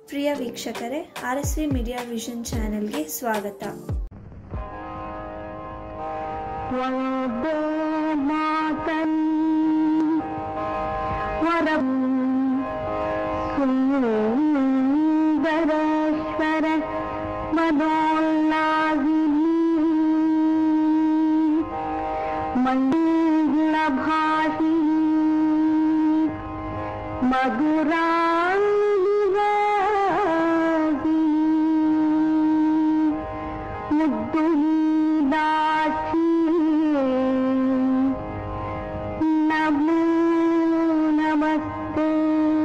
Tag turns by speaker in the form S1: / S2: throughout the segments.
S1: ಪ್ರಿಯ ವೀಕ್ಷಕರೇ R S V media vision ಚಾನೆಲ್ಗೆ ಸ್ವಾಗತ
S2: वन्दे मातरम् वरम् सुन्दरेश्वर मनोल्लासिनी मङ्गलभाषिणी मधुराङ्गिरागिनी मुद्दु मीनाक्षी नमो नमस्ते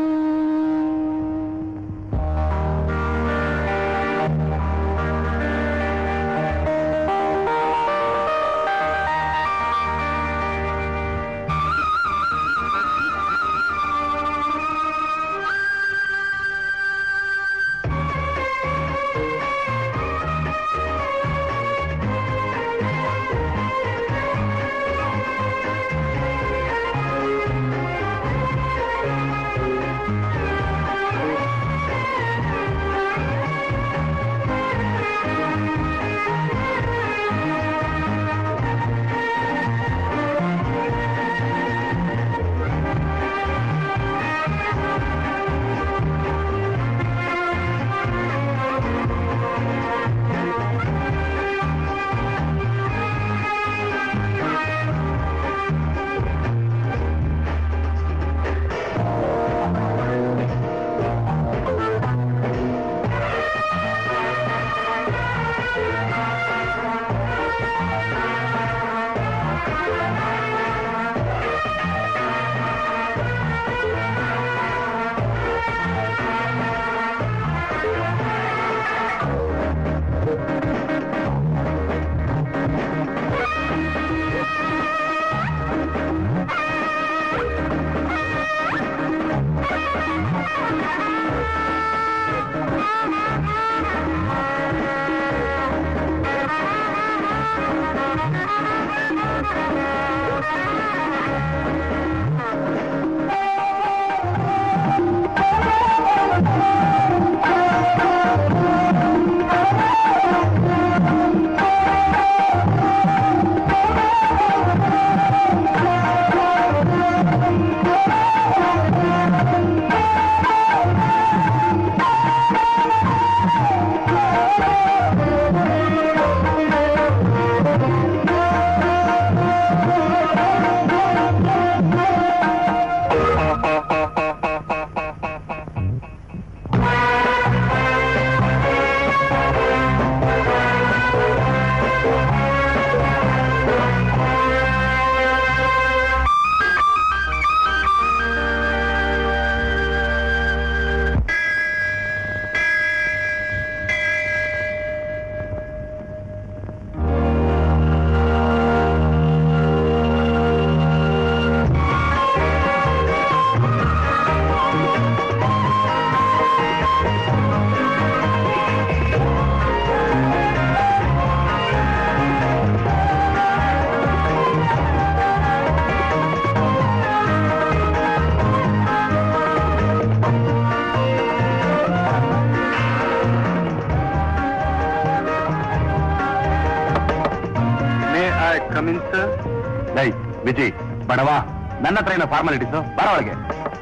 S3: ಮೇ ಐ ಕಮಿನ್ ಸರ್
S4: ಲೈ ವಿಜಿ ಬಡವ ನನ್ನ ಹತ್ರ ಏನೋ ಫಾರ್ಮಾಲಿಟೀಸು ಬರ ಒಳಗೆ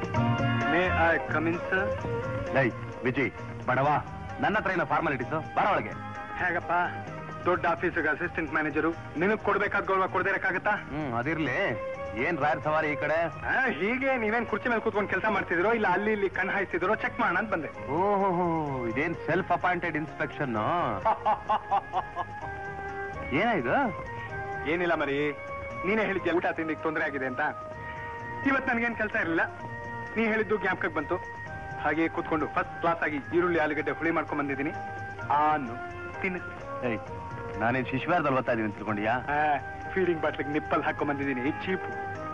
S3: ಮೇ ಐ ಕಮಿನ್ ಸರ್
S4: ಲೈ ವಿಜಿ ಬಡವ ನನ್ನ ಹತ್ರ ಏನೋ ಫಾರ್ಮಾಲಿಟೀಸು ಬರ ಒಳಗೆ
S3: ಹೇಗಪ್ಪ ದೊಡ್ಡ ಆಫೀಸಿಗೆ ಅಸಿಸ್ಟೆಂಟ್ ಮ್ಯಾನೇಜರು ನಿನಗ್ ಕೊಡ್ಬೇಕಾದ ಗೌರವ ಕೊಡದೇ ಇರಕ್ಕಾಗತ್ತಾ
S4: ಹ್ಮ್ ಅದಿರ್ಲಿ ಏನ್ ರಾಯರ್ ಸವಾರಿ ಈ ಕಡೆ
S3: ಆ, ಹೀಗೆ ನೀವೇನ್ ಕುರ್ಚಿ ಮೇಲೆ ಕೂತ್ಕೊಂಡು ಕೆಲಸ ಮಾಡ್ತಿದಿರೋ ಇಲ್ಲ ಅಲ್ಲಿ ಇಲ್ಲಿ ಕಣ್ಣು ಹಾಯಿಸ್ತಿದಿರೋ ಚೆಕ್ ಮಾಡೋಣ ಅಂತ ಬಂದೆ
S4: ಓಹೋ ಇದೇನ್ ಸೆಲ್ಫ್ ಅಪಾಯಿಂಟೆಡ್ ಇನ್ಸ್ಪೆಕ್ಷನ್ ಏನಾಯ್ತು
S3: ಏನಿಲ್ಲ ಮರಿ ನೀನೇ ಹೇಳಿದ್ಯ ಊಟ ತಿಂದಿಗೆ ತೊಂದರೆ ಆಗಿದೆ ಅಂತ ಇವತ್ತು ನನಗೇನ್ ಕೆಲಸ ಇರಲಿಲ್ಲ ನೀ ಹೇಳಿದ್ದು ಜ್ಞಾಪಕಕ್ಕೆ ಬಂತು ಹಾಗೆ ಕೂತ್ಕೊಂಡು ಫಸ್ಟ್ ಕ್ಲಾಸ್ ಆಗಿ ಈರುಳ್ಳಿ ಆಲೂಗಡ್ಡೆ ಹುಳಿ ಮಾಡ್ಕೊಂಡ್ ಬಂದಿದ್ದೀನಿ ಆನು ತಿನ್ನಿಸ್
S4: ಏಯ್ ನಾನೇನ್ ಶಿಶುವಾರದಲ್ಲಿ ಓದ್ತಾ ಇದೀನಿ ಅಂತ ತಿಳ್ಕೊಂಡಿಯಾ
S3: ಫೀಡಿಂಗ್ ಬಾಟ್ಲಿಗೆ ನಿಪ್ಪಲ್ ಹಾಕೊಂಡ್ ಬಂದಿದ್ದೀನಿ ಚೀಪು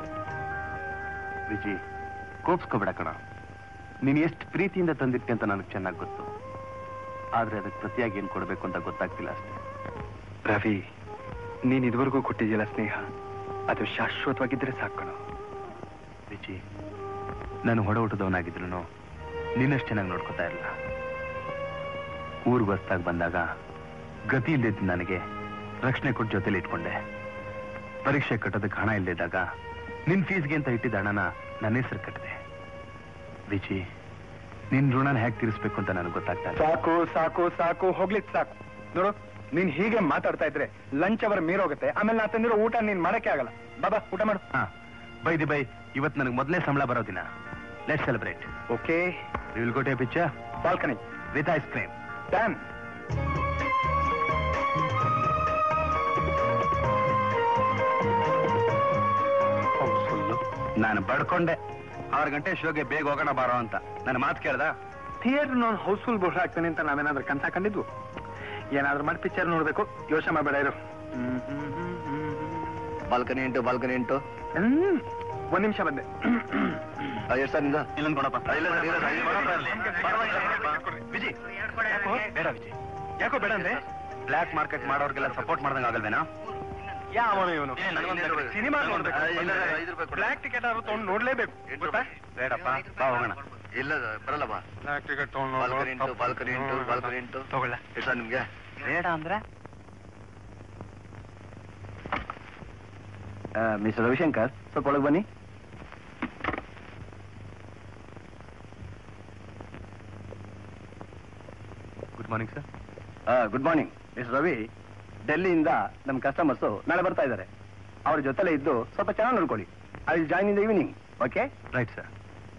S4: ವಿಜಿ ಕೋಪ್ಸ್ಕೋಬೇಡ ಕಣ ನೀನ್ ಎಷ್ಟು ಪ್ರೀತಿಯಿಂದ ತಂದಿಟ್ಟಿ ಅಂತ ನನಗೆ ಚೆನ್ನಾಗಿ ಗೊತ್ತು ಆದ್ರೆ ಅದಕ್ಕೆ ಪ್ರತಿಯಾಗಿ ಏನ್ ಕೊಡ್ಬೇಕು ಅಂತ ಗೊತ್ತಾಗ್ತಿಲ್ಲ ಅಷ್ಟೇ
S3: ರವಿ ನೀನ್ ಇದುವರೆಗೂ ಕೊಟ್ಟಿದ್ಯಲ್ಲ ಸ್ನೇಹ ಅದು ಶಾಶ್ವತವಾಗಿದ್ರೆ ಸಾಕಣ
S4: ವಿಜಿ ನಾನು ಹೊಡ ಹುಟ್ಟದವನಾಗಿದ್ರು ನಿನ್ನಷ್ಟು ಚೆನ್ನಾಗಿ ನೋಡ್ಕೊತಾ ಇಲ್ಲ ಊರಿಗೆ ಹೊಸ್ದಾಗಿ ಬಂದಾಗ ಗತಿ ಇಲ್ದಿದ್ದು ನನಗೆ ರಕ್ಷಣೆ ಕೊಟ್ಟು ಜೊತೆಲಿ ಇಟ್ಕೊಂಡೆ ಪರೀಕ್ಷೆ ಕಟ್ಟೋದಕ್ಕೆ ಹಣ ಇಲ್ಲದಿದ್ದಾಗ ನಿನ್ ಫೀಸ್ಗೆ ಅಂತ ಇಟ್ಟಿದ್ದ ಹಣನ ನನ್ನ ಹೆಸರು ಕಟ್ಟಿದೆ ವಿಜಿ ನಿನ್ ಋಣನ ಹೇಗೆ ತೀರಿಸ್ಬೇಕು ಅಂತ ನನಗೆ ಗೊತ್ತಾಗ್ತಾ ಇಲ್ಲ
S3: ಸಾಕು ಸಾಕು ಸಾಕು ಹೋಗ್ಲಿಕ್ ಸಾಕು ನೋಡು ನೀನ್ ಹೀಗೆ ಮಾತಾಡ್ತಾ ಇದ್ರೆ ಲಂಚ್ ಅವರ್ ಮೀರೋಗುತ್ತೆ ಆಮೇಲೆ ನಾ ತಂದಿರೋ ಊಟ ನೀನ್ ಮಾಡಕ್ಕೆ ಆಗಲ್ಲ ಬಾಬಾ ಊಟ ಮಾಡು
S4: ಹಾ ಬೈ ದಿ ಬೈ ಇವತ್ತು ನನಗೆ ಮೊದಲೇ ಸಂಬಳ ಬರೋ ದಿನ let celebrate
S3: okay
S4: will go to picture
S3: balcony
S4: with ice cream
S3: then
S4: ನಾನು ಬಡ್ಕೊಂಡೆ ಆರು ಗಂಟೆ ಶೋಗೆ ಬೇಗ ಹೋಗೋಣ ಬಾರೋ ಅಂತ ನನ್ನ ಮಾತು ಕೇಳ್ದ
S3: ಥಿಯೇಟರ್ ನಾನು ಹೌಸ್ಫುಲ್ ಬಹುಶಃ ಆಗ್ತಾನೆ ಅಂತ ನಾವೇನಾದ್ರೂ ಕನ್ಸ ಕಂಡಿದ್ವು ಏನಾದ್ರೂ ಮಾಡಿ ಪಿಕ್ಚರ್ ನೋಡ್ಬೇಕು ಯೋಚನೆ ಮಾಡಬೇಡ ಇರು ಹ್ಮ್, ಹ್ಮ್, ಹ್ಮ್, ಹ್ಮ್, ಹ್ಮ್.
S4: Balcony into balcony into
S3: hmm ಒಂದ್ ನಿಮಿಷ ಬಂದೆ
S4: ಎಷ್ಟು ಸರ್ ನಿಂದ ಇಲ್ಲ ಕೊಡಪ್ಪ ವಿಜಿ ಯಾಕೋ ಬೇಡ ವಿಜಿ
S3: ಯಾಕೋ ಬೇಡ ಅಂದ್ರೆ
S4: ಬ್ಲ್ಯಾಕ್ ಮಾರ್ಕೆಟ್ ಮಾಡೋರ್ಗೆಲ್ಲ ಸಪೋರ್ಟ್ ಮಾಡ್ದಂಗ ಆಗಲ್ವೇನಾ
S3: ಯಾವನು ಇವನು
S4: ಏ, ನನಗೊಂದು ಐದು ರೂಪಾಯಿ.
S3: ಸಿನಿಮಾ
S4: ಆ, ಇಲ್ಲ, ಇಲ್ಲ, ಐದು
S3: ನೋಡ್ಬೇಕು
S4: ರೂಪಾಯಿ ಕೊಡು.
S3: ಬ್ಲ್ಯಾಕ್ ಟಿಕೆಟ್ ಆದ್ರೂ ತಗೊಂಡು ನೋಡ್ಲೇಬೇಕು ಗೊತ್ತಾ
S4: ಬೇಡಪ್ಪ ಬಾ ಹೋಗೋಣ
S5: ಇಲ್ಲ ಬರಲ್ಲ ಬಾ
S3: ಬ್ಲ್ಯಾಕ್ ಟಿಕೆಟ್ ತಗೊಂಡು
S5: balcony into balcony into balcony into
S3: ತಗೊಳ್ಳ
S5: ಎಷ್ಟ ನಿಮ್ಗೆ
S4: ಬೇಡ ಅಂದ್ರೆ ಮಿಸ್ಟರ್ ರವಿಶಂಕರ್ ಸ್ವಲ್ಪ ಒಳಗೆ ಬನ್ನಿ good morning sir
S5: good morning miss Ravi ಡೆಲ್ಲಿಯಿಂದ ನಮ್ಮ ಕಸ್ಟಮರ್ಸ್ ನಾಳೆ ಬರ್ತಾ ಇದ್ದಾರೆ ಅವ್ರ ಜೊತೆಲೆ ಇದ್ದು ಸ್ವಲ್ಪ ಚೆನ್ನಾಗಿ ನೋಡ್ಕೊಳ್ಳಿ I will join in the evening okay
S4: right sir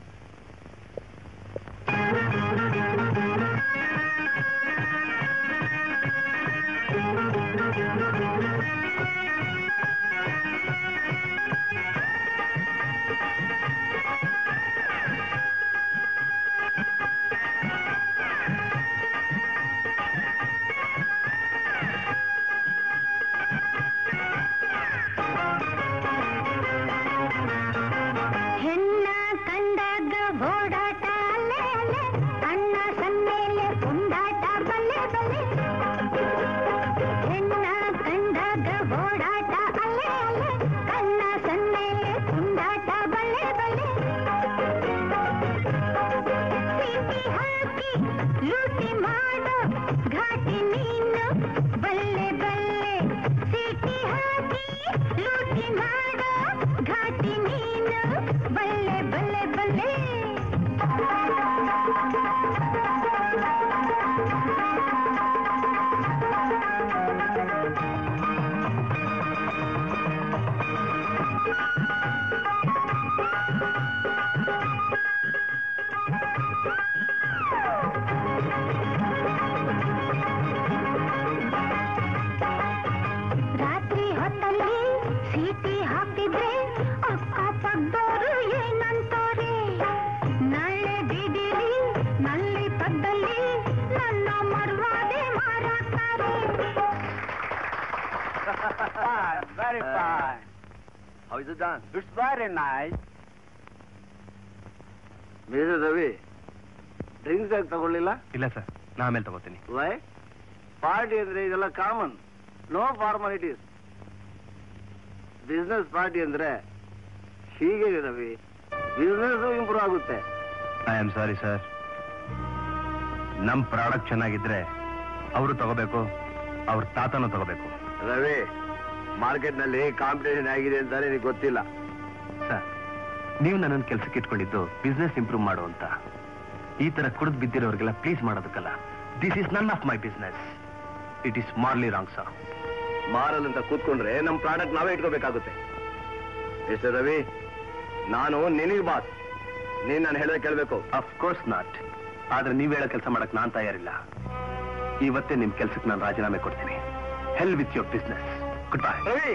S2: ಹೆಣ್ಣ ಕಂಡಾಗ ಓಡಾಟ ಅಲ್ಲೇ ಅಲ್ಲೇ ಅಣ್ಣ ಸನ್ಮೇಲೆ ಪುಂಡಾಟ ಬಲ್ಲೆ ಬಲ್ಲೆ ಹೆಣ್ಣ ಕಂಡಾಗ ಓಡಾಟ ಅಲ್ಲೇ ಅಲ್ಲೇ ಕಣ್ಣ ಸನ್ಮೇಲೆ ಪುಂಡಾಟ ಬಲ್ಲೆ ಬಲ್ಲೆ ಸೀಟಿ ಹಾಕಿ ಲೂಟಿ ಮಾಡೋ ಘಾಟಿ ನೀನು ಬಲ್ಲೆ ಬಲ್ಲೆ ಸೀಟಿ ಹಾಕಿ ಲೂಟಿ ಮಾಡೋ ಘಾಟಿ ನೀನು ಬಲ್ಲೆ ಬಲ್ಲೆ ಬಲ್ಲೆ ರಾತ್ರಿ ಹೊತ್ತಲ್ಲಿ ಸೀಟಿ ಹಾಕಿದ್ರೆ ಅಕ್ಕ ಪಕ್ಕದವರು ಏನಂತಾರೆ ನಾಳೆ ಬೀದಿಲಿ ನಲ್ಲಿ ಪಕ್ಕದಲ್ಲಿ ನನ್ನ ಮರ್ವಾದೆ ಮಾರಾಡ್ತಾರೆ
S5: very fine how is done it's very nice mister Ravi drinks ಆಗಿ ತಗೊಳ್ಳಿಲ್ಲ
S4: ಇಲ್ಲ ಸರ್ ನಾ ಆಮೇಲೆ ತಗೋತೀನಿ
S5: ವೈ ಪಾರ್ಟಿ ಅಂದ್ರೆ ಇದೆಲ್ಲ common no formalities business party ಅಂದ್ರೆ ಹೀಗೆ ರವಿ ಬಿಸ್ನೆಸ್ ಇಂಪ್ರೂವ್ ಆಗುತ್ತೆ
S4: ಐ ಆಮ್ ಸಾರಿ ಸರ್ ನಮ್ ಪ್ರಾಡಕ್ಟ್ ಚೆನ್ನಾಗಿದ್ರೆ ಅವರು ತಗೋಬೇಕು ಅವ್ರ ತಾತನೂ ತಗೋಬೇಕು
S5: ರವಿ ಮಾರ್ಕೆಟ್ ನಲ್ಲಿ ಕಾಂಪಿಟೇಷನ್ ಆಗಿದೆ ಅಂತ ನಿನಗೆ ಗೊತ್ತಿಲ್ಲ
S4: ಸರ್ ನೀವು ನನ್ನನ್ನು ಕೆಲ್ಸಕ್ಕೆ ಇಟ್ಕೊಂಡಿದ್ದು ಬಿಸ್ನೆಸ್ ಇಂಪ್ರೂವ್ ಮಾಡು ಅಂತ ಈ ತರ ಕುಡಿದು ಬಿದ್ದಿರೋರಿಗೆಲ್ಲ ಪ್ಲೀಸ್ ಮಾಡೋದಕ್ಕಲ್ಲ this is none of my business it is morally wrong sir
S5: moral ಅಂತ ಕೂತ್ಕೊಂಡ್ರೆ ನಮ್ ಪ್ರಾಡಕ್ಟ್ ನಾವೇ ಇಟ್ಕೋಬೇಕಾಗುತ್ತೆ ಮಿಸ್ಟರ್ ರವಿ ನಾನು ನಿನಗೆ ಬಾಸ್ ನೀನ್ ನಾನು ಹೇಳೋದು ಕೇಳ್ಬೇಕು
S4: ಅಫ್ ಕೋರ್ಸ್ ನಾಟ್ ಆದ್ರೆ ನೀವ್ ಹೇಳೋ ಕೆಲಸ ಮಾಡಕ್ ನಾನ್ ತಯಾರಿಲ್ಲ ಇವತ್ತೇ ನಿಮ್ ಕೆಲ್ಸಕ್ಕೆ ನಾನು ರಾಜೀನಾಮೆ ಕೊಡ್ತೀನಿ hell with your business good bye
S5: Ravi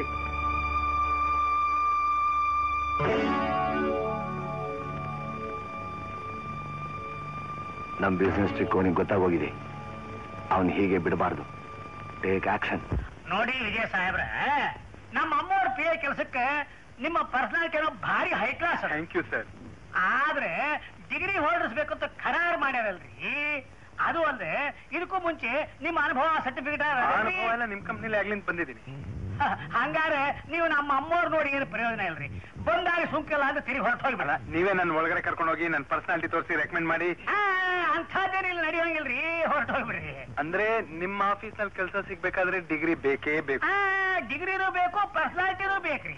S5: ನಮ್ ಬಿಸ್ನೆಸ್ ಟ್ರಿಕ್ ಅವನಿಗೆ ಗೊತ್ತಾಗೋಗಿದೆ ಅವನು ಹೀಗೆ ಬಿಡಬಾರ್ದು ಟೇಕ್ ಆಕ್ಷನ್
S6: ನೋಡಿ ವಿಜಯ ಸಾಹೇಬ್ರ ನಮ್ಮ ಅಮ್ಮವ್ರ ಪಿ ಎ ಕೆಲಸಕ್ಕೆ ನಿಮ್ಮ ಪರ್ಸನಾಲಿಟಿ ಏನೋ ಭಾರಿ high class
S3: thank you sir
S6: ಆದ್ರೆ ಡಿಗ್ರಿ ಹೋಲ್ಡರ್ಸ್ಬೇಕು ಅಂತ ಕರಾರ್ ಮಾಡ್ಯಾರಲ್ರಿ ಅದು ಅಲ್ಲದೆ ಇದಕ್ಕೂ ಮುಂಚೆ ನಿಮ್ಮ ಅನುಭವ ಸರ್ಟಿಫಿಕೇಟ್
S3: ಅನುಭವ ಎಲ್ಲ ನಿಮ್ ಕಂಪ್ನಿಲಿ ಆಗ್ಲಿಂದ ಬಂದಿದ್ದೀನಿ
S6: ಹಂಗಾರೆ ನೀವು ನಮ್ಮ ಅಮ್ಮವ್ರು ನೋಡಿ ಏನು ಪ್ರಯೋಜನ ಇಲ್ರಿ ಬಂದಾಗ ಸುಂಕಿಲ್ಲ ಅಂತ ತಿರುಗಿ ಹೊರಟು ಹೋಗ್ಬೇಡ
S3: ನೀವೇ ನನ್ನ ಒಳಗಡೆ ಕರ್ಕೊಂಡು ಹೋಗಿ ನನ್ನ ಪರ್ಸನಾಲಿಟಿ ತೋರಿಸಿ ರೆಕಮೆಂಡ್ ಮಾಡಿ
S6: ಅಂಥದ್ದೇನಿಲ್ಲ ನಡೆಯೋಂಗಿಲ್ರಿ ಹೊರಟೋಗ್ಬಿಡ್ರಿ
S3: ಅಂದ್ರೆ ನಿಮ್ಮ ಆಫೀಸ್ ನಲ್ಲಿ ಕೆಲಸ ಸಿಗ್ಬೇಕಾದ್ರೆ ಡಿಗ್ರಿ ಬೇಕೇ ಬೇಕು
S6: ಆ ಡಿಗ್ರಿನೂ ಬೇಕು ಪರ್ಸನಾಲಿಟಿನೂ ಬೇಕ್ರಿ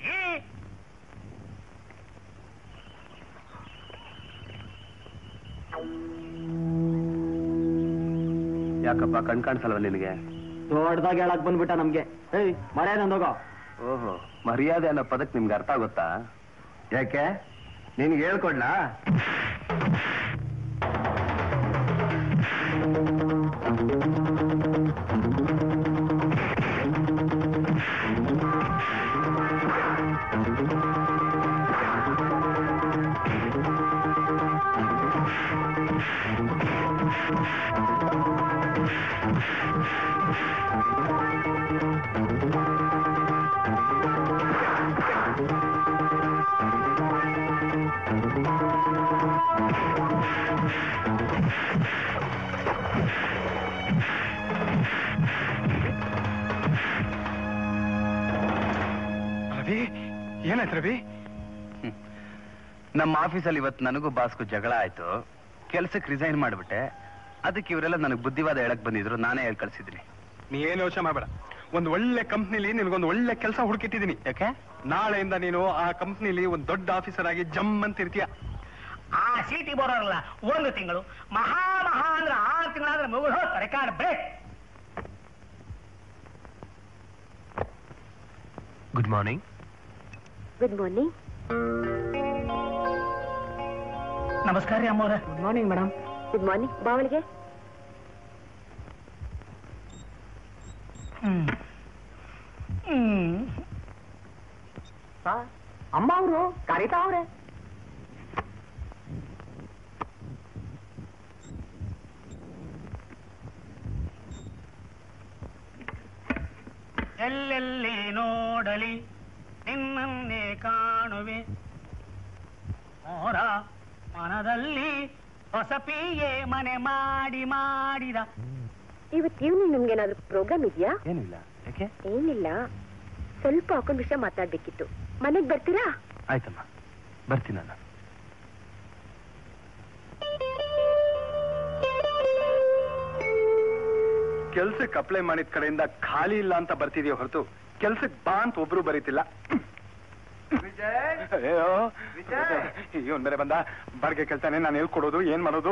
S5: ಯಾಕಪ್ಪ ಕಣ್ ಕಾಣಿಸಲ್ವ ನಿನಗೆ
S7: ದೊಡ್ಡದಾಗಿ ಹೇಳಕ್ ಬಂದ್ಬಿಟ್ಟ ನಮ್ಗೆ ಏಯ್ ಮರ್ಯಾದೆ ನಂದೋಗೋ
S5: ಓಹೋ ಮರ್ಯಾದೆ ಅನ್ನೋ ಪದಕ್ಕೆ ನಿಮ್ಗೆ ಅರ್ಥ ಆಗುತ್ತಾ ಯಾಕೆ ನಿನ್ಗೆ ಹೇಳ್ಕೊಡ್ಲಾ
S3: ರವಿ ಏನಾಯ್ತು ರವಿ
S4: ನಮ್ಮ ಆಫೀಸಲ್ಲಿ ಇವತ್ತು ನನಗೂ ಬಾಸ್ಗೂ ಜಗಳ ಆಯ್ತು ಕೆಲ್ಸಕ್ಕೆ ರಿಸೈನ್ ಮಾಡ್ಬಿಟ್ಟೆ ಅದಕ್ಕೆ ಇವರೆಲ್ಲ ನನಗೆ ಬುದ್ಧಿವಾದ ಹೇಳಕ್ ಬಂದಿದ್ರು ನಾನೇ ಹೇಳಿ ಕಳ್ಸಿದ್ದೀನಿ
S3: ನೀ ಏನ್ ಯೋಚನೆ ಮಾಡಬೇಡ ಒಂದ್ ಒಳ್ಳೆ ಕಂಪ್ನಿಲಿ ನಿನ್ಗೊಂದು ಒಳ್ಳೆ ಕೆಲಸ ಹುಡುಕಿಟ್ಟಿದ್ದೀನಿ
S4: ಯಾಕೆ
S3: ನಾಳೆಯಿಂದ ನೀನು ಆ ಕಂಪ್ನಿಲಿ ಒಂದ್ ದೊಡ್ಡ ಆಫೀಸರ್ ಆಗಿ ಜಮ್ ಅಂತ ಇರ್ತೀಯ
S6: ಆ ಸೀಟಿ ಬರೋರಲ್ಲ ಒಂದು ತಿಂಗಳು ಮಹಾ ಮಹಾ ಅಂದ್ರೆ ಆರು ತಿಂಗಳಾದ್ರೆ ಮುಗಿದು ಹೋಗ್ತಾರೆ car break
S4: good morning
S2: good morning
S6: ನಮಸ್ಕಾರ ರೀ ಅಮ್ಮವ್ರೆ
S7: good morning madam
S2: good morning ಬಾವಳಿಗೆ
S6: ಹ್ಮ್ ಹ್ಮ್
S7: ಅಮ್ಮ ಅವರು ಕರೀತಾ ಅವ್ರೆ
S6: ಎಲ್ಲೆಲ್ಲಿ ನೋಡಲಿ ನಿನ್ನನ್ನೇ ಕಾಣುವೆ ಮೋರ ಮನದಲ್ಲಿ ಹೊಸಪಿಯೇ ಮನೆ ಮಾಡಿ ಮಾಡಿದ
S2: ಇವತ್ತು ಈವ್ನಿಂಗ್ ನಿಮ್ಗೇನಾದ್ರೂ ಪ್ರೋಗ್ರಾಮ್ ಇದೆಯಾ
S4: ಏನಿಲ್ಲ ಯಾಕೆ
S2: ಏನಿಲ್ಲ ಸ್ವಲ್ಪ ಹಾಕೊಂಡ್ ವಿಷಯ ಮಾತಾಡ್ಬೇಕಿತ್ತು ಮನೆಗ್ ಬರ್ತೀರಾ
S4: ಆಯ್ತಮ್ಮ ಬರ್ತೀನಿ ನಾನು
S3: ಕೆಲ್ಸಕ್ಕೆ ಅಪ್ಲೈ ಮಾಡಿದ ಕಡೆಯಿಂದ ಖಾಲಿ ಇಲ್ಲ ಅಂತ ಬರ್ತಿದೆಯೋ ಹೊರತು ಕೆಲ್ಸಕ್ಕೆ ಬಾ ಅಂತ ಒಬ್ರು ಬರೀತಿಲ್ಲ ಅಯ್ಯೋ ಇವನ್ ಬೇರೆ ಬಂದ ಬಾಡಿಗೆ ಕೇಳ್ತಾನೆ ನಾನು ಹೇಳ್ಕೊಡೋದು ಏನ್ ಮಾಡೋದು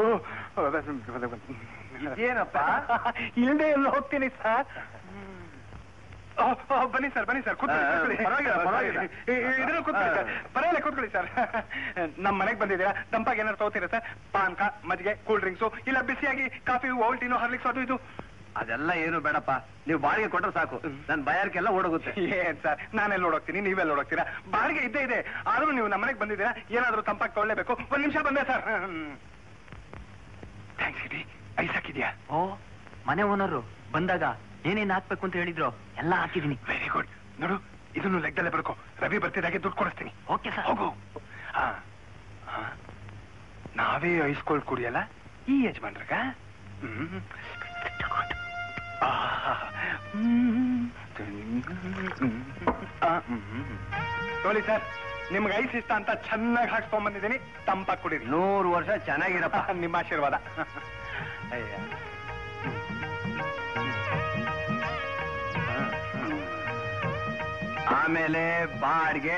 S5: ಇದೇನಪ್ಪ?
S3: ಇಲ್ಲದೆ ಎಲ್ಲ ಹೋಗ್ತೀನಿ ಸರ್ ಆ, ಆ, ಬನ್ನಿ ಸರ್ ಬನ್ನಿ ಸರ್ ಕೂತ್ಕೊಳ್ಳಿ,
S5: ಆ, ಆ,
S3: ಕೂತ್ಕೊಳ್ಳಿ.
S5: ಪರವಾಗಿಲ್ಲ, ಪರವಾಗಿಲ್ಲ.
S3: ಈ- ಈ- ಇದ್ರಲ್ಲಿ ಕೂತ್ಕೊಳ್ಳಿ ಸರ್ ಪರವಾಗಿಲ್ಲ ಕೂತ್ಕೊಳ್ಳಿ ಸರ್ ನಮ್ಮ ಮನೆಗೆ ಬಂದಿದ್ದೀರಾ ತಂಪಾಗಿ ಏನಾರು ತಗೋತೀರಾ ಸರ್ ಪಾನ್ಕ ಮಜ್ಜಿಗೆ ಕೂಲ್ ಡ್ರಿಂಕ್ಸು ಇಲ್ಲ ಬಿಸಿಯಾಗಿ ಕಾಫಿ ಓಲ್ಟಿನೋ ಹಾರ್ಲಿಕ್ಸ್ ಅದು ಇದು
S5: ಅದೆಲ್ಲ ಏನು ಬೇಡಪ್ಪ ನೀವು ಬಾಡಿಗೆ ಕೊಟ್ರೆ ಸಾಕು ನನ್ ಬಯಾರಿಕೆಲ್ಲ ಓಡೋಗುತ್ತೆ
S3: ಏನ್ ಸರ್ ನಾನೆಲ್ಲ ನೋಡೋಗ್ತೀನಿ ನೀವೆಲ್ಲ ನೋಡೋಗ್ತೀರಾ ಬಾಡಿಗೆ ಇದ್ದೇ ಇದೆ ಆದ್ರೂ ನೀವು ನಮ್ಮ ಮನೆಗೆ ಬಂದಿದ್ದೀರಾ ಏನಾದ್ರೂ ತಂಪಾಗಿ ತಗೊಳ್ಳೇಬೇಕು ಒಂದ್ ನಿಮಿಷ ಬಂದೆ ಸರ್ ಥ್ಯಾಂಕ್ಸ್ ಇಡಿ ಐಸ್ ಹಾಕಿದ್ಯಾ
S7: ಓ ಮನೆ ಓನರು ಬಂದಾಗ ಏನೇನ್ ಹಾಕ್ಬೇಕು ಅಂತ ಹೇಳಿದ್ರು ಎಲ್ಲ ಹಾಕಿದೀನಿ
S3: ವೆರಿ ಗುಡ್ ನೋಡು ಇದನ್ನು ಲೆಕ್ಕದಲ್ಲೇ ಬರ್ಕೋ ರವಿ ಬರ್ತಿದ್ದಾಗೆ ದುಡ್ಡು ಕೊಡಿಸ್ತೀನಿ
S7: ಓಕೆ ಸರ್
S3: ಹೋಗು ಹಾ ಹಾ. ನಾವೇ ಐಸ್ಕೊಳ್ ಕುಡಿಯಲ್ಲ ಈ ಯಜಮಾನ್ರಗ ಹ್ಮ್. ಆಹಾ. ಹ್ಮ್. ಆ, ಹ್ಮ್. ನೋಡಿ ಸರ್ ನಿಮ್ಗೆ ಐಸ್ ಇಷ್ಟ ಅಂತ ಚೆನ್ನಾಗಿ ಹಾಕ್ಸ್ಕೊಂಡ್ ಬಂದಿದ್ದೀನಿ ತಂಪಾಗಿ ಕುಡೀರಿ
S5: ನೂರು ವರ್ಷ ಚೆನ್ನಾಗಿರಪ್ಪ
S3: ನಿಮ್ಮ ಆಶೀರ್ವಾದ ಅಯ್ಯ
S5: ಆಮೇಲೆ ಬಾಡಿಗೆ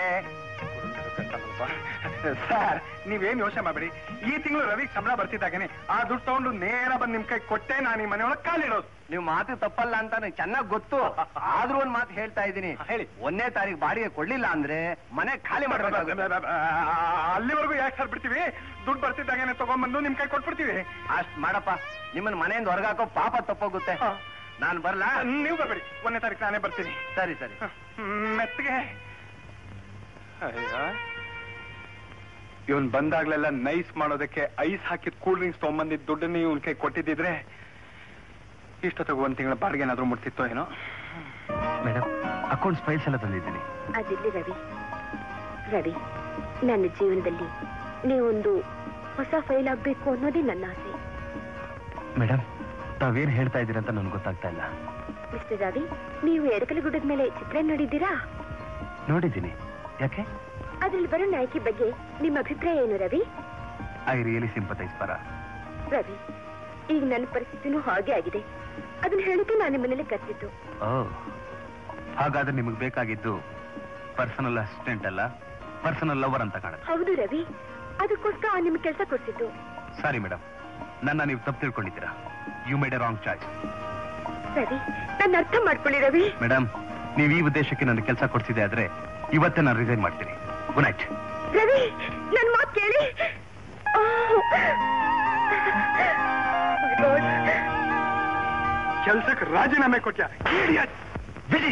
S3: ಸರ್ ನೀವೇನ್ ಯೋಚನೆ ಮಾಡಬೇಡಿ ಈ ತಿಂಗಳು ರವಿಗೆ ಸಂಬಳ ಬರ್ತಿದ್ದಾಗೇನೆ ಆ ದುಡ್ಡು ತಗೊಂಡು ನೇರ ಬಂದು ನಿಮ್ ಕೈ ಕೊಟ್ಟೆ ನಾನು ಈ ಮನೆಯೊಳಗೆ ಕಾಲಿಡೋದು
S5: ನೀವು ಮಾತು ತಪ್ಪಲ್ಲ ಅಂತ ನನಗೆ ಚೆನ್ನಾಗಿ ಗೊತ್ತು ಆದ್ರೂ ಒಂದ್ ಮಾತು ಹೇಳ್ತಾ ಇದ್ದೀನಿ
S3: ಹೇಳಿ.
S5: ಒಂದನೇ ತಾರೀಕು ಬಾಡಿಗೆ ಕೊಡ್ಲಿಲ್ಲ ಅಂದ್ರೆ ಮನೆ ಖಾಲಿ ಮಾಡ್ಬೇಕಾಗುತ್ತೆ
S3: ಅಲ್ಲಿವರೆಗೂ ಯಾಕೆ ಸರ್ ಬಿಡ್ತೀವಿ ದುಡ್ಡು ಬರ್ತಿದ್ದಾಗೇನೆ ತಗೊಂಡ್ಬಂದು ನಿಮ್ ಕೈ ಕೊಟ್ಬಿಡ್ತೀವಿ
S5: ಅಷ್ಟ್ ಮಾಡಪ್ಪ ನಿಮ್ಮನ್ನ ಮನೆಯಿಂದ ಹೊರಗಾಕೋ ಪಾಪ ತಪ್ಪೋಗುತ್ತೆ
S3: ಹಾ.
S5: ನಾನ್ ಬರ್ಲಾ
S3: ನೀವು ಬರ್ಬೇಡಿ ಒಂದನೇ ತಾರೀಕು ನಾನೇ ಬರ್ತೀನಿ
S5: ಸರಿ ಸರಿ
S3: ಹ್ಮ್, ಮೆತ್ತಗೆ ಇವನ್ ಬಂದಾಗ್ಲೆಲ್ಲ ನೈಸ್ ಮಾಡೋದಕ್ಕೆ ಐಸ್ ಹಾಕಿದ್ ಕೂಲ್ ಡ್ರಿಂಕ್ಸ್ ತಗೊಂಬಂದಿದ್ ದುಡ್ಡನ್ನ ಇವನ್ ಕೈ ಕೊಟ್ಟಿದ್ದಿದ್ರೆ ಇಷ್ಟೊತ್ತಿಗೆ ಒಂದ್ ತಿಂಗಳ ಬಾಡಿಗೆ ಏನಾದ್ರೂ ಮುಟ್ತಿತ್ತೋ ಏನೋ
S4: ಮೇಡಮ್ ಅಕೌಂಟ್ಸ್ ಫೈಲ್ಸ್ ಎಲ್ಲ ತಂದಿದ್ದೀನಿ
S2: ಅದಿರ್ಲಿ ರವಿ ರವಿ ನನ್ನ ಜೀವನದಲ್ಲಿ ನೀವೊಂದು ಹೊಸ ಫೈಲ್ ಆಗ್ಬೇಕು ಅನ್ನೋದೇ ನನ್ನ ಆಸೆ
S4: ಮೇಡಮ್ ತಾವೇನ್ ಹೇಳ್ತಾ ಇದ್ದೀರಾ ಅಂತ ನನ್ಗೆ ಗೊತ್ತಾಗ್ತಾ ಇಲ್ಲ
S2: ಮಿಸ್ಟರ್ ರವಿ ನೀವು ಎಡಕಲಿ ಗುಡ್ಡದ ಮೇಲೆ ಚಿತ್ರ ನೋಡಿದ್ದೀರಾ
S4: ನೋಡಿದ್ದೀನಿ ಯಾಕೆ
S2: ಅದ್ರಲ್ಲಿ ಬರೋ ನಾಯಕಿ ಬಗ್ಗೆ ನಿಮ್ಮ ಅಭಿಪ್ರಾಯ ಏನು ರವಿ
S4: ಐ ರಿಯಲಿ ಸಿಂಪತೈಸ್ ಪರ
S2: ರವಿ ಈಗ ನನ್ನ ಪರಿಸ್ಥಿತಿನೂ ಹಾಗೆ ಆಗಿದೆ ಅದನ್ನ ಹೇಳಿಕೆ ನಾನು ನಿಮ್ಮನೇಲಿ ಕರೆದಿದ್ದು
S4: ಓ ಹಾಗಾದ್ರೆ ನಿಮಗೆ ಬೇಕಾಗಿದ್ದು ಪರ್ಸನಲ್ ಅಸಿಸ್ಟೆಂಟ್ ಅಲ್ಲ ಪರ್ಸನಲ್ ಲವರ್ ಅಂತ ಕಾಣುತ್ತೆ
S2: ಹೌದು ರವಿ ಅದಕ್ಕೋಸ್ಕರ ಅವ್ನು ನಿಮ್ಗೆ ಕೆಲಸ ಕೊಡ್ಸಿದ್ದು
S4: ಸಾರಿ ಮೇಡಮ್ ನನ್ನ ನೀವು ತಪ್ಪು ತಿಳ್ಕೊಂಡಿದ್ದೀರಾ you made a wrong choice
S2: Ravi ನನ್ನ ಅರ್ಥ ಮಾಡ್ಕೊಳ್ಳಿ ರವಿ
S4: ಮೇಡಮ್ ನೀವು ಈ ಉದ್ದೇಶಕ್ಕೆ ನನ್ನ ಕೆಲಸ ಕೊಡ್ಸಿದೆ ಆದ್ರೆ ಇವತ್ತೇ ನಾನು ರಿಸೈನ್ ಮಾಡ್ತೀನಿ ಗುಡ್ ನೈಟ್
S2: ರವಿ ನನ್ ಮಾತು ಕೇಳಿ My God.
S3: ಕೆಲ್ಸಕ್ಕೆ ರಾಜೀನಾಮೆ ಕೊಟ್ಯಾ Idiot!
S4: ವಿಜಿ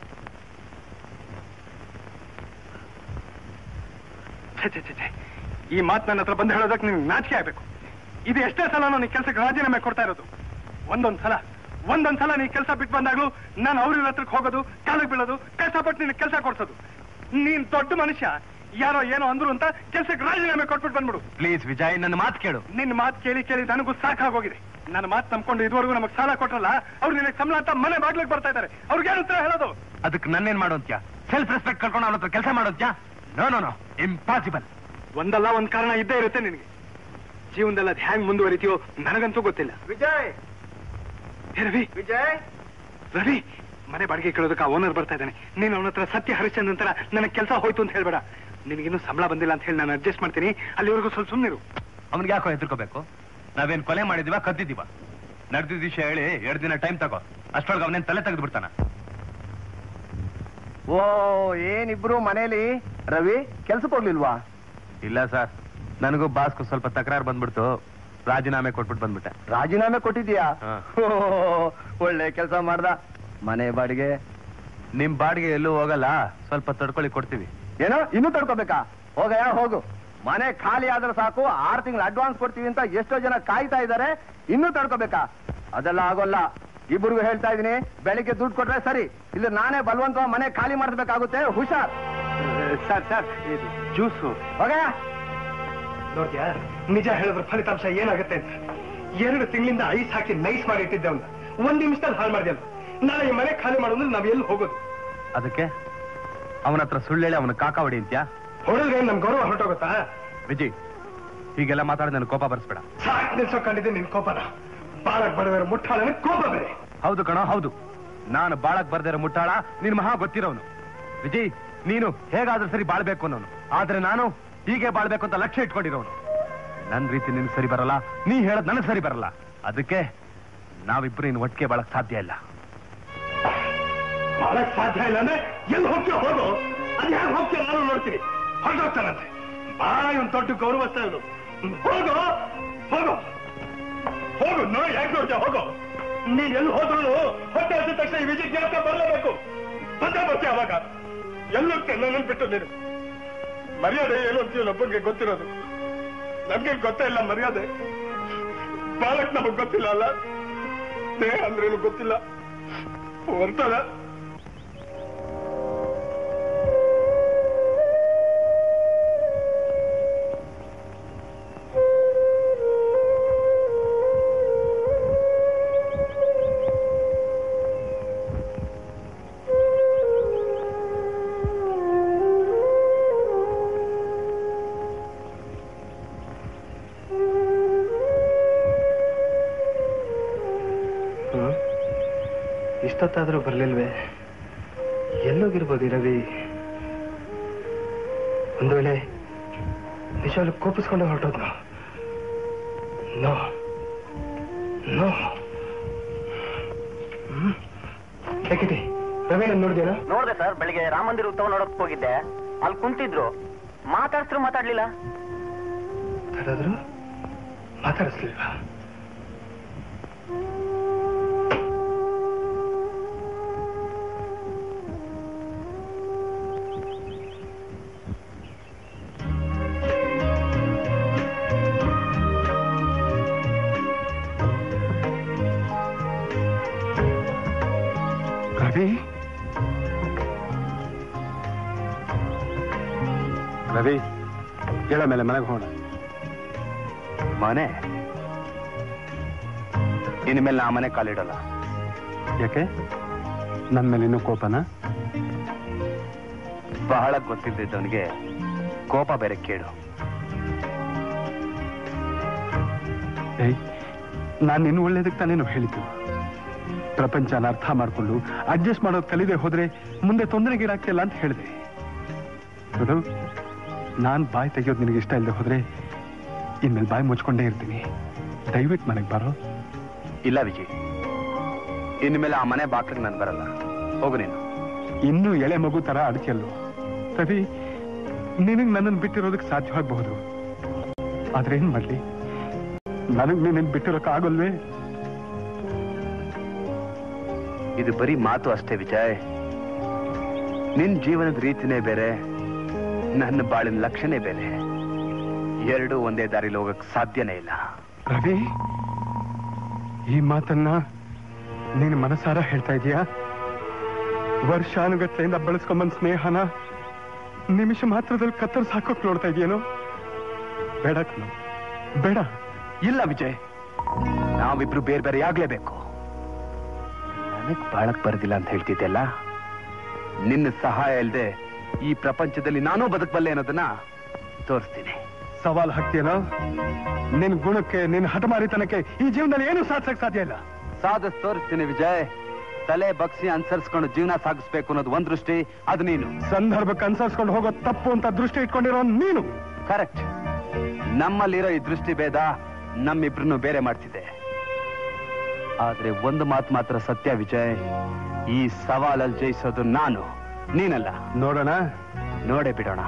S3: ಛೆ, ಛೆ, ಛೆ, ಛೆ. ಈ ಮಾತು ನನ್ನ ಹತ್ರ ಬಂದು ಹೇಳೋದಕ್ಕೆ ನಿನ್ಗೆ ನಾಚಿಕೆ ಆಗ್ಬೇಕು ಇದು ಎಷ್ಟೇ ಸಲ ನಾನು ಈ ಕೆಲ್ಸಕ್ಕೆ ರಾಜೀನಾಮೆ ಕೊಡ್ತಾ ಇರೋದು ಒಂದೊಂದ್ ಸಲ ಒಂದೊಂದ್ ಸಲ ನೀ ಕೆಲಸ ಬಿಟ್ಟು ಬಂದಾಗ್ಲೂ ನಾನು ಅವ್ರ ಹತ್ರಕ್ಕೆ ಹೋಗೋದು ಕಾಲಿಗೆ ಬೀಳೋದು ಕಷ್ಟಪಟ್ಟು ನಿನಗೆ ಕೆಲಸ ಕೊಡ್ಸೋದು ನೀನ್ ದೊಡ್ಡ ಮನುಷ್ಯ ಯಾರೋ ಏನೋ ಅಂದ್ರು ಅಂತ ಕೆಲ್ಸಕ್ಕೆ ರಾಜೀನಾಮೆ ಕೊಟ್ಬಿಟ್ಟು ಬಂದ್ಬಿಡು
S4: ಪ್ಲೀಸ್ ವಿಜಯ್ ನನ್ನ ಮಾತು ಕೇಳು
S3: ನಿನ್ನ ಮಾತು ಕೇಳಿ ಕೇಳಿ ನನಗೂ ಸಾಕಾಗೋಗಿದೆ ನನ್ನ ಮಾತು ನಂಬ್ಕೊಂಡು ಇದುವರೆಗೂ ನಮಗೆ ಸಾಲ ಕೊಟ್ರಲ್ಲ ಅವ್ರು ನಿನಗೆ ಸಂಬಳ ಅಂತ ಮನೆ ಬಾಗ್ಲಿಗೆ ಬರ್ತಾ ಇದ್ದಾರೆ ಅವ್ರಿಗೆ ಏನು ಉತ್ತರ ಹೇಳೋದು
S4: ಅದಕ್ಕೆ ನನ್ನೇನ್ ಮಾಡೋಂತ್ಯ ಸೆಲ್ಫ್ ರೆಸ್ಪೆಕ್ಟ್ ಕಳ್ಕೊಂಡು ಅವನ ಹತ್ರ ಕೆಲಸ ಮಾಡೋಂತ್ಯ ನೋ ನೋ ನೋ ಇಂಪಾಸಿಬಲ್
S3: ಒಂದಲ್ಲ ಒಂದ್ ಕಾರಣ ಇದ್ದೇ ಇರುತ್ತೆ ನಿನಗೆ ಜೀವನದಲ್ಲಿ ಅದು ಹ್ಯಾಂಗ್ ಮುಂದುವರಿತೀಯೋ ನನಗಂತೂ ಗೊತ್ತಿಲ್ಲ
S5: ವಿಜಯ್
S3: ಏ ರವಿ
S5: ವಿಜಯ್
S3: ರವಿ ಮನೆ ಬಾಡಿಗೆ ಕೇಳೋದಕ್ಕೆ ಆ ಓನರ್ ಬರ್ತಾ ಇದ್ದಾನೆ ನೀನು ಅವನ ಹತ್ರ ಸತ್ಯ ಹರಿಶ್ಚಂದ್ ನಂತರ ನನಗೆ ಕೆಲಸ ಹೋಯ್ತು ಅಂತ ಹೇಳ್ಬೇಡ ನಿನಗಿನ್ನೂ ಸಂಬಳ ಬಂದಿಲ್ಲ ಅಂತ ಹೇಳಿ ನಾನು ಅಡ್ಜಸ್ಟ್ ಮಾಡ್ತೀನಿ ಅಲ್ಲಿವರೆಗೂ ಸ್ವಲ್ಪ ಸುಮ್ಮನಿರು
S4: ಅವನಿಗೆ ಯಾಕೋ ಹೆದರ್ಕೋಬೇಕು ನಾವೇನ್ ಕೊಲೆ ಮಾಡಿದೀವ ಕದ್ದಿದೀವ ನಡೆದಿದ್ದ ವಿಷಯ ಹೇಳಿ ಎರಡು ದಿನ ಟೈಮ್ ತಗೋ ಅಷ್ಟೊಳಗೆ ಅವನೇನ್ ತಲೆ ತೆಗೆದು ಬಿಡ್ತಾನ
S5: ಓ ಏನಿಬ್ರು ಮನೇಲಿ ರವಿ ಕೆಲ್ಸಕ್ಕೆ ಹೋಗ್ಲಿಲ್ವಾ
S4: ಇಲ್ಲ ಸರ್ ನನಗೂ ಬಾಸ್ಗೂ ಸ್ವಲ್ಪ ತಕರಾರು ಬಂದ್ಬಿಡ್ತು ರಾಜೀನಾಮೆ ಕೊಟ್ಬಿಟ್ಟು ಬಂದ್ಬಿಟ್ಟೆ
S5: ರಾಜೀನಾಮೆ ಕೊಟ್ಟಿದ್ಯಾ
S4: ಹಾ.
S5: ಓ, ಒಳ್ಳೆ ಕೆಲಸ ಮಾಡ್ದ ಮನೆ ಬಾಡಿಗೆ
S4: ನಿಮ್ ಬಾಡಿಗೆ ಎಲ್ಲೂ ಹೋಗಲ್ಲ ಸ್ವಲ್ಪ ತಡ್ಕೊಳ್ಳಿ ಕೊಡ್ತೀವಿ
S5: ಏನೋ ಇನ್ನೂ ತಡ್ಕೋಬೇಕಾ ಹೋಗಯ್ಯ ಹೋಗು ಮನೆ ಖಾಲಿ ಆದ್ರೆ ಸಾಕು ಆರು ತಿಂಗಳು ಅಡ್ವಾನ್ಸ್ ಕೊಡ್ತೀವಿ ಅಂತ ಎಷ್ಟೋ ಜನ ಕಾಯ್ತಾ ಇದ್ದಾರೆ ಇನ್ನೂ ತಡ್ಕೋಬೇಕಾ ಅದೆಲ್ಲ ಆಗೋಲ್ಲ ಇಬ್ಬರಿಗೂ ಹೇಳ್ತಾ ಇದೀನಿ ಬೆಳಿಗ್ಗೆ ದುಡ್ಡು ಕೊಟ್ರೆ ಸರಿ ಇಲ್ಲ ನಾನೇ ಬಲವಂತ ಮನೆ ಖಾಲಿ ಮಾಡಿಸ್ಬೇಕಾಗುತ್ತೆ ಹುಷಾರ್
S3: ಸರ್ ಸರ್ ಇದು ಜ್ಯೂಸು
S5: ಹೋಗಯ್ಯ
S3: ನೋಡ್ಯಾ ನಿಜ ಹೇಳಿದ್ರ ಫಲಿತಾಂಶ ಏನಾಗುತ್ತೆ ಅಂತ ಎರಡು ತಿಂಗಳಿಂದ ಐಸ್ ಹಾಕಿ ನೈಸ್ ಮಾಡಿ ಇಟ್ಟಿದ್ದೆ ಅವ್ನ ಒಂದ್ ನಿಮಿಷದಲ್ಲಿ ಹಾಳು ಮಾಡಿದೆ ನಾಳೆ ಈ ಮನೆ ಖಾಲಿ ಮಾಡೋದ್ರೆ ನಾವ್ ಎಲ್ಲಿ ಹೋಗೋದು
S4: ಅದಕ್ಕೆ ಅವನ ಹತ್ರ ಸುಳ್ಳು ಹೇಳಿ ಅವನ ಕಾಕ ಹೊಡಿ ಅಂತ್ಯಾ
S3: ಹೊಡೆದ್ರೆ ನಮ್ ಗೌರವ ಹೊರಟೋಗುತ್ತಾ
S4: ವಿಜಯ್ ಹೀಗೆಲ್ಲ ಮಾತಾಡಿ ನನ್ ಕೋಪ ಬರ್ಸ್ಬೇಡ
S3: ಸಾಕ್ ನಿಲ್ಸೋಕೊಂಡಿದ್ದೆ ನಿನ್ ಕೋಪನ ಬಾಳಕ್ ಬಡವರ ಮುಟ್ಟಾಳನ ಕೋಪ ಬೇರೆ
S4: ಹೌದು ಕಣೋ ಹೌದು ನಾನು ಬಾಳಕ್ ಬರ್ದಿರೋ ಮುಟ್ಟಾಳ ನಿನ್ ಮಹಾ ಗೊತ್ತಿರೋನು ವಿಜಯ್ ನೀನು ಹೇಗಾದ್ರೂ ಸರಿ ಬಾಳ್ಬೇಕು ಅನ್ನೋನು ಆದ್ರೆ ನಾನು ಹೀಗೆ ಬಾಳ್ಬೇಕು ಅಂತ ಲಕ್ಷ್ಯ ಇಟ್ಕೊಂಡಿರೋನು ನನ್ ರೀತಿ ನಿನ್ ಸರಿ ಬರಲ್ಲ ನೀ ಹೇಳದ್ ನನಗ್ ಸರಿ ಬರಲ್ಲ ಅದಕ್ಕೆ ನಾವಿಬ್ರು ಇನ್ನು ಒಟ್ಟಿಗೆ ಬಾಳಕ್ ಸಾಧ್ಯ ಇಲ್ಲ
S3: ಬಾಳಕ್ ಸಾಧ್ಯ ಇಲ್ಲ ಅಂದ್ರೆ ಎಲ್ಲಿ ಹೋಗ್ತೀಯ ಹೋಗು ಅದ್ ಹೇಗೆ ಹೋಗ್ತೀಯ ನಾನು ನೋಡ್ತೀನಿ ಹೊರಟೋಗ್ತಾನಂತೆ ಬಾಳ ಒಂದ್ ದೊಡ್ಡ ಗೌರವಸ್ಥ ಇದು ಹೋಗು ಹೋಗು ಹೋಗು ನೋಡಿ ಯಾಕೆ ನೋಡ್ತೀಯ ಹೋಗು ನೀನ್ ಎಲ್ಲಿ ಹೋದ್ರು ಹೊಟ್ಟೆ ಹಸಿದ ತಕ್ಷಣ ಈ ವಿಜಯ್ ಜ್ಞಾಪಕ ಬರಲೇಬೇಕು ಬಂದೇ ಬರ್ತೀಯ ಅವಾಗ ಎಲ್ಲೋಗ್ತೀಯ ನನ್ನನ್ನು ಬಿಟ್ಟು ನೀನು ಮರ್ಯಾದೆ ಏನು ಅಂತೀಯ ಒಬ್ಬನಿಗೆ ಗೊತ್ತಿರೋದು ನಮ್ಗೆ ಗೊತ್ತೇ ಇಲ್ಲ ಮರ್ಯಾದೆ ಬಾಲಕ್ ನಮಗ್ ಗೊತ್ತಿಲ್ಲ ಅಲ್ಲ ಸ್ನೇಹ ಅಂದ್ರೇನು ಗೊತ್ತಿಲ್ಲ ಹೊರ್ತದ ಇಷ್ಟೊತ್ತಾದ್ರೂ ಬರ್ಲಿಲ್ವೇ ಎಲ್ಲೋಗಿರ್ಬೋದು ಈ ರವಿ ಒಂದು ವೇಳೆ ನಿಜವಾಗ್ಲೂ ಕೋಪಿಸ್ಕೊಂಡು ಹೊರಟೋದ್ನು ನೋ ನೋ ಯಾಕಿದೆ ರವಿ ನಾನು ನೋಡಿದೇನಾ
S7: ನೋಡ್ದೆ ಸರ್ ಬೆಳಿಗ್ಗೆ ರಾಮ ಮಂದಿರ ಉತ್ಸವ ನೋಡಕ್ ಹೋಗಿದ್ದೆ ಅಲ್ಲಿ ಕುಂತಿದ್ರು ಮಾತಾಡ್ಸ್ರು ಮಾತಾಡ್ಲಿಲ್ಲ
S3: ಯಾರಾದ್ರೂ ಮಾತಾಡಿಸ್ಲಿಲ್ವಾ ರವಿ ರವಿ ಹೇಳ ಮೇಲೆ ಮನೆಗೆ ಹೋಗೋಣ
S4: ಮನೆ ಇನ್ಮೇಲೆ ನಾ ಮನೆ ಕಾಲಿಡಲ್ಲ
S3: ಯಾಕೆ ನನ್ನ ಮೇಲೆ ಇನ್ನೂ ಕೋಪನ
S4: ಬಹಳ ಗೊತ್ತಿದ್ದವನಿಗೆ ಕೋಪ ಬೇರೆ ಕೇಳು
S3: ಏಯ್ ನಾನು ನಿನ್ನ ಒಳ್ಳೇದಕ್ಕೆ ತಾನೇನು ಹೇಳಿದ್ದು ಪ್ರಪಂಚನ ಅರ್ಥ ಮಾಡ್ಕೊಂಡು ಅಡ್ಜಸ್ಟ್ ಮಾಡೋದು ಕಲಿದೆ ಹೋದ್ರೆ ಮುಂದೆ ತೊಂದರೆಗೀಡಾಗ್ತಿಲ್ಲ ಅಂತ ಹೇಳಿದೆ ಹೌದು ನಾನು ಬಾಯಿ ತೆಗಿಯೋದು ನಿನಗೆ ಇಷ್ಟ ಇಲ್ಲದೆ ಹೋದ್ರೆ ಇನ್ಮೇಲೆ ಬಾಯಿ ಮುಚ್ಕೊಂಡೇ ಇರ್ತೀನಿ ದಯವಿಟ್ಟು ಮನೆಗೆ ಬರೋ
S4: ಇಲ್ಲ ವಿಜಯ್ ಇನ್ಮೇಲೆ ಆ ಮನೆ ಬಾಕ್ಲಿಗೆ ನಾನು ಬರಲ್ಲ ಹೋಗು ನೀನು
S3: ಇನ್ನೂ ಎಳೆ ಮಗು ತರ ಅಡಕೆಲ್ಲು ಸರಿ ನಿನಗ್ ನನ್ನನ್ನು ಬಿಟ್ಟಿರೋದಕ್ಕೆ ಸಾಧ್ಯವಾಗಬಹುದು ಆದ್ರೆ ಏನ್ ಮಾಡ್ಲಿ ನನಗ್ ನಿನ್ನ ಬಿಟ್ಟಿರೋಕ್ ಆಗಲ್ವೇ
S4: ಇದು ಬರೀ ಮಾತು ಅಷ್ಟೇ ವಿಜಯ್ ನಿನ್ ಜೀವನದ ರೀತಿನೇ ಬೇರೆ ನನ್ನ ಬಾಳಿನ ಲಕ್ಷಣೇ ಬೇರೆ ಎರಡೂ ಒಂದೇ ದಾರಿಲಿ ಹೋಗಕ್ ಸಾಧ್ಯನೇ ಇಲ್ಲ
S3: ರವಿ ಈ ಮಾತನ್ನ ನೀನು ಮನಸಾರ ಹೇಳ್ತಾ ಇದೀಯಾ ವರ್ಷಾನುಗಟ್ಲೆಯಿಂದ ಬೆಳೆಸ್ಕೊಂಬಂದ್ ಸ್ನೇಹನ ನಿಮಿಷ ಮಾತ್ರದಲ್ಲಿ ಕತ್ತರಿಸಿ ಹಾಕೋಕ್ ನೋಡ್ತಾ ಇದೆಯೇನೋ ಬೇಡ ಕಣೋ, ಬೇಡ
S4: ಇಲ್ಲ ವಿಜಯ್ ನಾವಿಬ್ರು ಬೇರೆ ಬೇರೆ ಆಗ್ಲೇಬೇಕು ನನಗ್ ಬಾಳಕ್ ಬರೋದಿಲ್ಲ ಅಂತ ಹೇಳ್ತಿದ್ದೆಲ್ಲ ನಿನ್ನ ಸಹಾಯ ಇಲ್ಲದೆ ಈ ಪ್ರಪಂಚದಲ್ಲಿ ನಾನೂ ಬದುಕಬಲ್ಲೆ ಅನ್ನೋದನ್ನ ತೋರಿಸ್ತೀನಿ
S3: ಸವಾಲ್ ಹಾಕ್ತೀಯನೋ ನಿನ್ ಗುಣಕ್ಕೆ ನಿನ್ ಹಠಮಾರಿತನಕ್ಕೆ ಈ ಜೀವನದಲ್ಲಿ ಏನು ಸಾಧಿಸಕ್ ಸಾಧ್ಯ ಇಲ್ಲ
S4: ಸಾಧಿಸ್ ತೋರಿಸ್ತೀನಿ ವಿಜಯ್ ತಲೆ ಬಗ್ಸಿ ಅನುಸರಿಸ್ಕೊಂಡು ಜೀವನ ಸಾಗಿಸ್ಬೇಕು ಅನ್ನೋದು ಒಂದ್ ದೃಷ್ಟಿ ಅದು ನೀನು
S3: ಸಂದರ್ಭಕ್ಕೆ ಅನುಸರಿಸ್ಕೊಂಡು ಹೋಗೋ ತಪ್ಪು ಅಂತ ದೃಷ್ಟಿ ಇಟ್ಕೊಂಡಿರೋ ನೀನು
S4: ಕರೆಕ್ಟ್ ನಮ್ಮಲ್ಲಿರೋ ಈ ದೃಷ್ಟಿ ಭೇದ ನಮ್ಮಿಬ್ರನ್ನು ಬೇರೆ ಮಾಡ್ತಿದೆ ಆದ್ರೆ ಒಂದು ಮಾತು ಮಾತ್ರ ಸತ್ಯ ವಿಜಯ್ ಈ ಸವಾಲಲ್ಲಿ ಜಯಿಸೋದು ನಾನು ನೀನಲ್ಲ
S3: ನೋಡೋಣ
S4: ನೋಡೇ ಬಿಡೋಣ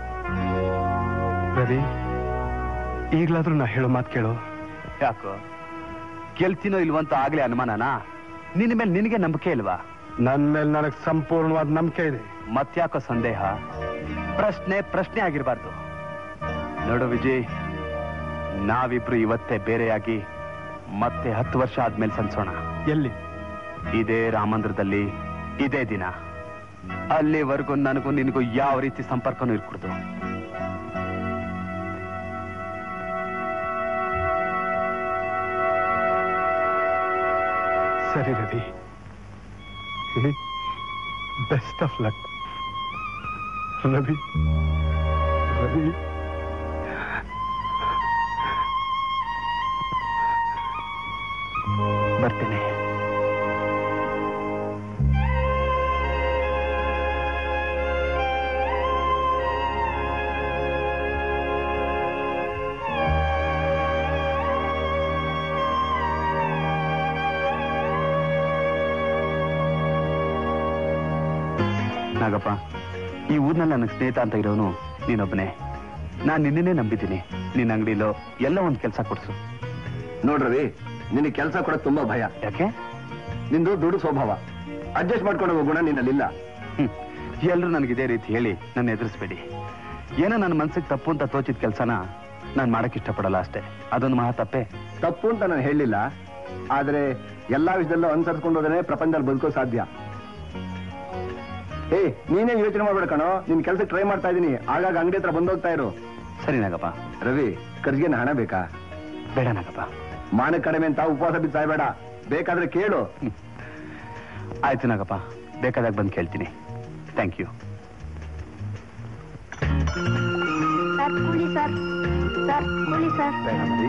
S3: ರವಿ ಈಗ್ಲಾದ್ರೂ ನಾ ಹೇಳೋ ಮಾತು ಕೇಳು
S4: ಯಾಕೋ ಗೆಲ್ತೀನೋ ಇಲ್ವಂತ ಆಗ್ಲೇ ಅನುಮಾನನಾ ನಿನ್ನ ಮೇಲೆ ನಿನಗೆ ನಂಬಿಕೆ ಇಲ್ವಾ
S3: ನನ್ ಮೇಲೆ ನನಗ್ ಸಂಪೂರ್ಣವಾದ ನಂಬಿಕೆ ಇದೆ
S4: ಮತ್ಯಾಕೋ ಸಂದೇಹ ಪ್ರಶ್ನೆ ಪ್ರಶ್ನೆ ಆಗಿರ್ಬಾರ್ದು ನೋಡು ವಿಜಯ್ ನಾವಿಬ್ರು ಇವತ್ತೇ ಬೇರೆಯಾಗಿ ಮತ್ತೆ ಹತ್ತು ವರ್ಷ ಆದ್ಮೇಲೆ ಸನ್ಸೋಣ
S3: ಎಲ್ಲಿ
S4: ಇದೇ ರಾಮಂದ್ರದಲ್ಲಿ ಇದೇ ದಿನ ಅಲ್ಲಿವರೆಗೂ ನನಗೂ ನಿನಗೂ ಯಾವ ರೀತಿ ಸಂಪರ್ಕನೂ ಇರ್ಕೂಡ್ದು
S3: ಸರಿ Ravi best of luck Ravi Ravi
S4: ಬರ್ತೇನೆ ನಾಗಪ್ಪ ಈ ಊರ್ನಲ್ಲಿ ನನಗೆ ಸ್ನೇಹಿತ ಅಂತ ಇರೋನು ನೀನೊಬ್ಬನೇ ನಾನು ನಿನ್ನೇ ನಂಬಿದ್ದೀನಿ ನಿನ್ನ ಅಂಗಡಿಲೋ ಎಲ್ಲ ಒಂದು ಕೆಲಸ ಕೊಡ್ಸು
S5: ನೋಡ್ರವಿ ನಿನಗೆ ಕೆಲಸ ಕೊಡಕ್ ತುಂಬಾ ಭಯ
S4: ಯಾಕೆ
S5: ನಿಂದು ದುಡು ಸ್ವಭಾವ ಅಡ್ಜಸ್ಟ್ ಮಾಡ್ಕೊಂಡು ಹೋಗೋ ಗುಣ ನಿನ್ನಲ್ಲಿಲ್ಲ
S4: ಹ್ಮ್ ಎಲ್ರು ನನಗೆ ಇದೇ ರೀತಿ ಹೇಳಿ ನನ್ನ ಎದುರಿಸ್ಬೇಡಿ ಏನೋ ನನ್ನ ಮನ್ಸಿಗೆ ತಪ್ಪು ಅಂತ ತೋಚಿದ ಕೆಲಸನ ನಾನು ಮಾಡಕ್ ಇಷ್ಟಪಡಲ್ಲ ಅಷ್ಟೇ ಅದೊಂದು ಮಹಾ ತಪ್ಪೆ
S5: ತಪ್ಪು ಅಂತ ನಾನು ಹೇಳಿಲ್ಲ ಆದ್ರೆ ಎಲ್ಲಾ ವಿಷಯದಲ್ಲೂ ಅನುಸರಿಸ್ಕೊಂಡು ಹೋದ್ರೆ ಪ್ರಪಂಚದಲ್ಲಿ ಬದುಕೋ ಸಾಧ್ಯ ಏ ನೀನೇ ಯೋಚನೆ ಮಾಡ್ಬೇಡ ಕಣೋ ನಿನ್ ಕೆಲ್ಸಕ್ಕೆ ಟ್ರೈ ಮಾಡ್ತಾ ಇದೀನಿ ಆಗಾಗ ಅಂಗಡಿ ಹತ್ರ ಬಂದೋಗ್ತಾ ಇರು
S4: ಸರಿ ನಾಗಪ್ಪ
S5: ರವಿ ಖರ್ಚಿಗೆ ಹಣ ಬೇಕಾ
S4: ಬೇಡ ನಾಗಪ್ಪ
S5: ಮಾನ ಕಡಿಮೆ ಅಂತ ಉಪವಾಸ ಬಿದ್ದು ಸಾಯ್ಬೇಡ ಬೇಕಾದ್ರೆ ಕೇಳು
S4: ಆಯ್ತು ನಾಗಪ್ಪ ಬೇಕಾದಾಗ ಬಂದು ಕೇಳ್ತೀನಿ ಥ್ಯಾಂಕ್ ಯು
S2: ಸರ್ ಕೂಲಿ ಸರ್ ಸರ್ ಕೂಲಿ ಸರ್
S5: ಬೇಡ ಮರಿ.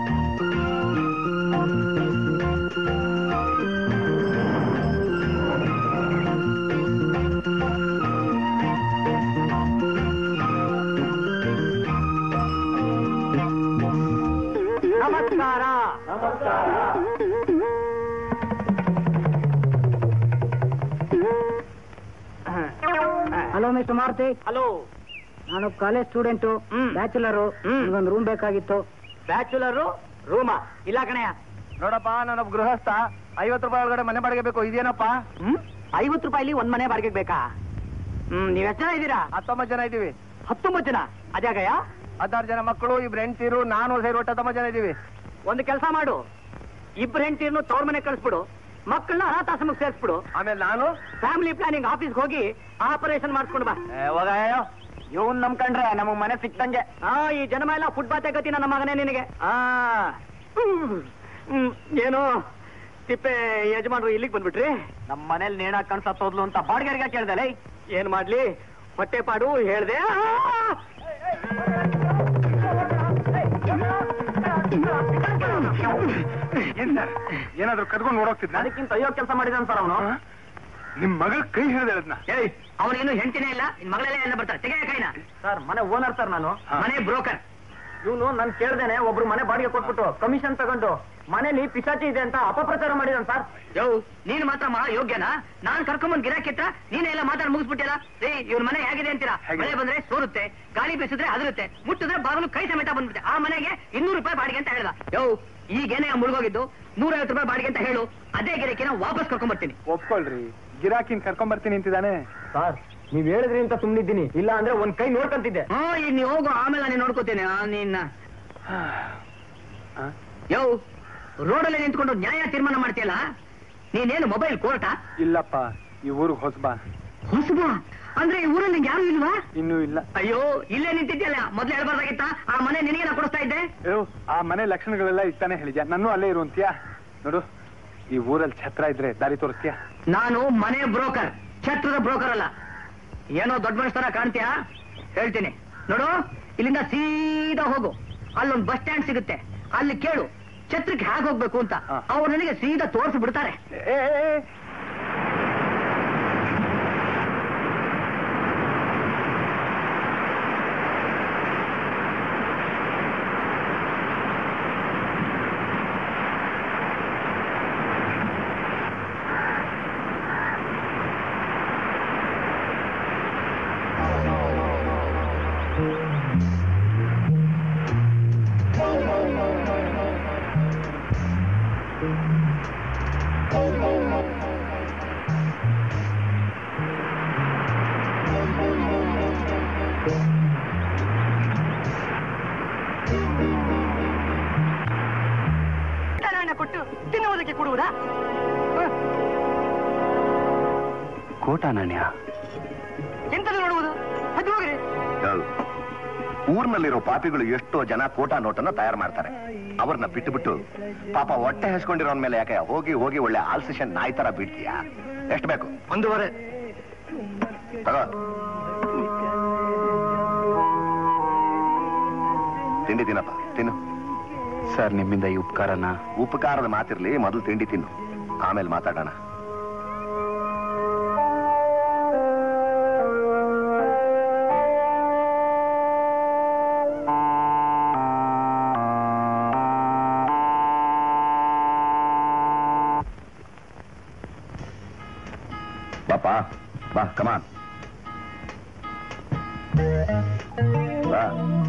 S6: ನಮಸ್ಕಾರ
S8: ಹಲೋ ಮಿಸ್ಟರ್ ಮಾರುತಿ
S6: ಹಲೋ
S8: ನಾನು college student
S6: hmm.
S8: Bachelor
S6: hmm.
S8: ಒಂದು ರೂಮ್ ಬೇಕಾಗಿತ್ತು
S6: ಬ್ಯಾಚುಲರು ರೂಮಾ ಇಲ್ಲ ಕಣಯ್ಯ
S5: ನೋಡಪ್ಪ ನಾನೊಬ್ಬ ಗೃಹಸ್ಥ ಐವತ್ತು ರೂಪಾಯಿ ಒಳಗಡೆ ಮನೆ ಬಾಡಿಗೆ ಬೇಕು ಇದೇನಪ್ಪ
S6: ಹ್ಮ್ ಐವತ್ತು ರೂಪಾಯಿಲಿ ಒಂದ್ ಮನೆ ಬಾಡಿಗೆ ಬೇಕಾ ಹ್ಮ್ ನೀವ್ ಎಷ್ಟು ಜನ ಇದ್ದೀರಾ
S5: ಹತ್ತೊಂಬತ್ತು ಜನ ಇದೀವಿ
S6: ಹತ್ತೊಂಬತ್ತು ಜನ ಅದ್ಯಾಗಯ್ಯ
S5: ಹದಿನಾರು ಜನ ಮಕ್ಕಳು ಇಬ್ರು ಹೆಂಡ್ತೀರು ನಾನು ಸೇರಿ ಒಟ್ಟು ಹತ್ತೊಂಬತ್ತು ಜನ ಇದೀವಿ
S6: ಒಂದು ಕೆಲಸ ಮಾಡು ಇಬ್ರು ಹೆಂಡತಿಯನ್ನು ತವ್ರ ಮನೆ ಕಳಿಸ್ಬಿಡು ಮಕ್ಕಳನ್ನ ಅನಾಥಾಶ್ರಮಕ್ಕೆ ಸೇರಿಸ್ಬಿಡು
S5: ಆಮೇಲೆ ನಾನು
S6: ಫ್ಯಾಮಿಲಿ ಪ್ಲಾನಿಂಗ್ ಆಫೀಸ್ಗೆ ಹೋಗಿ ಆಪರೇಷನ್ ಮಾಡಿಸ್ಕೊಂಡು ಬಾ
S8: ಇವನ್ ನಂಬ್ಕೊಂಡ್ರೆ ನಮಗ್ ಮನೆ ಸಿಕ್ತಂಗೆ
S6: ಆ ಈ ಜನ್ಮ ಎಲ್ಲ ಫುಡ್ ಬಾತೆ ಗತಿ ನನ್ನ ಮಗನೇ ನಿನಗೆ ಆ ಹ್ಮ್. ಹ್ಮ್. ಏನು ತಿಪ್ಪೆ ಯಜಮಾನ್ರು ಇಲ್ಲಿಗೆ ಬಂದ್ಬಿಟ್ರಿ
S8: ನಮ್ ಮನೇಲಿ ನೇಣ ಕಣ್ಸತ್ತೋದ್ಲು ಅಂತ ಬಾಡಿಗೆರ್ಗ ಕೇಳ್ದಲ್ಲ
S6: ಏನ್ ಮಾಡ್ಲಿ ಹೊಟ್ಟೆ ಪಾಡು ಹೇಳ್ದೆ ಆ!
S3: ಏನ್ ಸರ್ ಏನಾದ್ರೂ ಕದ್ಕೊಂಡು ಓಡೋಗ್ತಿದ್ನ
S8: ಅದಕ್ಕಿಂತ ಅಯ್ಯೋ ಕೆಲಸ ಮಾಡಿದಾನೆ ಸರ್ ಅವನು
S3: ನಿಮ್ ಮಗಳ ಕೈ ಹಿಡಿದ ಹೇಳದ್ನ
S7: ಏಯ್ ಅವನೇನು ಹೆಂಡತಿನೇ ಇಲ್ಲ ನಿನ್ ಮಗಳೆಲ್ಲ ಎಲ್ಲ ಬರ್ತಾರೆ ತೆಗೆಯ ಕೈನ
S8: ಸರ್ ಮನೆ ಓನರ್ ಸರ್ ನಾನು
S3: ಹಾ.
S7: ಮನೆ ಬ್ರೋಕರ್
S8: ಇವನು ನನ್ ಕೇಳ್ದೇನೆ ಒಬ್ರು ಮನೆ ಬಾಡಿಗೆ ಕೊಟ್ಬಿಟ್ಟು ಕಮಿಷನ್ ತಗೊಂಡು ಮನೇಲಿ ಪಿಸಾಚಿ ಇದೆ ಅಂತ ಅಪಪ್ರಚಾರ ಮಾಡಿದಾನೆ ಸರ್
S7: ಯೋ ನೀನ್ ಮಾತ್ರ ಮಹಾ ಯೋಗ್ಯನಾ ನಾನ್ ಕರ್ಕೊಂಬಂದ್ ಗಿರಾಕಿ ಹತ್ರ ನೀನೇ ಎಲ್ಲ ಮಾತಾಡಿ ಮುಗಿಸ್ಬಿಟ್ಟಿಲ್ಲ ರೀ ಇವ್ರ ಮನೆ ಹೇಗಿದೆ ಅಂತೀರಾ
S3: ಹೇಗೆ?
S7: ಮಳೆ ಬಂದ್ರೆ ಸೋರುತ್ತೆ ಗಾಳಿ ಬೀಸಿದ್ರೆ ಅದರುತ್ತೆ ಮುಟ್ಟಿದ್ರೆ ಬಾಗಿಲು ಕೈ ಸಮೇತ ಬಂದ್ಬಿಟ್ಟೆ ಆ ಮನೆಗೆ ಇನ್ನೂರು ರೂಪಾಯಿ ಬಾಡಿಗೆ ಅಂತ ಹೇಳ್ದ ಯೋ ಈಗೇನೆ ಮುಳುಗೋಗಿದ್ದು ನೂರೈವತ್ತು ರೂಪಾಯಿ ಬಾಡಿಗೆ ಅಂತ ಹೇಳು ಅದೇ ಗಿರಾಕಿನ ವಾಪಸ್ ಕರ್ಕೊಂಡ್ ಬರ್ತೀನಿ
S3: ಒಪ್ಕೊಳ್ರಿ ಗಿರಾಕಿನ್ ಕರ್ಕೊಂಡ್ ಬರ್ತೀನಿ ಅಂತಿದ್ದಾನೆ
S8: ಸರ್ ನೀವ್ ಹೇಳಿದ್ರಿ ಅಂತ ಸುಮ್ನಿದ್ದೀನಿ ಇಲ್ಲ ಅಂದ್ರೆ ಒಂದ್ ಕೈ ನೋಡ್ಕಂತಿದ್ದೆ
S7: ಹಾ ಈಗ ನೀವು ಹೋಗು ಆಮೇಲೆ ನಾನು ನೋಡ್ಕೋತೇನೆ ಆ, ನಿನ್ನ
S3: ಆ?
S7: ಯೋ ರೋಡಲ್ಲಿ ನಿಂತ್ಕೊಂಡು ನ್ಯಾಯ ತೀರ್ಮಾನ ಮಾಡ್ತೀಯಲ್ಲ ನೀನೇನು ಮೊಬೈಲ್ ಕೋರ್ಟಾ
S3: ಇಲ್ಲಪ್ಪ ಈ ಊರಿಗೆ ಹೊಸಬಾ
S7: ಹೊಸಬ ಅಂದ್ರೆ ಈ ಊರಲ್ಲಿ ನಿಂಗೆ ಯಾರು ಇಲ್ವಾ
S3: ಇನ್ನೂ ಇಲ್ಲ
S7: ಅಯ್ಯೋ ಇಲ್ಲೇ ನಿಂತಿದ್ಯಲ್ಲ ಮೊದ್ಲು ಹೇಳ್ಬಾರ್ದಾಗಿತ್ತ ಆ ಮನೆ ನಿನಗೆ ನಾ ಕೊಡಿಸ್ತಾ ಇದ್ದೆ
S3: ಅಯ್ಯೋ ಆ ಮನೆ ಲಕ್ಷಣಗಳೆಲ್ಲ ಇತ್ತಾನೆ ಹೇಳಿದ್ಯಾ ನನ್ನೂ ಅಲ್ಲೇ ಇರುವಂತೀಯಾ ನೋಡು ಈ ಊರಲ್ಲಿ ಛತ್ರ ಇದ್ರೆ ದಾರಿ ತೋರಿಸ್ತೀಯಾ
S7: ನಾನು ಮನೆ ಬ್ರೋಕರ್ ಛತ್ರದ ಬ್ರೋಕರ್ ಅಲ್ಲ ಏನೋ ದೊಡ್ಡ ಮನುಷ್ಯರ ಕಾಣ್ತೀಯಾ ಹೇಳ್ತೀನಿ ನೋಡು ಇಲ್ಲಿಂದ ಸೀದಾ ಹೋಗು ಅಲ್ಲೊಂದು ಬಸ್ ಸ್ಟ್ಯಾಂಡ್ ಸಿಗುತ್ತೆ ಅಲ್ಲಿ ಕೇಳು ಛತ್ರಕ್ಕೆ ಹೇಗೆ ಹೋಗ್ಬೇಕು ಅಂತ
S3: ಹಾ.
S7: ಅವ್ರು ನನಗೆ ಸೀದಾ ತೋರಿಸಿ ಬಿಡ್ತಾರೆ
S3: ಏ, ಏ, ಏ,
S7: ಕೊಟ್ಟು ತಿನ್ನುವುದಕ್ಕೆ ಕೊಡುವುದಾ
S4: ಕೋಟ ನಾಣ್ಯ
S7: ಎಂತಲ್ಲಿ ನೋಡುವುದು ಅದು ಹೋಗ್ರಿ
S5: ಊರ್ನಲ್ಲಿರೋ ಪಾಪಿಗಳು ಎಷ್ಟೋ ಜನ ಕೋಟಾ ನೋಟನ್ನ ತಯಾರು ಮಾಡ್ತಾರೆ ಅವ್ರನ್ನ ಬಿಟ್ಟು ಬಿಟ್ಟು ಪಾಪ ಹೊಟ್ಟೆ ಹೆಸ್ಕೊಂಡಿರೋನ್ ಮೇಲೆ ಯಾಕೆ ಹೋಗಿ ಹೋಗಿ ಒಳ್ಳೆ ಆಲ್ಸಿಷನ್ ನಾಯಿ ತರ ಬಿಡ್ತೀಯಾ ಎಷ್ಟು ಬೇಕು
S8: ಒಂದೂವರೆ
S5: ತಗೋ ತಿಂಡಿ ತಿನ್ನಪ್ಪ ತಿನ್ನು
S4: ಸರ್ ನಿಮ್ಮಿಂದ ಈ ಉಪಕಾರನ
S5: ಉಪಕಾರದ ಮಾತಿರ್ಲಿ ಮೊದಲು ತಿಂಡಿ ತಿನ್ನು ಆಮೇಲೆ ಮಾತಾಡೋಣ ಬಾಪಾ ಬಾ ಕಮಾನ್ ಬಾ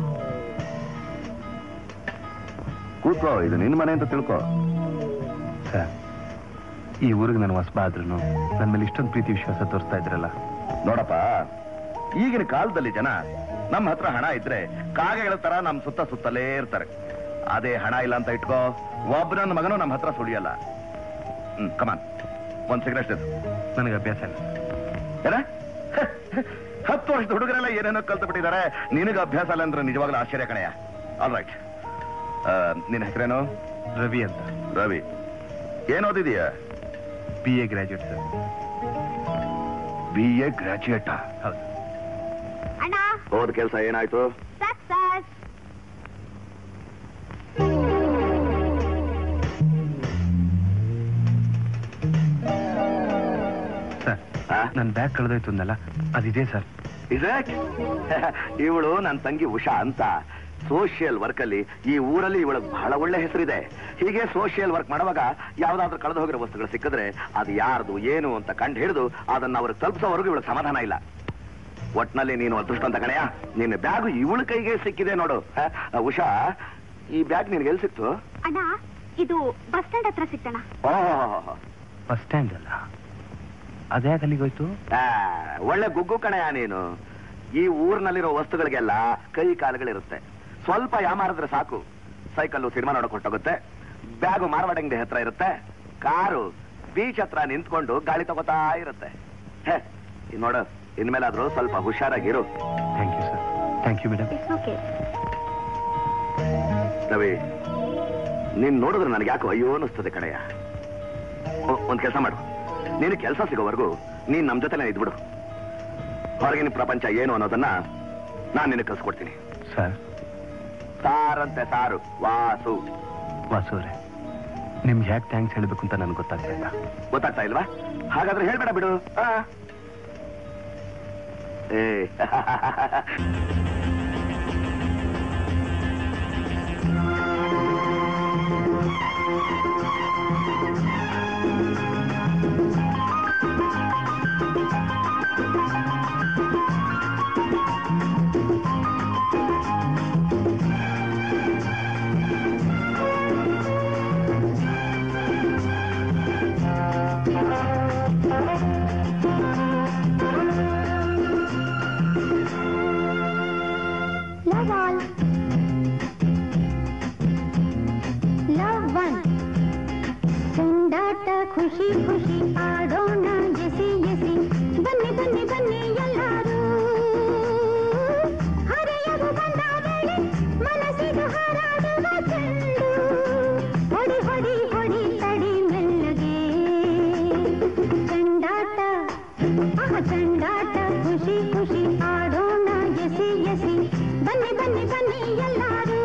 S5: ಕೂತ್ಕೋ ಇದು ನಿನ್ನ ಮನೆ ಅಂತ ತಿಳ್ಕೋ
S4: ಸರ್ ಈ ಊರಿಗೆ ನಾನು ಹೊಸಬ ಆದ್ರೂ ನನ್ನ ಮೇಲೆ ಇಷ್ಟೊಂದು ಪ್ರೀತಿ ವಿಶ್ವಾಸ ತೋರಿಸ್ತಾ ಇದ್ರಲ್ಲ
S5: ನೋಡಪ್ಪ ಈಗಿನ ಕಾಲದಲ್ಲಿ ಜನ ನಮ್ಮ ಹತ್ರ ಹಣ ಇದ್ರೆ ಕಾಗೆಗಳ ತರ ನಮ್ ಸುತ್ತ ಸುತ್ತಲೇ ಇರ್ತಾರೆ ಅದೇ ಹಣ ಇಲ್ಲ ಅಂತ ಇಟ್ಕೋ ಒಬ್ಬ ನನ್ನ ಮಗನು ನಮ್ಮ ಹತ್ರ ಸುಳಿಯಲ್ಲ ಹ್ಮ್ ಕಮಾನ್ ಒಂದ್ ಸಿಗರೇಟ್
S4: ನನಗೆ ಅಭ್ಯಾಸ ಇಲ್ಲ
S5: ಏನ ಹತ್ತು ವರ್ಷದ ಹುಡುಗರೆಲ್ಲ ಏನೇನೋ ಕಲ್ತು ಬಿಟ್ಟಿದ್ದಾರೆ ನಿನಗೆ ಅಭ್ಯಾಸ ಇಲ್ಲ ಅಂದ್ರೆ ನಿಜವಾಗ್ಲೂ ಆಶ್ಚರ್ಯ ಕಣಯ್ಯ ಆಲ್ ರೈಟ್ ನಿನ್ನ ಹೆಸರೇನು
S4: ರವಿ ಅಂತ
S5: ರವಿ ಏನ್ ಓದಿದೀಯ
S4: B A graduate sir
S5: B A graduate
S4: ಹೌದು
S2: ಅಣ್ಣ
S5: ಹೋದ ಕೆಲಸ ಏನಾಯ್ತು
S2: ಸಕ್ಸಸ್
S4: ಸರ್
S5: ಆ?
S4: ನನ್ನ ಬ್ಯಾಗ್ ಕಳೆದೋಯ್ತು ಅಂದಲ್ಲ ಅದಿದೆ ಸರ್
S5: ಇಟ್ ಇವಳು ನನ್ನ ತಂಗಿ ಉಷಾ ಅಂತ ಸೋಷಿಯಲ್ ವರ್ಕ್ ಅಲ್ಲಿ ಈ ಊರಲ್ಲಿ ಇವಳಿಗೆ ಬಹಳ ಒಳ್ಳೆ ಹೆಸರಿದೆ ಹೀಗೆ ಸೋಷಿಯಲ್ ವರ್ಕ್ ಮಾಡುವಾಗ ಯಾವ್ದಾದ್ರೂ ಕಳೆದು ಹೋಗಿರೋ ವಸ್ತುಗಳು ಸಿಕ್ಕಿದ್ರೆ ಅದು ಯಾರ್ದು ಏನು ಅಂತ ಕಂಡು ಹಿಡಿದು ಅದನ್ನ ಅವ್ರಿಗೆ ತಲುಪಿಸೋವರೆಗೂ ಇವಳಿಗೆ ಸಮಾಧಾನ ಇಲ್ಲ ಒಟ್ನಲ್ಲಿ ನೀನು ಅದೃಷ್ಟ ಅಂತ ಕಣಯ್ಯ ನಿನ್ನ ಬ್ಯಾಗು ಇವಳ ಕೈಗೆ ಸಿಕ್ಕಿದೆ ನೋಡು ಹ? ಉಷಾ ಈ ಬ್ಯಾಗ್ ನಿನ್ಗೆ ಎಲ್ಲಿ ಸಿಕ್ತು
S2: ಅಣ್ಣ ಇದು ಬಸ್ ಸ್ಟ್ಯಾಂಡ್ ಹತ್ರ ಸಿಕ್ತಣ್ಣ
S5: ಓಹ್
S4: ಬಸ್ ಸ್ಟ್ಯಾಂಡ್ ಅಲ್ಲ ಅದ್ಯಾಕೆ ಅಲ್ಲಿಗೆ ಹೋಯ್ತು
S5: ಆ, ಒಳ್ಳೆ ಗುಗ್ಗು ಕಣಯ್ಯ ನೀನು ಈ ಊರಿನಲ್ಲಿರೋ ವಸ್ತುಗಳಿಗೆಲ್ಲ ಕೈ ಕಾಲುಗಳಿರುತ್ತೆ ಸ್ವಲ್ಪ ಯಾಮಾರಿದ್ರೆ ಸಾಕು ಸೈಕಲ್ಲು ಸಿನಿಮಾ ನೋಡಕ್ ಹೊಟ್ಟೋಗುತ್ತೆ ಬ್ಯಾಗು ಮಾರ್ವಾಡ ಅಂಗಡಿ ಹತ್ರ ಇರುತ್ತೆ ಕಾರು ಬೀಚ್ ಹತ್ರ ನಿಂತ್ಕೊಂಡು ಗಾಳಿ ತಗೋತಾ ಇರುತ್ತೆ ಹೇ ಇದ್ ನೋಡು ಇನ್ಮೇಲಾದ್ರೂ ಸ್ವಲ್ಪ ಹುಷಾರಾಗಿರು
S4: thank you sir thank you madam
S2: it's okay
S5: Ravi ನೀನ್ ನೋಡಿದ್ರೆ ನನಗೆ ಯಾಕೋ ಅಯ್ಯೋ ಅನಿಸ್ತದೆ ಕಡೆಯ ಒಂದ್ ಕೆಲಸ ಮಾಡು ನೀನು ಕೆಲಸ ಸಿಗೋವರೆಗೂ ನೀನ್ ನಮ್ ಜೊತೆನೇ ಇದ್ಬಿಡು ಹೊರಗಿನ ಪ್ರಪಂಚ ಏನು ಅನ್ನೋದನ್ನ ನಾನ್ ನಿನಗೆ ಕಲ್ಸ್ಕೊಡ್ತೀನಿ
S4: ಸರ್
S5: ಸಾರಂತೆ ಸಾರು ವಾಸು
S4: ವಾಸು ಅವರೇ ನಿಮ್ಗೆ ಯಾಕೆ ಥ್ಯಾಂಕ್ಸ್ ಹೇಳಬೇಕು ಅಂತ ನನ್ಗೆ ಗೊತ್ತಾಗ್ತಾ ಇಲ್ಲ
S5: ಗೊತ್ತಾಗ್ತಾ ಇಲ್ವಾ ಹಾಗಾದ್ರೆ ಹೇಳ್ಬೇಡ ಬಿಡು ಆ. ಏ
S9: Love all. Love one. ಚೆಂಡಾಟ ಖುಷಿ ಖುಷಿ ಆಡೋಣ ಎಸಿ ಎಸಿ ಬನ್ನಿ ಬನ್ನಿ ಬನ್ನಿ ಎಲ್ಲರೂ ಹರೆಯದು ಬಂದ ವೇಳೆ ಮನಸ್ಸಿದು ಹಾರಾಡುವ ಚೆಂಡು ಹೊಡಿ ಹೊಡಿ ಹೊಡಿ ತಡಿ ಮೆಲ್ಲಗೆ ಚೆಂಡಾಟ ಆಹ ಚೆಂಡಾಟ ಖುಷಿ ಖುಷಿ ಆಡೋಣ ಎಸಿ ಎಸಿ ಬನ್ನಿ ಬನ್ನಿ ಬನ್ನಿ ಎಲ್ಲರೂ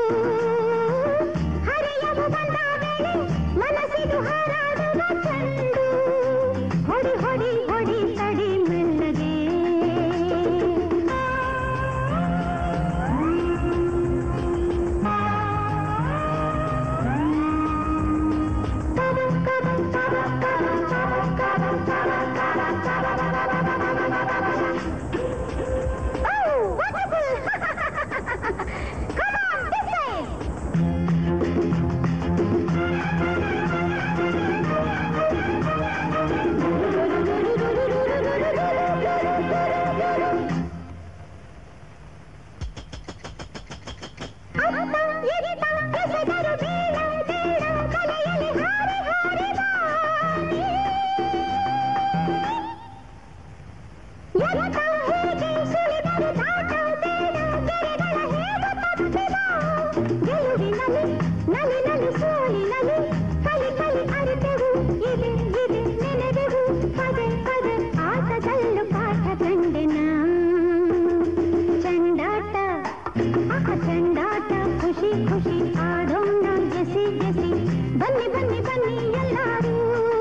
S9: ಹರೆಯವು ಬಂದ ವೇಳೆ ಮನಸ್ಸಿದು ಹಾರಾಡುವ ಚೆಂಡು ಹೊಡಿ ಹೊಡಿ ಹೊಡಿ ತಡಿ ಮೆಲ್ಲಗೆ Oh, wonderful! Come on, this side! ಅಪ್ಪ ಎರಿತ ಎಸೆದರು ಬೇಡ ಬೇಡ ಕಲೆಯಲ್ಲಿ ಹಾರಿ ಹಾರಿ ಬಾ ಎತ್ತ ಹೇಗೆ ಸುಳಿದರು ದಾಟ ಬೇಡ ಗೆರೆಗಳ ಹೇಗೆ ತಪ್ಪಿದ ಗೆಲುವಿನಲ್ಲಿ ನಲಿ ನಲಿ ಸೋಲಿನಲ್ಲಿ ಕಲಿ ಕಲಿ ಅರಿತೆವು ಇದೆ ಇದೆ ನೆನೆದೆವು ಪದೇ ಪದೇ ಆಟದಲ್ಲೂ ಪಾಠ ಕಂಡೆನ ಚೆಂಡಾಟ ಆಹ ಚೆಂಡಾಟ ಖುಷಿ ಖುಷಿ ಆಡೋಣ ಎಸಿ ಎಸಿ ಬನ್ನಿ ಬನ್ನಿ ಬನ್ನಿ ಎಲ್ಲರೂ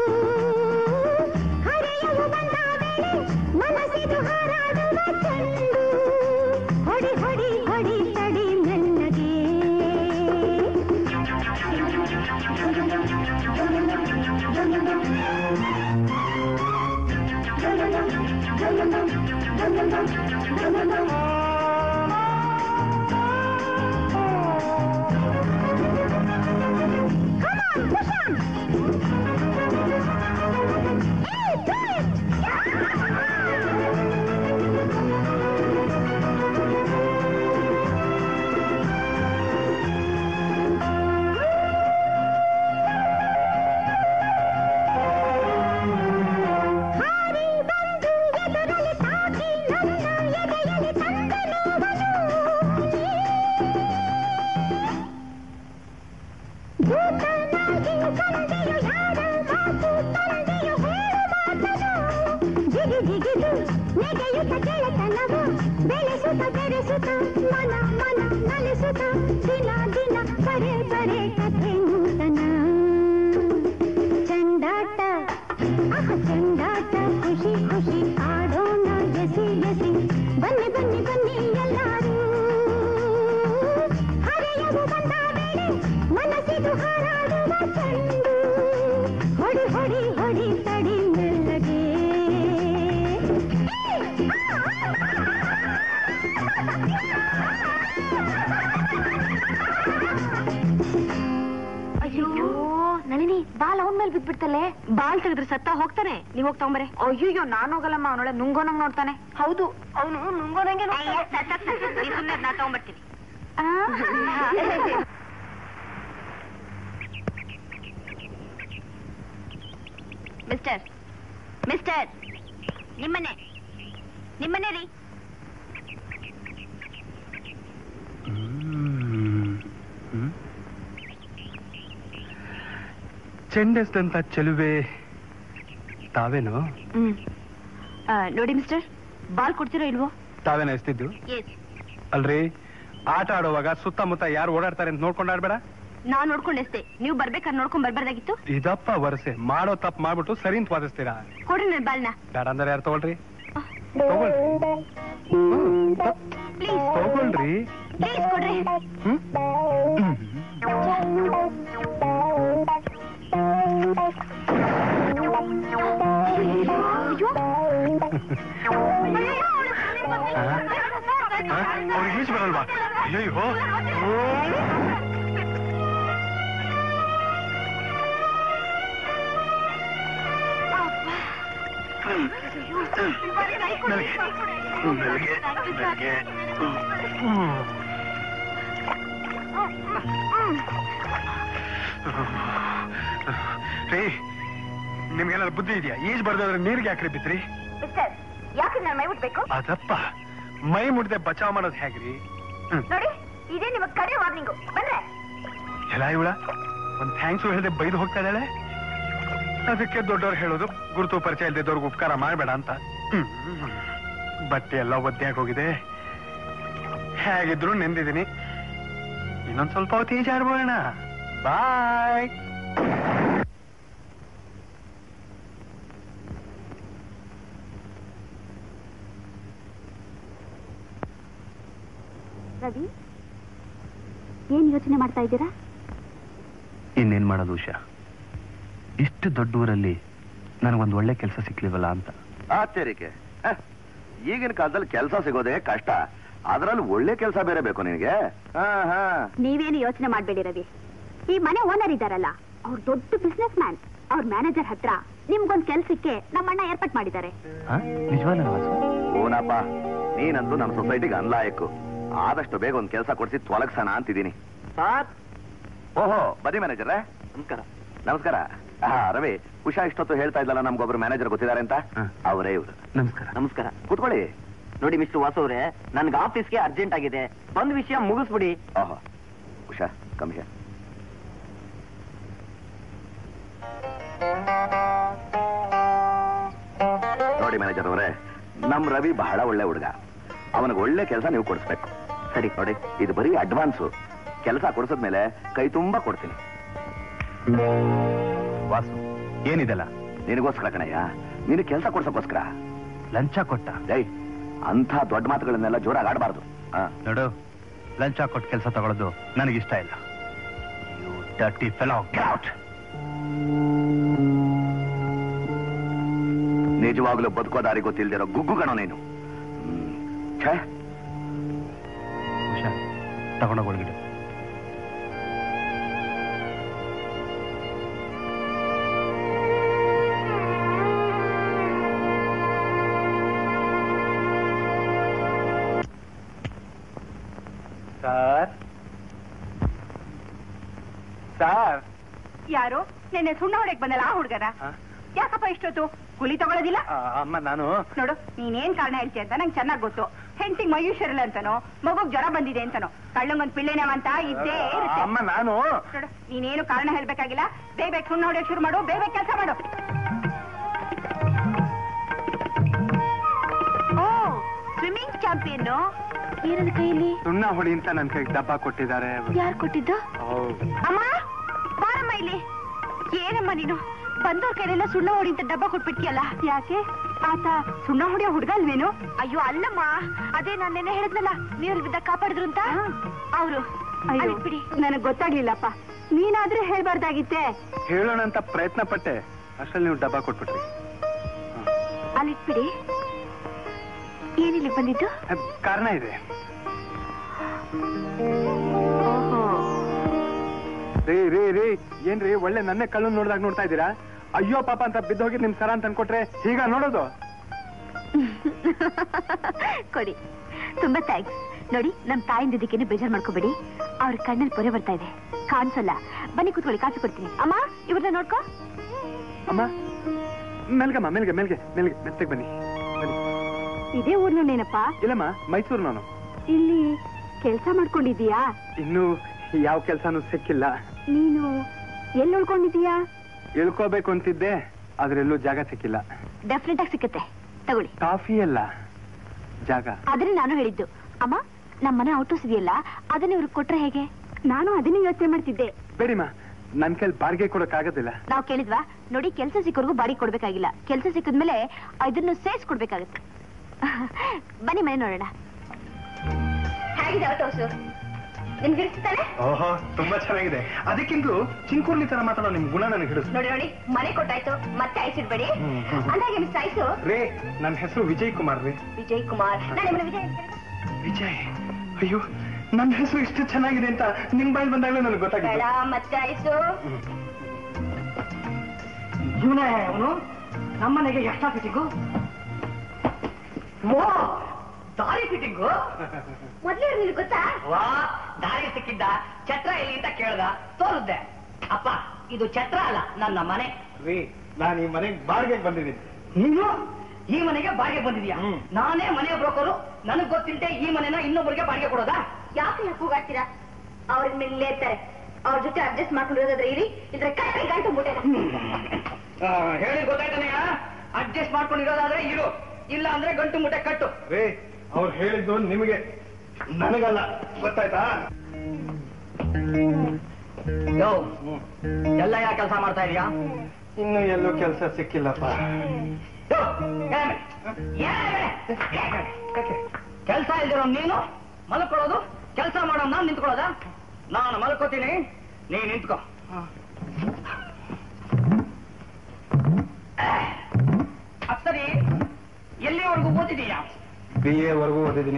S9: ಹರೆಯವು ಬಂದ ವೇಳೆ ಮನಸ್ಸಿದು ಹಾರಾಡುವ ಚೆಂಡು ಹೊಡಿ ಹೊಡಿ ಹೊಡಿ ತಡಿ ಮೆಲ್ಲಗೆ Come on, push on! Hey, do it! ಹಾರಿ ಬಂದು ಎದುರಲ್ಲಿ ತಾಕಿ ನನ್ನ ಎದೆಯಲ್ಲಿ ತಂದ ನೋವನ್ನು ದೂತನಾಗಿ ಕಂಡೆಯು ಯಾರ ಮಾತು ತಂದೆಯು ಹೇಳು ಮಾತನು ಜಿಗಿ ಜಿಗಿದು ನೆಗೆಯುತ್ತ ಗೆಳೆತನವು ಬೆಳೆಸುತ್ತ ಬೆರೆಸುತ್ತ ಮನ ಮನ ನಲಿಸುತ್ತ ದಿನ ದಿನ ಬರೆ ಬರೆ ಕಥೆ ನೂತನ ಚೆಂಡಾಟ ಆಹ ಚೆಂಡಾಟ ಖುಷಿ ಖುಷಿ ಆಡೋಣ ಎಸಿ ಎಸಿ ಬನ್ನಿ ಬನ್ನಿ ಬನ್ನಿ ಎಲ್ಲರೂ ಹರೆಯವು ಬಂದ ವೇಳೆ ಮನಸ್ಸಿದು ಹಾರಾಡುವ ಚೆಂಡು ಹೊಡಿ ಹೊಡಿ ಹೊಡಿ ತಡಿ ಮೆಲ್ಲಗೆ
S2: ಅಯ್ಯೋ ನಳಿನಿ ಬಾಲ್ ಅವನ್ ಮೇಲೆ ಬಿದ್ಬಿಡ್ತಲ್ಲೇ ಬಾಲ್ ತೆಗೆದ್ರೆ ಸತ್ತ ಹೋಗ್ತಾನೆ ನೀವ್ ಹೋಗ್ ತಗೊಂಬರೆ ಅಯ್ಯೋ ನಾನು ಹೋಗಲ್ಲಮ್ಮ ಅವನೊಳೆ ನುಂಗೋನಂಗ್ ನೋಡ್ತಾನೆ ಹೌದು ಅವನು ನುಂಗೋನಂಗೆ ಸುಮ್ಮನೆ ನಾ ತಗೊಂಡ್ಬರ್ತೀನಿ ಮಿಸ್ಟರ್ ಮಿಸ್ಟರ್ ನಿಮ್ಮನೆ ನಿಮ್ಮನೆ ರೀ
S3: ಚೆಂಡೆಸ್ದಂತ ಚೆಲುವೆ ತಾವೇನು
S2: ಹ್ಮ್ ಆ, ನೋಡಿ ಮಿಸ್ಟರ್ ಬಾಲ್ ಕೊಡ್ತೀರೋ ಇಲ್ವೋ
S3: ತಾವೇನ ಎಸ್ತಿದ್ದು
S2: ಎಸ್
S3: ಅಲ್ರಿ ಆಟ ಆಡುವಾಗ ಸುತ್ತಮುತ್ತ ಯಾರು ಓಡಾಡ್ತಾರೆ ಅಂತ ನೋಡ್ಕೊಂಡು ಆಡ್ಬೇಡ
S2: ನಾವ್ ನೋಡ್ಕೊಂಡಷ್ಟೇ ನೀವು ಬರ್ಬೇಕಾದ್ರೆ ನೋಡ್ಕೊಂಡ್ ಬರ್ಬಾರ್ದಾಗಿತ್ತು
S3: ಇದಪ್ಪ ವರಸೆ ಮಾಡೋ ತಪ್ಪು ಮಾಡ್ಬಿಟ್ಟು ಸರಿ ಅಂತ ವಾದಿಸ್ತೀರಾ
S2: ಕೊಡ್ರಿ ನನ್ ಬಾಲ್ನ
S3: ಬೇಡ ಅಂದ್ರೆ ಯಾರು ತಗೊಳ್ರಿ ತಗೊಳ್ರಿ ಹ್ಮ್, ತ-
S2: ಪ್ಲೀಸ್
S3: ತಗೊಳ್ರಿ
S2: ಪ್ಲೀಸ್ ಕೊಡ್ರಿ
S3: ಹ್ಮ್
S2: ಅಯ್ಯೋ
S3: ಅವ್ರಿಗೆ ಈಜು ಬರಲ್ವಾ ಅಯ್ಯೋ ರೀ ನಿಮ್ಗೆಲ್ಲ ಬುದ್ಧಿ ಇದೆಯಾ ಈಜ್ ಬರ್ದಾದ್ರೆ ನೀರಿಗೆ ಯಾಕ್ರಿ ಬಿದ್ರಿ
S2: ಮಿಸ್ಟರ್ ಯಾಕೆ ನಾನು ಮೈ ಮುಟ್ಬೇಕು
S3: ಅದಪ್ಪ ಮೈ ಮುಡ್ದೆ ಬಚಾವ್ ಮಾಡೋದು ಹೇಗ್ರಿ ಹ್ಮ್
S2: ನೋಡಿ ಇದೇ ನಿಮಗ್ ಕಡೆ ವಾರ್ನಿಂಗು ಬಂದ್ರೆ
S3: ಎಲ್ಲ ಇವಳ ಒಂದ್ ಥ್ಯಾಂಕ್ಸ್ ಹೇಳ್ದೆ ಬೈದು ಹೋಗ್ತಾ ಇದ್ದಾಳೆ ಅದಕ್ಕೆ ದೊಡ್ಡವ್ರು ಹೇಳೋದು ಗುರುತು ಪರಿಚಯ ಇಲ್ದಿದ್ದವ್ರಿಗೆ ಉಪಕಾರ ಮಾಡಬೇಡ ಅಂತ ಹ್ಮ್. ಬಟ್ಟೆ ಎಲ್ಲ ಒದ್ದೆಯಾಗಿ ಹೋಗಿದೆ ಹೇಗಿದ್ರು ನೆಂದಿದ್ದೀನಿ ಇನ್ನೊಂದ್ ಸ್ವಲ್ಪ ಹೊತ್ತು ಈಜಾಡ್ಬೋಣ ಬಾಯ್
S2: ರವಿ ಏನ್ ಯೋಚನೆ ಮಾಡ್ತಾ ಇದ್ದೀರಾ
S4: ಇನ್ನೇನ್ ಮಾಡೋದು ಉಷಾ ಇಷ್ಟು ದೊಡ್ಡ ಊರಲ್ಲಿ ನನಗೊಂದು ಒಳ್ಳೆ ಕೆಲಸ ಸಿಕ್ಲಿವಲ್ಲ ಅಂತ
S5: ಆಶ್ಚರ್ಯಕ್ಕೆ ಹ, ಈಗಿನ ಕಾಲದಲ್ಲಿ ಕೆಲಸ ಸಿಗೋದೇ ಕಷ್ಟ ಅದರಲ್ಲಿ ಒಳ್ಳೆ ಕೆಲಸ ಬೇರೆ ಬೇಕು ನಿನಗೆ ಹಾ ಹಾ
S2: ನೀವೇನು ಯೋಚನೆ ಮಾಡ್ಬೇಡಿ ರವಿ ಈ ಮನೆ ಓನರ್ ಇದಾರಲ್ಲ ಅವ್ರು ದೊಡ್ಡ ಬಿಸ್ನೆಸ್ ಮ್ಯಾನ್ ಅವ್ರ ಮ್ಯಾನೇಜರ್ ಹತ್ರ ನಿಮ್ಗೊಂದ್ ಕೆಲ್ಸಕ್ಕೆ ನಮ್ಮಣ್ಣ ಏರ್ಪಾಟ್ ಮಾಡಿದ್ದಾರೆ
S4: ನಿಜವಾದ ವಾಸು
S5: ಓನಪ್ಪ ನೀನಂತೂ ನಮ್ಮ ಸೊಸೈಟಿಗೆ ಅನ್ಲಾಯಕ್ಕು ಆದಷ್ಟು ಬೇಗ ಒಂದು ಕೆಲಸ ಕೊಡಿಸಿ ತೊಲಗ್ಸೋಣ ಅಂತಿದ್ದೀನಿ ಓಹೋ ಬದಿ ಮ್ಯಾನೇಜರ್ ನಮಸ್ಕಾರ ನಮಸ್ಕಾರ ಹಾ ರವಿ ಉಷಾ ಇಷ್ಟೊತ್ತು ಹೇಳ್ತಾ ಇದ್ದಲ್ಲ ನಮ್ಗೊಬ್ರು ಮ್ಯಾನೇಜರ್ ಗೊತ್ತಿದ್ದಾರೆ ಅಂತ
S4: ಹ.
S5: ಅವರೇ ಇವರು
S4: ನಮಸ್ಕಾರ
S8: ನಮಸ್ಕಾರ
S5: ಕೂತ್ಕೊಳ್ಳಿ
S8: ನೋಡಿ ಮಿಸ್ಟರ್ ವಾಸು ಅವರೇ ನನ್ಗೆ ಆಫೀಸ್ಗೆ ಅರ್ಜೆಂಟ್ ಆಗಿದೆ ಒಂದ್ ವಿಷಯ ಮುಗಿಸ್ಬಿಡಿ
S5: ಓಹೋ ಉಷಾ ಕಮ್ ಹಿಯರ್ ನೋಡಿ ಮ್ಯಾನೇಜರ್ ಅವರೇ ನಮ್ ರವಿ ಬಹಳ ಒಳ್ಳೆ ಹುಡುಗ ಅವನಿಗೆ ಒಳ್ಳೆ ಕೆಲಸ ನೀವು ಕೊಡಿಸ್ಬೇಕು ಸರಿ ನೋಡಿ ಇದು ಬರೀ ಅಡ್ವಾನ್ಸು ಕೆಲಸ ಕೊಡಿಸಿದ್ಮೇಲೆ ಕೈ ತುಂಬಾ ಕೊಡ್ತೀನಿ
S4: ವಾಸು ಏನಿದೆಲ್ಲ
S5: ನಿನಗೋಸ್ಕರ ಕಣಯ್ಯ ನಿನಗೆ ಕೆಲಸ ಕೊಡ್ಸಕ್ಕೋಸ್ಕರ
S4: ಲಂಚ ಕೊಟ್ಟ
S5: ಜೈ ಅಂಥ ದೊಡ್ಡ ಮಾತುಗಳನ್ನೆಲ್ಲ ಜೋರಾಗಿ ಆಡಬಾರ್ದು
S4: ನೋಡು ಲಂಚ ಕೊಟ್ಟು ಕೆಲಸ ತಗೊಳ್ಳೋದು ನನಗಿಷ್ಟ ಇಲ್ಲ ಡರ್ಟಿ ಫೆಲೋ ಔಟ್
S5: ನಿಜವಾಗ್ಲೂ ಬದುಕೋ ದಾರಿ ಗೊತ್ತಿಲ್ದಿರೋ ಗುಗ್ಗು ಕಣೋ ನೀನು ಹ್ಮ್. ಛೇ
S4: ಉಷಾ ತಗೊಂಡೋಗಿ
S3: ಸರ್ ಸರ್
S2: ಯಾರು ನಿನ್ನೆ ಸುಣ್ಣ ಹೊಡೆಕ್ ಬಂದಲ್ಲ ಆ ಹುಡ್ಗರ ಯಾಕಪ್ಪ ಇಷ್ಟೊತ್ತು ಕುಲಿ ತಗೊಳ್ಳೋದಿಲ್ಲ
S3: ಅಮ್ಮ ನಾನು
S2: ನೋಡು ನೀನೇನ್ ಕಾರಣ ಹೇಳ್ತೀಯ ಅಂತ ನಂಗೆ ಚೆನ್ನಾಗ್ ಗೊತ್ತು ಹೆಂಡತಿಗ್ ಮೈ ಹುಷಾರಿಲ್ಲ ಅಂತನೋ ಮಗುಗ್ ಜ್ವರ ಬಂದಿದೆ ಅಂತನೋ ಕಳ್ಳಂಗೊಂದ್ ಪಿಳ್ಳೆನವ ಅಂತ ಇದ್ದೇ ಇರುತ್ತೆ
S3: ಅಮ್ಮ ನಾನು
S2: ನೋಡು ನೀನೇನು ಕಾರಣ ಹೇಳ್ಬೇಕಾಗಿಲ್ಲ ಬೇಗ ಬೇಗ ಸುಣ್ಣ ಹೊಡೆಯಕ್ ಶುರು ಮಾಡು ಬೇಗ ಬೇಗ ಕೆಲಸ ಮಾಡು ಓ ಸ್ವಿಮ್ಮಿಂಗ್ ಚಾಂಪಿಯನ್ ಏನದ ಕೈಯಲ್ಲಿ
S3: ಸುಣ್ಣ ಹೊಡಿ ಅಂತ ನನ್ ಕೈಗೆ ಡಬ್ಬ ಕೊಟ್ಟಿದ್ದಾರೆ
S2: ಯಾರು ಕೊಟ್ಟಿದ್ದು
S3: ಹೌದು
S2: ಅಮ್ಮ ಬಾರಮ್ಮ ಇಲ್ಲಿ ಏನಮ್ಮ ನೀನು ಬಂದವ್ರ ಕೈಲೆಲ್ಲ ಸುಣ್ಣ ಹೊಡಿ ಅಂತ ಡಬ್ಬ ಕೊಟ್ಬಿಟ್ಟಿಯಲ್ಲ ಯಾಕೆ ಆತ ಸುಣ್ಣ ಹೊಡಿಯೋ ಹುಡುಗ ಅಲ್ವೇನು ಅಯ್ಯೋ ಅಲ್ಲಮ್ಮ ಅದೇ ನಾನು ನೆನ್ನೆ ಹೇಳಿದ್ನಲ್ಲ ನೀರಲ್ಲಿ ಬಿದ್ದ ಕಾಪಾಡಿದ್ರು ಅಂತ ಅವರು ಬಿಡಿ ನನಗ್ ಗೊತ್ತಾಗ್ಲಿಲ್ಲಪ್ಪ ನೀನಾದ್ರೂ ಹೇಳ್ಬಾರ್ದಾಗಿತ್ತೆ
S3: ಹೇಳೋಣ ಅಂತ ಪ್ರಯತ್ನ ಪಟ್ಟೆ ಅಷ್ಟ್ರಲ್ಲಿ ನೀವು ಡಬ್ಬ ಕೊಟ್ಬಿಟ್ರಿ
S2: ಅಲ್ಲಿಟ್ಬಿಡಿ ಏನಿಲ್ಲಿ ಬಂದಿದ್ದು
S3: ಅದ್ ಕಾರಣ ಇದೆ ರೀ ರೀ ರೀ ಏನ್ರಿ ಒಳ್ಳೆ ನನ್ನೇ ಕಳ್ಳು ನೋಡ್ದಾಗ ನೋಡ್ತಾ ಇದ್ದೀರಾ ಅಯ್ಯೋ ಪಾಪ ಅಂತ ಬಿದ್ದೋಗಿ ನಿಮ್ ಸರ ಅಂತ ಅನ್ಕೊಟ್ರೆ ಈಗ ನೋಡೋದು
S2: ಕೊಡಿ ತುಂಬಾ ಥ್ಯಾಂಕ್ಸ್ ನೋಡಿ ನಮ್ ತಾಯಿಂದ ಇದಕ್ಕೇನು ಬೇಜಾರ್ ಮಾಡ್ಕೋಬೇಡಿ ಅವ್ರ ಕಣ್ಣಲ್ಲಿ ಪೊರೆ ಬರ್ತಾ ಇದೆ ಕಾಣಿಸಲ್ಲ ಬನ್ನಿ ಕೂತ್ಕೊಳ್ಳಿ ಕಾಸು ಕೊಡ್ತೀನಿ ಅಮ್ಮ ಇವ್ರನ್ನ ನೋಡ್ಕೋ
S3: ಅಮ್ಮ ಮೆಲ್ಗಮ್ಮ ಮೆಲ್ಗೆ ಮೆಲ್ಗೆ ಮೆಲ್ಗೆ ಮೆತ್ತಗೆ ಬನ್ನಿ ಬನ್ನಿ
S2: ಇದೇ ಊರ್ನಲ್ಲೇನಪ್ಪ
S3: ಇಲ್ಲಮ್ಮ ಮೈಸೂರು ನಾನು
S2: ಇಲ್ಲಿ ಕೆಲ್ಸ ಮಾಡ್ಕೊಂಡಿದೀಯಾ
S3: ಇನ್ನೂ ಯಾವ ಕೆಲ್ಸಾನು ಸಿಕ್ಕಿಲ್ಲ
S2: ನೀನು ಎಲ್ಲಿ ಉಳ್ಕೊಂಡಿದೀಯಾ
S3: ಇಳ್ಕೋಬೇಕು ಅಂತಿದ್ದೆ ಆದ್ರೆಲ್ಲೂ ಜಾಗ ಸಿಕ್ಕಿಲ್ಲ
S2: ಡೆಫಿನೆಟ್ ಆಗಿ ಸಿಕ್ಕತ್ತೆ ತಗೊಳ್ಳಿ
S3: ಕಾಫಿ ಅಲ್ಲ ಜಾಗ
S2: ಅದನ್ನೇ ನಾನು ಹೇಳಿದ್ದು ಅಮ್ಮ ನಮ್ಮನೆ ಔಟೋಸ್ ಇದೆಯಲ್ಲ ಅದನ್ನ ಇವ್ರಿಗೆ ಕೊಟ್ರೆ ಹೇಗೆ ನಾನು ಅದನ್ನೇ ಯೋಚನೆ ಮಾಡ್ತಿದ್ದೆ
S3: ಬೇಡಿಮ್ಮ ನನ್ ಕೈಲಿ ಬಾಡಿಗೆ ಕೊಡಕ್ಕಾಗೋದಿಲ್ಲ
S2: ನಾವು ಕೇಳಿದ್ವಾ ನೋಡಿ ಕೆಲಸ ಸಿಕ್ಕೋರ್ಗು ಬಾಡಿಗೆ ಕೊಡ್ಬೇಕಾಗಿಲ್ಲ ಕೆಲಸ ಸಿಕ್ಕಿದ್ಮೇಲೆ ಇದನ್ನು ಸೇರ್ಸ್ ಕೊಡ್ಬೇಕಾಗತ್ತೆ ಬನ್ನಿ ಮನೆ ನೋಡೋಣ ಹೇಗಿದೆ ಔಟ್ ಹೌಸು ನಿಮ್ಗೆ ಇರ್ತಾನೆ
S3: ಓಹೋ ತುಂಬಾ ಚೆನ್ನಾಗಿದೆ ಅದಕ್ಕಿಂತಲೂ ಚಿಂಕುರ್ಲಿ ತರ ಮಾತಾಡೋ ನಿಮ್ ಗುಣ ನನಗೆ ಹಿಡಿದು
S2: ನೋಡಿ ನೋಡಿ ಮನೆ ಕೊಟ್ಟಾಯ್ತು ಮತ್ತೆ ಐಸಿಡ್ಬೇಡಿ
S3: ಹ್ಮ್, ಹ್ಮ್.
S2: ಅಂದಾಗೆ ಮಿಸ್ ಆಯ್ತು
S3: ರೇ ನನ್ನ ಹೆಸರು ವಿಜಯ್ ಕುಮಾರ್ ರೀ
S2: ವಿಜಯ್ ಕುಮಾರ್ ನಾನು ನಿಮ್ಮನ್ನ ವಿಜಯ್ ಅಂತ ಕರೀತೀನಿ.
S3: ವಿಜಯ್ ಅಯ್ಯೋ ನನ್ನ ಹೆಸರು ಇಷ್ಟು ಚೆನ್ನಾಗಿದೆ ಅಂತ ನಿಮ್ ಬಾಯಿ ಬಂದಾಗಲೇ ನನಗೆ
S2: ಬೇಡ
S3: ಗೊತ್ತಾಗಿದೆ
S2: ಮತ್ತೆ ಆಯ್ತು
S7: ಇವನೇ ಅವನು ನಮ್ಮನೆಗೆ ಎಷ್ಟ ಫಿಟ್ಟಿಂಗು ಓ ದಾರಿ ಫಿಟ್ಟಿಂಗು
S2: ಮೊದ್ಲೇ ನಿಮ್ಗೆ ಗೊತ್ತಾ
S7: ವಾ ದಾರಿ ಸಿಕ್ಕಿದ್ದ ಛತ್ರ ಎಲ್ಲಿ ಅಂತ ಕೇಳ್ದ ತೋರಿದ್ದೆ ಅಪ್ಪ ಇದು ಛತ್ರ ಅಲ್ಲ ನನ್ನ ಮನೆ
S3: ರೀ ನಾನು ಈ ಮನೆಗೆ ಬಾಡಿಗೆಗೆ ಬಂದಿದ್ದೀನಿ
S7: ನೀನು ಈ ಮನೆಗೆ ಬಾಡಿಗೆ ಬಂದಿದ್ಯಾ
S3: ಹ್ಮ್.
S7: ನಾನೇ ಮನೆ ಬ್ರೋಕರು ನನಗ್ ಗೊತ್ತಿಲ್ಲದೆ ಈ ಮನೆನ ಇನ್ನೊಬ್ಬರಿಗೆ ಬಾಡಿಗೆ ಕೊಡೋದಾ
S2: ಯಾಕೆ ಯಾಕೆ ಕೂಗಾಡ್ತೀರಾ ಅವ್ರ ಮೇಲೆ ಇರ್ತಾರೆ ಅವ್ರ ಜೊತೆ ಅಡ್ಜಸ್ಟ್ ಮಾಡ್ಕೊಂಡಿರೋದಾದ್ರೆ ಇರಿ ಇದ್ರೆ ಕೈ ಗಂಟು ಮುಟ್ಟೆ
S7: ಹೇಳಿ ಗೊತ್ತಾಯ್ತಾನೆಯ ಅಡ್ಜಸ್ಟ್ ಮಾಡ್ಕೊಂಡಿರೋದಾದ್ರೆ ಇರು ಇಲ್ಲ ಅಂದ್ರೆ ಗಂಟು ಮುಟ್ಟೆ ಕಟ್ಟು
S3: ರೇ ಅವ್ರು ಹೇಳಿದ್ದು ನಿಮಗೆ ನನಗಲ್ಲ ಗೊತ್ತಾಯ್ತಾ
S7: ಯೋ ಎಲ್ಲ ಯಾ ಕೆಲಸ ಮಾಡ್ತಾ ಇದೀಯಾ
S3: ಇನ್ನು ಎಲ್ಲೂ ಕೆಲಸ ಸಿಕ್ಕಿಲ್ಲಪ್ಪ
S7: ಕೆಲಸ ಇಲ್ದಿರೋ ನೀನು ಮಲ್ಕೊಳ್ಳೋದು ಕೆಲಸ ಮಾಡೋ ನಾನ್ ನಿಂತ್ಕೊಳ್ಳೋದ ನಾನು ಮಲ್ಕೋತೀನಿ ನೀನ್ ನಿಂತ್ಕೋ ಅದ್ ಸರಿ ಎಲ್ಲಿವರೆಗೂ ಓದಿದೀಯಾ
S3: ಬಿ ಎ ವರೆಗೂ ಓದಿದ್ದೀನಿ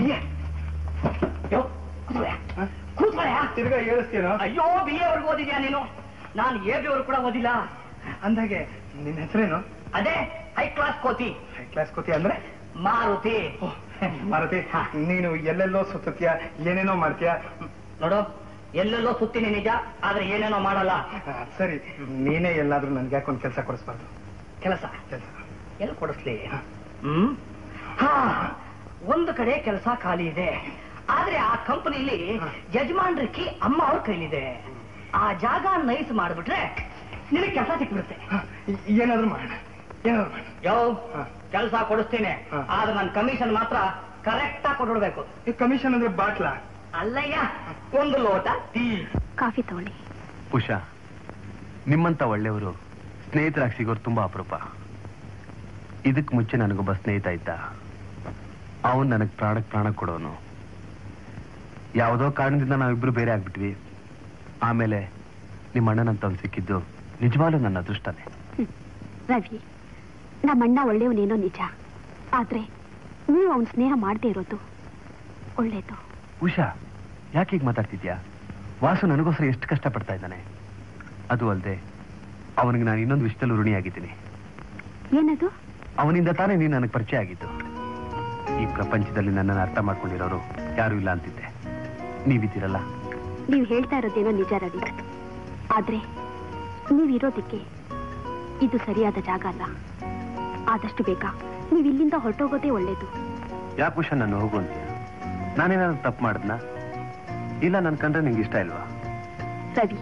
S7: ಯೋ, ಕೂತ್ಕೊಳ್ಳೆ. ಕೂತ್ಕೊಳ್ಳೆ.
S3: ತಿರ್ಗಾ ಹೇಳಿಸ್ತೀನೋ
S7: ಅಯ್ಯೋ ಬಿ ಎ ವರ್ಗು ಓದಿದ್ಯಾ ನೀನು ನಾನು ಎ ಬಿ ವರ್ಗು ಕೂಡ ಓದಿಲ್ಲ
S3: ಅಂದಾಗೆ ನಿನ್ನ ಹೆಸರೇನು
S7: ಅದೇ ಹೈ ಕ್ಲಾಸ್ ಕೋತಿ
S3: ಹೈ ಕ್ಲಾಸ್ ಕೋತಿ ಅಂದ್ರೆ
S7: ಮಾರುತಿ
S3: ಮಾರುತಿ ನೀನು ಎಲ್ಲೆಲ್ಲೋ ಸುತ್ತೀಯ ಏನೇನೋ ಮಾಡ್ತೀಯ
S7: ನೋಡು ಎಲ್ಲೆಲ್ಲೋ ಸುತ್ತೀನಿ ನಿಜ ಆದ್ರೆ ಏನೇನೋ ಮಾಡಲ್ಲ
S3: ಆ, ಸರಿ ನೀನೇ ಎಲ್ಲಾದ್ರೂ ನನ್ಗೆ ಯಾಕೊಂದು ಕೆಲಸ ಕೊಡಿಸ್ಬಾರ್ದು
S7: ಕೆಲಸ
S3: ಕೆಲಸ
S7: ಎಲ್ಲಿ ಕೊಡಿಸ್ಲಿ ಹ್ಮ್ ಹಾ ಒಂದು ಕಡೆ ಕೆಲಸ ಖಾಲಿ ಇದೆ ಆದ್ರೆ ಆ ಕಂಪನಿಲಿ ಯಜಮಾನ್ರಿಕ್ಕಿ ಅಮ್ಮ ಅವ್ರ ಕೈಲಿದೆ ಆ ಜಾಗ ನೈಸ್ ಮಾಡ್ಬಿಟ್ರೆ ನಿನಗೆ ಕೆಲಸ ಸಿಕ್ಬಿಡುತ್ತೆ
S3: ಏನಾದ್ರೂ ಮಾಡೋಣ ಏನಾದ್ರೂ ಮಾಡೋಣ
S7: ಯೋ
S3: ಹಾ.
S7: ಕೆಲಸ ಕೊಡಿಸ್ತೀನಿ
S3: ಹಾ.
S7: ಆದ್ರೆ ನನ್ನ ಕಮಿಷನ್ ಮಾತ್ರ ಕರೆಕ್ಟ್ ಆಗಿ ಕೊಟ್ಬಿಡ್ಬೇಕು
S3: ಈ ಕಮಿಷನ್ ಅಂದ್ರೆ ಬಾಟ್ಲಾ
S7: ಅಲ್ಲಯ್ಯ ಒಂದು ಲೋಟ ಟೀ
S2: ಕಾಫಿ ತಗೊಳ್ಳಿ
S4: ಉಷಾ ನಿಮ್ಮಂತ ಒಳ್ಳೆಯವರು ಸ್ನೇಹಿತರಾಗಿ ಸಿಗೋರು ತುಂಬಾ ಅಪರೂಪ ಇದಕ್ ಮುಂಚೆ ನನಗೊಬ್ಬ ಸ್ನೇಹಿತ ಇದ್ದ ಅವನ್ ನನಗ್ ಪ್ರಾಣಕ್ ಪ್ರಾಣ ಕೊಡೋನು ಯಾವುದೋ ಕಾರಣದಿಂದ ನಾವಿಬ್ರು ಬೇರೆ ಆಗ್ಬಿಟ್ವಿ ಆಮೇಲೆ ನಿಮ್ಮ ಅಣ್ಣನಂತವ್ನು ಸಿಕ್ಕಿದ್ದು ನಿಜವಾಗ್ಲೂ ನನ್ನ ಅದೃಷ್ಟನೇ
S2: ರವಿ ನಮ್ಮಣ್ಣ ಒಳ್ಳೆಯವನೇನೋ ನಿಜ ಆದ್ರೆ ನೀವು ಅವನ ಸ್ನೇಹ ಮಾಡದೇ ಇರೋದು ಒಳ್ಳೇದು
S4: ಉಷಾ ಯಾಕೆ ಹೀಗೆ ಮಾತಾಡ್ತಿದ್ಯಾ ವಾಸು ನನಗೋಸ್ಕರ ಎಷ್ಟು ಕಷ್ಟಪಡ್ತಾ ಇದ್ದಾನೆ ಅದು ಅಲ್ಲದೆ ಅವನಿಗೆ ನಾನು ಇನ್ನೊಂದು ವಿಷಯದಲ್ಲೂ ಋಣಿಯಾಗಿದ್ದೀನಿ
S2: ಏನದು
S4: ಅವನಿಂದ ತಾನೇ ನೀನು ನನಗೆ ಪರಿಚಯ ಆಗಿದ್ದು ಈ ಪ್ರಪಂಚದಲ್ಲಿ ನನ್ನನ್ನು ಅರ್ಥ ಮಾಡ್ಕೊಂಡಿರೋರು ಯಾರು ಇಲ್ಲ ಅಂತಿದ್ದೆ ನೀವಿದ್ದೀರಲ್ಲ
S2: ನೀವು ಹೇಳ್ತಾ ಇರೋದೇನೋ ನಿಜ ರವಿ ಆದ್ರೆ ನೀವಿರೋದಕ್ಕೆ ಇದು ಸರಿಯಾದ ಜಾಗ ಅಲ್ಲ ಆದಷ್ಟು ಬೇಗ ನೀವು ಇಲ್ಲಿಂದ ಹೊರಟೋಗೋದೇ ಒಳ್ಳೇದು
S4: ಯಾಕೆ ಉಷಾ ನಾನು ಹೋಗು ಅಂತೀಯ ನಾನೇನಾದ್ರು ತಪ್ಪು ಮಾಡಿದ್ನಾ ಇಲ್ಲ ನನ್ ಕಂಡ್ರೆ ನಿಂಗೆ ಇಷ್ಟ ಇಲ್ವಾ
S2: ರವಿ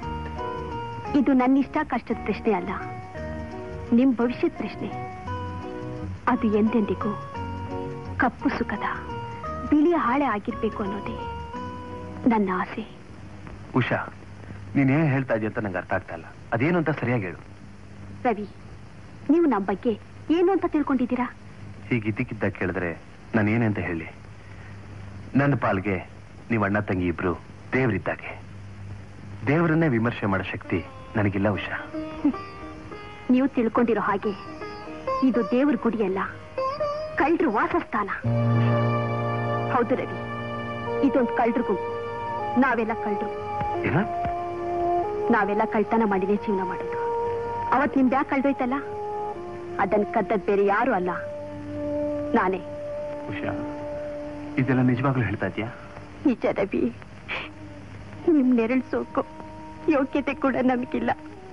S2: ಇದು ನನ್ನಿಷ್ಟ ಕಷ್ಟದ ಪ್ರಶ್ನೆ ಅಲ್ಲ ನಿಮ್ ಭವಿಷ್ಯದ ಪ್ರಶ್ನೆ ಅದು ಎಂದೆಂದಿಗೂ ಕಪ್ಪು ಸುಖದ ಬಿಳಿಯ ಹಾಳೆ ಆಗಿರ್ಬೇಕು ಅನ್ನೋದೇ ನನ್ನ ಆಸೆ
S4: ಉಷಾ ನೀನೇನು ಹೇಳ್ತಾ ಇದೀಯ ಅಂತ ನಂಗೆ ಅರ್ಥ ಆಗ್ತಾ ಇಲ್ಲ ಅದೇನು ಅಂತ ಸರಿಯಾಗಿ ಹೇಳು
S2: ರವಿ ನೀವು ನಮ್ಮ ಬಗ್ಗೆ ಏನು ಅಂತ ತಿಳ್ಕೊಂಡಿದ್ದೀರಾ
S4: ಹೀಗೆ ಇದ್ದಕ್ಕಿದ್ದಾಗ ಕೇಳಿದ್ರೆ ನಾನು ಏನೇ ಅಂತ ಹೇಳಿ ನನ್ನ ಪಾಲ್ಗೆ ನೀವು ಅಣ್ಣ ತಂಗಿ ಇಬ್ರು ದೇವರಿದ್ದಾಗೆ ದೇವರನ್ನೇ ವಿಮರ್ಶೆ ಮಾಡೋ ಶಕ್ತಿ ನನಗಿಲ್ಲ ಉಷಾ
S2: ನೀವು ತಿಳ್ಕೊಂಡಿರೋ ಹಾಗೆ ಇದು ದೇವ್ರ ಗುಡಿಯಲ್ಲ ಕಳ್ಳರು ವಾಸಸ್ಥಾನ ಹೌದು ರವಿ ಇದೊಂದು ಕಳ್ಳರು ಗುಂಪು ನಾವೆಲ್ಲ ಕಳ್ಳರು
S4: ಏನ
S2: ನಾವೆಲ್ಲ ಕಳ್ತನ ಮಾಡಿದೆ ಜೀವನ ಮಾಡೋದು ಅವತ್ ನಿಮ್ ಬ್ಯಾಗ್ ಕಳ್ದೋಯ್ತಲ್ಲ ಅದನ್ ಕದ್ದದ್ ಬೇರೆ ಯಾರು ಅಲ್ಲ ನಾನೇ
S4: ಉಷಾ ಇದೆಲ್ಲ ನಿಜವಾಗ್ಲೂ ಹೇಳ್ತಾ ಇದೀಯಾ
S2: ನಿಜ ರವಿ ನಿಮ್ ನೆರಳು ಸೋಕೋ ಯೋಗ್ಯತೆ ಕೂಡ ನಮಗಿಲ್ಲ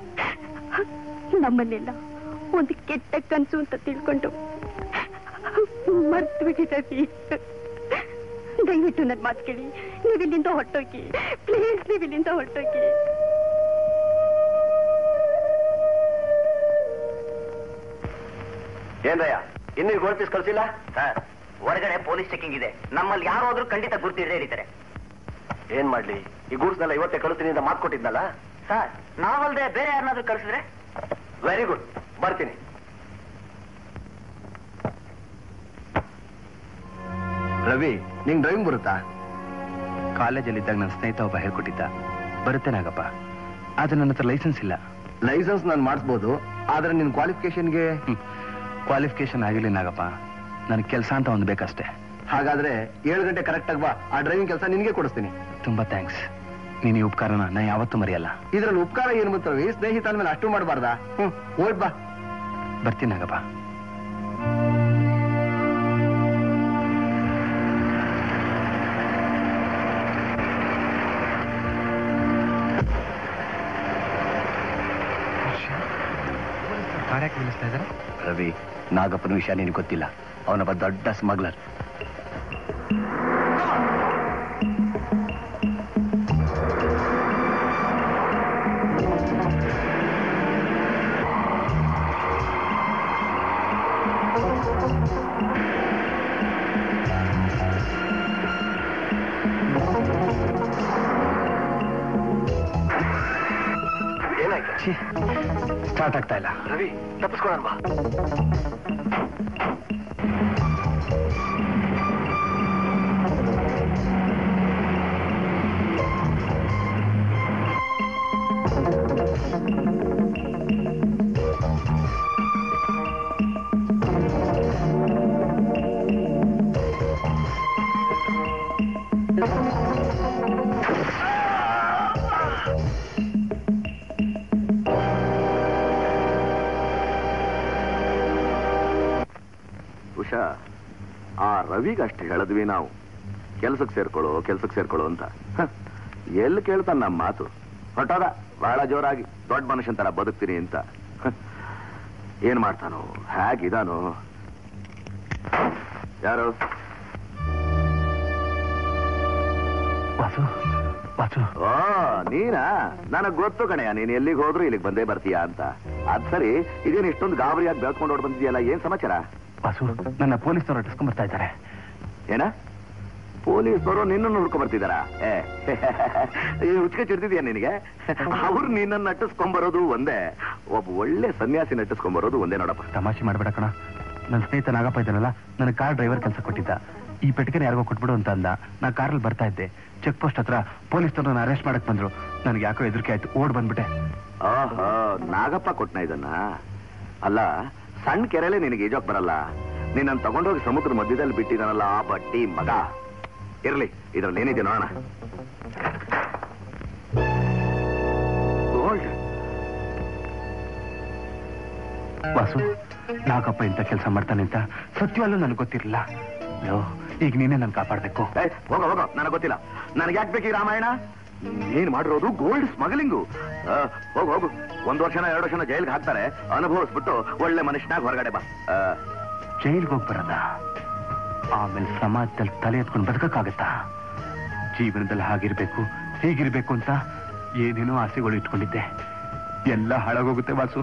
S2: ನಮ್ಮನ್ನೆಲ್ಲ ಒಂದು ಕೆಟ್ಟ ಕನ್ಸು ಅಂತ ತಿಳ್ಕೊಂಡು ಮರ್ತು ಬಿಡಿ ರವಿ ದಯವಿಟ್ಟು ನನ್ನ ಮಾತು ಕೇಳಿ ನೀವಿಲ್ಲಿಂದ ಹೊರಟೋಗಿ ಪ್ಲೀಸ್ ನೀವಿಲ್ಲಿಂದ ಹೊರಟೋಗಿ
S5: ಏನ್ರಯ್ಯ ಇನ್ನೂ ಗೋಲ್ಡ್ ಪೀಸ್ ಕಳ್ಸಿಲ್ಲ
S10: ಸರ್ ಹೊರಗಡೆ ಪೊಲೀಸ್ ಚೆಕಿಂಗ್ ಇದೆ ನಮ್ಮಲ್ಲಿ ಯಾರಾದ್ರೂ ಖಂಡಿತ ಗುರ್ತು ಹಿಡಿದೇ ಹಿಡಿತಾರೆ
S5: ಏನ್ ಮಾಡ್ಲಿ ಈ ಗೂಡ್ಸ್ನೆಲ್ಲ ಇವತ್ತೇ ಕಳಿಸ್ತೀನಿ ಅಂತ ಮಾತು ಕೊಟ್ಟಿದ್ನಲ್ಲ
S8: ಸರ್ ನಾವಲ್ದೆ ಬೇರೆ ಯಾರನ್ನಾದ್ರೂ ಕಳ್ಸಿದ್ರೆ
S5: ವೆರಿ ಗುಡ್ ಬರ್ತೀನಿ ರವಿ ನಿಂಗ್ ಡ್ರೈವಿಂಗ್ ಬರುತ್ತಾ
S4: ಕಾಲೇಜಲ್ಲಿದ್ದಾಗ ನನ್ನ ಸ್ನೇಹಿತ ಒಬ್ಬ ಹೇಳ್ಕೊಟ್ಟಿದ್ದ ಬರುತ್ತೆ ನಾಗಪ್ಪ ಆದ್ರೆ ನನ್ನ ಹತ್ರ ಲೈಸೆನ್ಸ್ ಇಲ್ಲ
S5: ಲೈಸೆನ್ಸ್ ನಾನು ಮಾಡಿಸ್ಬೋದು ಆದ್ರೆ ನಿನ್ ಕ್ವಾಲಿಫಿಕೇಶನ್ಗೆ
S4: ಕ್ವಾಲಿಫಿಕೇಶನ್ ಆಗಿಲ್ಲ ನಾಗಪ್ಪ ನನಗೆ ಕೆಲಸ ಅಂತ ಒಂದು ಬೇಕಷ್ಟೇ
S5: ಹಾಗಾದ್ರೆ ಏಳು ಗಂಟೆ ಕರೆಕ್ಟ್ ಆಗಿ ಬಾ ಆ ಡ್ರೈವಿಂಗ್ ಕೆಲಸ ನಿನ್ಗೆ ಕೊಡಿಸ್ತೀನಿ
S4: ತುಂಬಾ ಥ್ಯಾಂಕ್ಸ್ ನೀನು ಈ ಉಪಕಾರನ ನಾ ಯಾವತ್ತೂ ಮರೆಯಲ್ಲ
S5: ಇದ್ರಲ್ಲಿ ಉಪಕಾರ ಏನ್ ಬಂತು ರವಿ ಸ್ನೇಹಿತ ಅಂದ್ಮೇಲೆ ಅಷ್ಟು ಮಾಡಬಾರ್ದಾ ಹ್ಮ್ ಓಡ್ ಬಾ
S4: ಬರ್ತೀನಿ ನಾಗಪ್ಪ ಕಾರ್ಯಕ್ಕೆ ನಿಲ್ಲಿಸ್ತಾ ಇದ್ದಾರೆ
S5: ರವಿ ನಾಗಪ್ಪನ ವಿಷಯ ನಿನಗೆ ಗೊತ್ತಿಲ್ಲ ಅವನೊಬ್ಬ ದೊಡ್ಡ ಸ್ಮಗ್ಲರ್ ಏನಾಯ್ತು
S4: ಸ್ಟಾರ್ಟ್ ಆಗ್ತಾ ಇಲ್ಲ
S5: ರವಿ ತಪ್ಪಿಸ್ಕೊಳ್ಳೋಣ ಬಾ ಉಷಾ ಆ ರವಿಗೆ ಅಷ್ಟು ಹೇಳಿದ್ವಿ ನಾವು ಕೆಲ್ಸಕ್ಕೆ ಸೇರ್ಕೊಳ್ಳೋ ಕೆಲ್ಸಕ್ಕೆ ಸೇರ್ಕೊಳ್ಳೋ ಅಂತ ಹ, ಎಲ್ಲಿ ಕೇಳ್ತಾನ ನಮ್ಮ ಮಾತು ಹೊಟ್ಟೋದ ಬಹಳ ಜೋರಾಗಿ ದೊಡ್ಡ ಮನುಷ್ಯನ್ ತರ ಬದುಕ್ತೀನಿ ಅಂತ ಹ, ಏನ್ ಮಾಡ್ತಾನೋ ಹೇಗಿದಾನೋ ಯಾರು
S4: ವಾಸು ವಾಸು
S5: ಓ ನೀನಾ ನನಗ್ ಗೊತ್ತು ಕಣಯ್ಯ ನೀನ್ ಎಲ್ಲಿಗೆ ಹೋದ್ರು ಇಲ್ಲಿಗೆ ಬಂದೇ ಬರ್ತೀಯಾ ಅಂತ ಅದ್ ಸರಿ ಇದೇನು ಇಷ್ಟೊಂದು ಗಾಬರಿಯಾಗಿ ಬೆಳ್ಕೊಂಡು ಓಡ್ ಬಂದಿದ್ಯಲ್ಲ ಏನ್ ಸಮಾಚಾರ
S4: ವಾಸು ನನ್ನ ಪೊಲೀಸ್ನವರು ಅಟ್ಟಿಸ್ಕೊಂಡ್ ಬರ್ತಾ ಇದ್ದಾರೆ
S5: ಏನ ಪೊಲೀಸ್ನವರು ನಿನ್ನ ನೋಡ್ಕೊಂಡ್ ಬರ್ತಿದಾರ ಏ ಹುಚ್ಚಿಗೆ ಚಿಡ್ತಿದ್ಯಾ ನಿನಗೆ ಅವ್ರು ನಿನ್ನ ನಟ್ಟಿಸ್ಕೊಂಬರೋದು ಒಂದೇ ಒಬ್ಬ ಒಳ್ಳೆ ಸನ್ಯಾಸಿ ನಟ್ಟಿಸ್ಕೊಂಬರೋದು ಒಂದೇ ನೋಡಪ್ಪ
S4: ತಮಾಷೆ ಮಾಡ್ಬೇಡ ಕಣ ನನ್ನ ಸ್ನೇಹಿತ ನಾಗಪ್ಪ ಇದ್ದಾನಲ್ಲ ನನ್ನ ಕಾರ್ ಡ್ರೈವರ್ ಕೆಲಸ ಕೊಟ್ಟಿದ್ದ ಈ ಪೆಟ್ಟಿಗೆ ಯಾರಿಗೋ ಕೊಟ್ಬಿಡು ಅಂತ ಅಂದ ನಾ ಕಾರಲ್ಲಿ ಬರ್ತಾ ಇದ್ದೆ ಚೆಕ್ ಪೋಸ್ಟ್ ಹತ್ರ ಪೊಲೀಸ್ನವ್ರು ನನ್ನ ಅರೆಸ್ಟ್ ಮಾಡಕ್ ಬಂದ್ರು ನನಗೆ ಯಾಕೋ ಹೆದರಿಕೆ ಆಯ್ತು ಓಡ್ ಬಂದ್ಬಿಟ್ಟೆ
S5: ಆಹಾ ನಾಗಪ್ಪ ಕೊಟ್ನ ಇದನ್ನ ಅಲ್ಲ ಸಣ್ಣ ಕೆರೆಲೆ ನಿನಗೆ ಈಜೋಕ್ ಬರಲ್ಲ ನಿನ್ನ ತಗೊಂಡೋಗಿ ಸಮುದ್ರ ಮಧ್ಯದಲ್ಲಿ ಬಿಟ್ಟಿದಾನಲ್ಲ ಆ ಬಟ್ಟಿ ಮಗ ಇರ್ಲಿ ಇದ್ರಲ್ಲಿ ಏನಿದೆ ನೋಡೋಣ ಗೋಲ್ಡ್
S4: ವಾಸು ನಾಗಪ್ಪ ಇಂಥ ಕೆಲಸ ಮಾಡ್ತಾನೆ ಅಂತ ಸತ್ಯವಲ್ಲೂ ನನಗೆ ಗೊತ್ತಿರಲಿಲ್ಲ ಯೋ ಈಗ ನೀನೇ ನನ್ ಕಾಪಾಡ್ಬೇಕು
S5: ಏ, ಹೋಗೋ ಹೋಗೋ ನನಗೆ ಗೊತ್ತಿಲ್ಲ ನನಗೆ ಯಾಕೆ ಬೇಕು ಈ ರಾಮಾಯಣ ನೀನ್ ಮಾಡಿರೋದು ಗೋಲ್ಡ್ ಸ್ಮಗ್ಲಿಂಗು ಹೋಗು ಹೋಗು ಒಂದ್ ವರ್ಷನ ಎರಡು ವರ್ಷನ ಜೈಲ್ಗೆ ಹಾಕ್ತಾರೆ ಅನುಭವಿಸ್ಬಿಟ್ಟು ಒಳ್ಳೆ ಮನುಷ್ಯನಾಗ ಹೊರಗಡೆ ಬಾ ಆ,
S4: ಜೈಲ್ಗೆ ಹೋಗಿ ಬರೋದ ಆಮೇಲೆ ಸಮಾಜದಲ್ಲಿ ತಲೆ ಎತ್ಕೊಂಡು ಬದುಕಕ್ಕಾಗತ್ತಾ ಜೀವನದಲ್ಲಿ ಹಾಗಿರ್ಬೇಕು ಹೀಗಿರ್ಬೇಕು ಅಂತ ಏನೇನೋ ಆಸೆಗಳು ಇಟ್ಕೊಂಡಿದ್ದೆ ಎಲ್ಲ ಹಾಳಾಗೋಗುತ್ತೆ ವಾಸು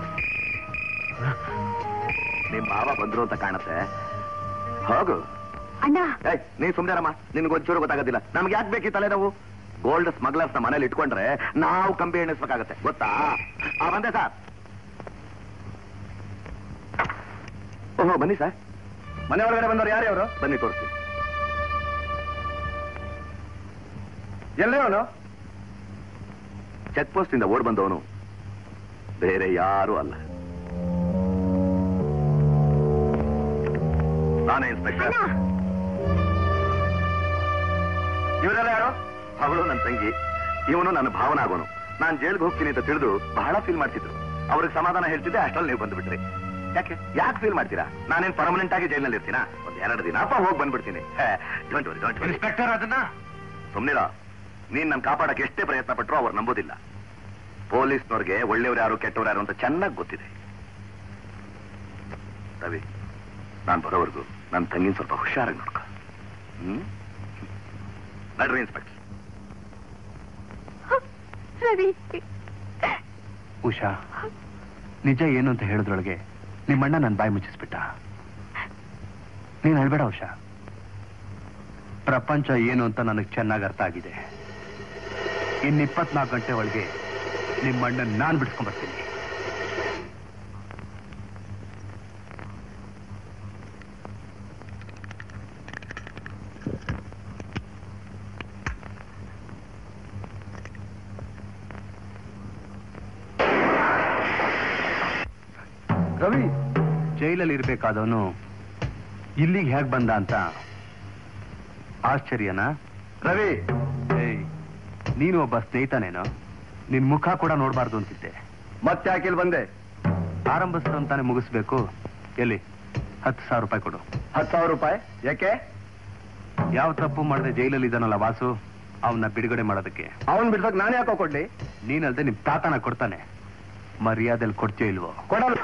S5: ನಿಮ್ ಮಾವ ಬಂದ್ರು ಅಂತ ಕಾಣುತ್ತೆ ಹೋಗು
S2: ಅಣ್ಣ
S5: ಏಯ್ ನೀ ಸುಮ್ನೆರಮ್ಮ ನಿನ್ಗೆ ಒಂಚೂರು ಗೊತ್ತಾಗೋದಿಲ್ಲ ನಮ್ಗೆ ಯಾಕೆ ಬೇಕಿ ತಲೆನೋವು ಗೋಲ್ಡ್ ಸ್ಮಗ್ಲರ್ಸ್ ನ ಮನೇಲಿ ಇಟ್ಕೊಂಡ್ರೆ ನಾವು ಕಂಬಿ ಎಣಿಸ್ಬೇಕಾಗತ್ತೆ ಗೊತ್ತಾ ಆ ಬಂದೆ ಸರ್ ಓಹೋ ಬನ್ನಿ ಸರ್ ಮನೆ ಒಳಗಡೆ ಬಂದವರು ಯಾರು ಅವರು ಬನ್ನಿ ತೋರಿಸಿ ಎಲ್ಲೇ ಅವನು ಚೆಕ್ ಪೋಸ್ಟ್ ಇಂದ ಓಡ್ ಬಂದವನು ಬೇರೆ ಯಾರು ಅಲ್ಲ ನಾನೇ ಇನ್ಸ್ಪೆಕ್ಟರ್ ಇವರೆಲ್ಲ ಯಾರು ಅವಳು ನನ್ನ ತಂಗಿ ಇವನು ನನ್ನ ಭಾವನ ಆಗೋನು ನಾನ್ ಜೈಲ್ಗೆ ಹೋಗ್ತೀನಿ ಅಂತ ತಿಳಿದು ಬಹಳ ಫೀಲ್ ಮಾಡ್ತಿದ್ರು ಅವ್ರಿಗೆ ಸಮಾಧಾನ ಹೇಳ್ತಿದ್ದೆ ಅಷ್ಟರಲ್ಲಿ ನೀವು ಬಂದ್ಬಿಟ್ರಿ ಯಾಕೆ ಯಾಕೆ ಫೀಲ್ ಮಾಡ್ತೀರಾ ನಾನೇನ್ ಪರ್ಮನೆಂಟ್ ಆಗಿ ಜೈಲ್ನಲ್ಲಿ ಇರ್ತೀನಾ ಒಂದ್ ಎರಡು ದಿನ ಅಪ್ಪ ಹೋಗಿ ಬಂದ್ಬಿಡ್ತೀನಿ don't worry don't worry
S4: inspector ಅದನ್ನ
S5: ಸುಮ್ನಿರ ನೀನ್ ನನ್ ಕಾಪಾಡಕ್ಕೆ ಎಷ್ಟೇ ಪ್ರಯತ್ನ ಪಟ್ರು ಅವ್ರು ನಂಬೋದಿಲ್ಲ ಪೊಲೀಸ್ನವ್ರಿಗೆ ಒಳ್ಳೆಯವ್ರು ಯಾರು ಕೆಟ್ಟವ್ರು ಯಾರು ಅಂತ ಚೆನ್ನಾಗಿ ಗೊತ್ತಿದೆ ರವಿ ನಾನ್ ಬರೋವರೆಗೂ ನನ್ನ ತಂಗಿನ ಸ್ವಲ್ಪ ಹುಷಾರಾಗಿ ನೋಡ್ಕೊ ಹ್ಮ್ ನಡ್ರಿ ಇನ್ಸ್ಪೆಕ್ಟರ್
S2: ರವಿ
S4: ಉಷಾ ನಿಜ ಏನು ಅಂತ ಹೇಳಿದ್ರೊಳಗೆ ನಿಮ್ಮಣ್ಣ ನನ್ನ ಬಾಯಿ ಮುಚ್ಚಿಸ್ಬಿಟ್ಟ ನೀನ್ ಹೇಳ್ಬೇಡ ಉಷಾ ಪ್ರಪಂಚ ಏನು ಅಂತ ನನಗೆ ಚೆನ್ನಾಗಿ ಅರ್ಥ ಆಗಿದೆ ಇನ್ನು ಇಪ್ಪತ್ನಾಲ್ಕು ಗಂಟೆ ಒಳಗೆ ನಿಮ್ಮ ಅಣ್ಣನ್ ನಾನ್ ಬಿಡಿಸ್ಕೊಂಡ್ ಬರ್ತೀನಿ
S5: ರವಿ
S4: ಜೈಲಲ್ಲಿ ಇರ್ಬೇಕಾದವನು ಇಲ್ಲಿಗೆ ಹೇಗ್ ಬಂದ ಅಂತ ಆಶ್ಚರ್ಯನಾ
S5: ರವಿ
S4: ಏಯ್ ನೀನು ಒಬ್ಬ ಸ್ನೇಹಿತನೇನೋ ನಿನ್ ಮುಖ ಕೂಡ ನೋಡ್ಬಾರ್ದು ಅಂತಿದ್ದೆ
S5: ಮತ್ತೆ ಯಾಕಿಲ್ ಬಂದೆ
S4: ಆರಂಭಿಸ್ತಾನೆ ಮುಗಿಸ್ಬೇಕು ಎಲ್ಲಿ ಹತ್ತು ಸಾವಿರ ರೂಪಾಯಿ ಕೊಡು
S5: ಹತ್ತು ಸಾವಿರ ರೂಪಾಯಿ ಯಾಕೆ
S4: ಯಾವ ತಪ್ಪು ಮಾಡದೆ ಜೈಲಲ್ಲಿ ಇದ್ದಾನಲ್ಲ ವಾಸು ಅವನ್ನ ಬಿಡುಗಡೆ ಮಾಡೋದಕ್ಕೆ
S5: ಅವನ್ ಬಿಡ್ಸಕ್ ನಾನು ಯಾಕೋ ಕೊಡ್ಲಿ
S4: ನೀನಲ್ದೆ ನಿಮ್ ತಾತನ ಕೊಡ್ತಾನೆ ಮರ್ಯಾದೆಲ್ ಕೊಡ್ತೀಯೋ ಇಲ್ವೋ
S5: ಕೊಡಲ್ಲ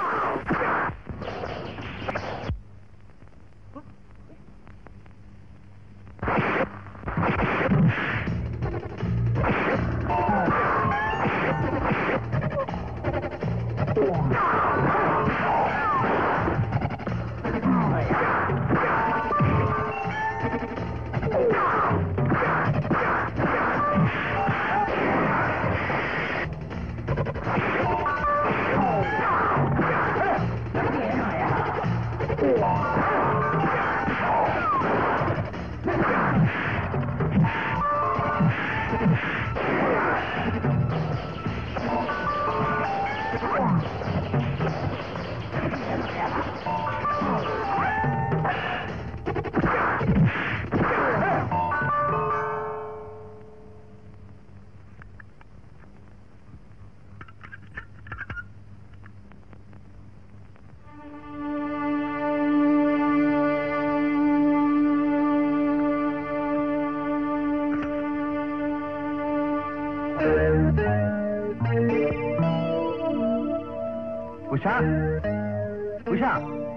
S4: ಉಷಾ ಉಷಾ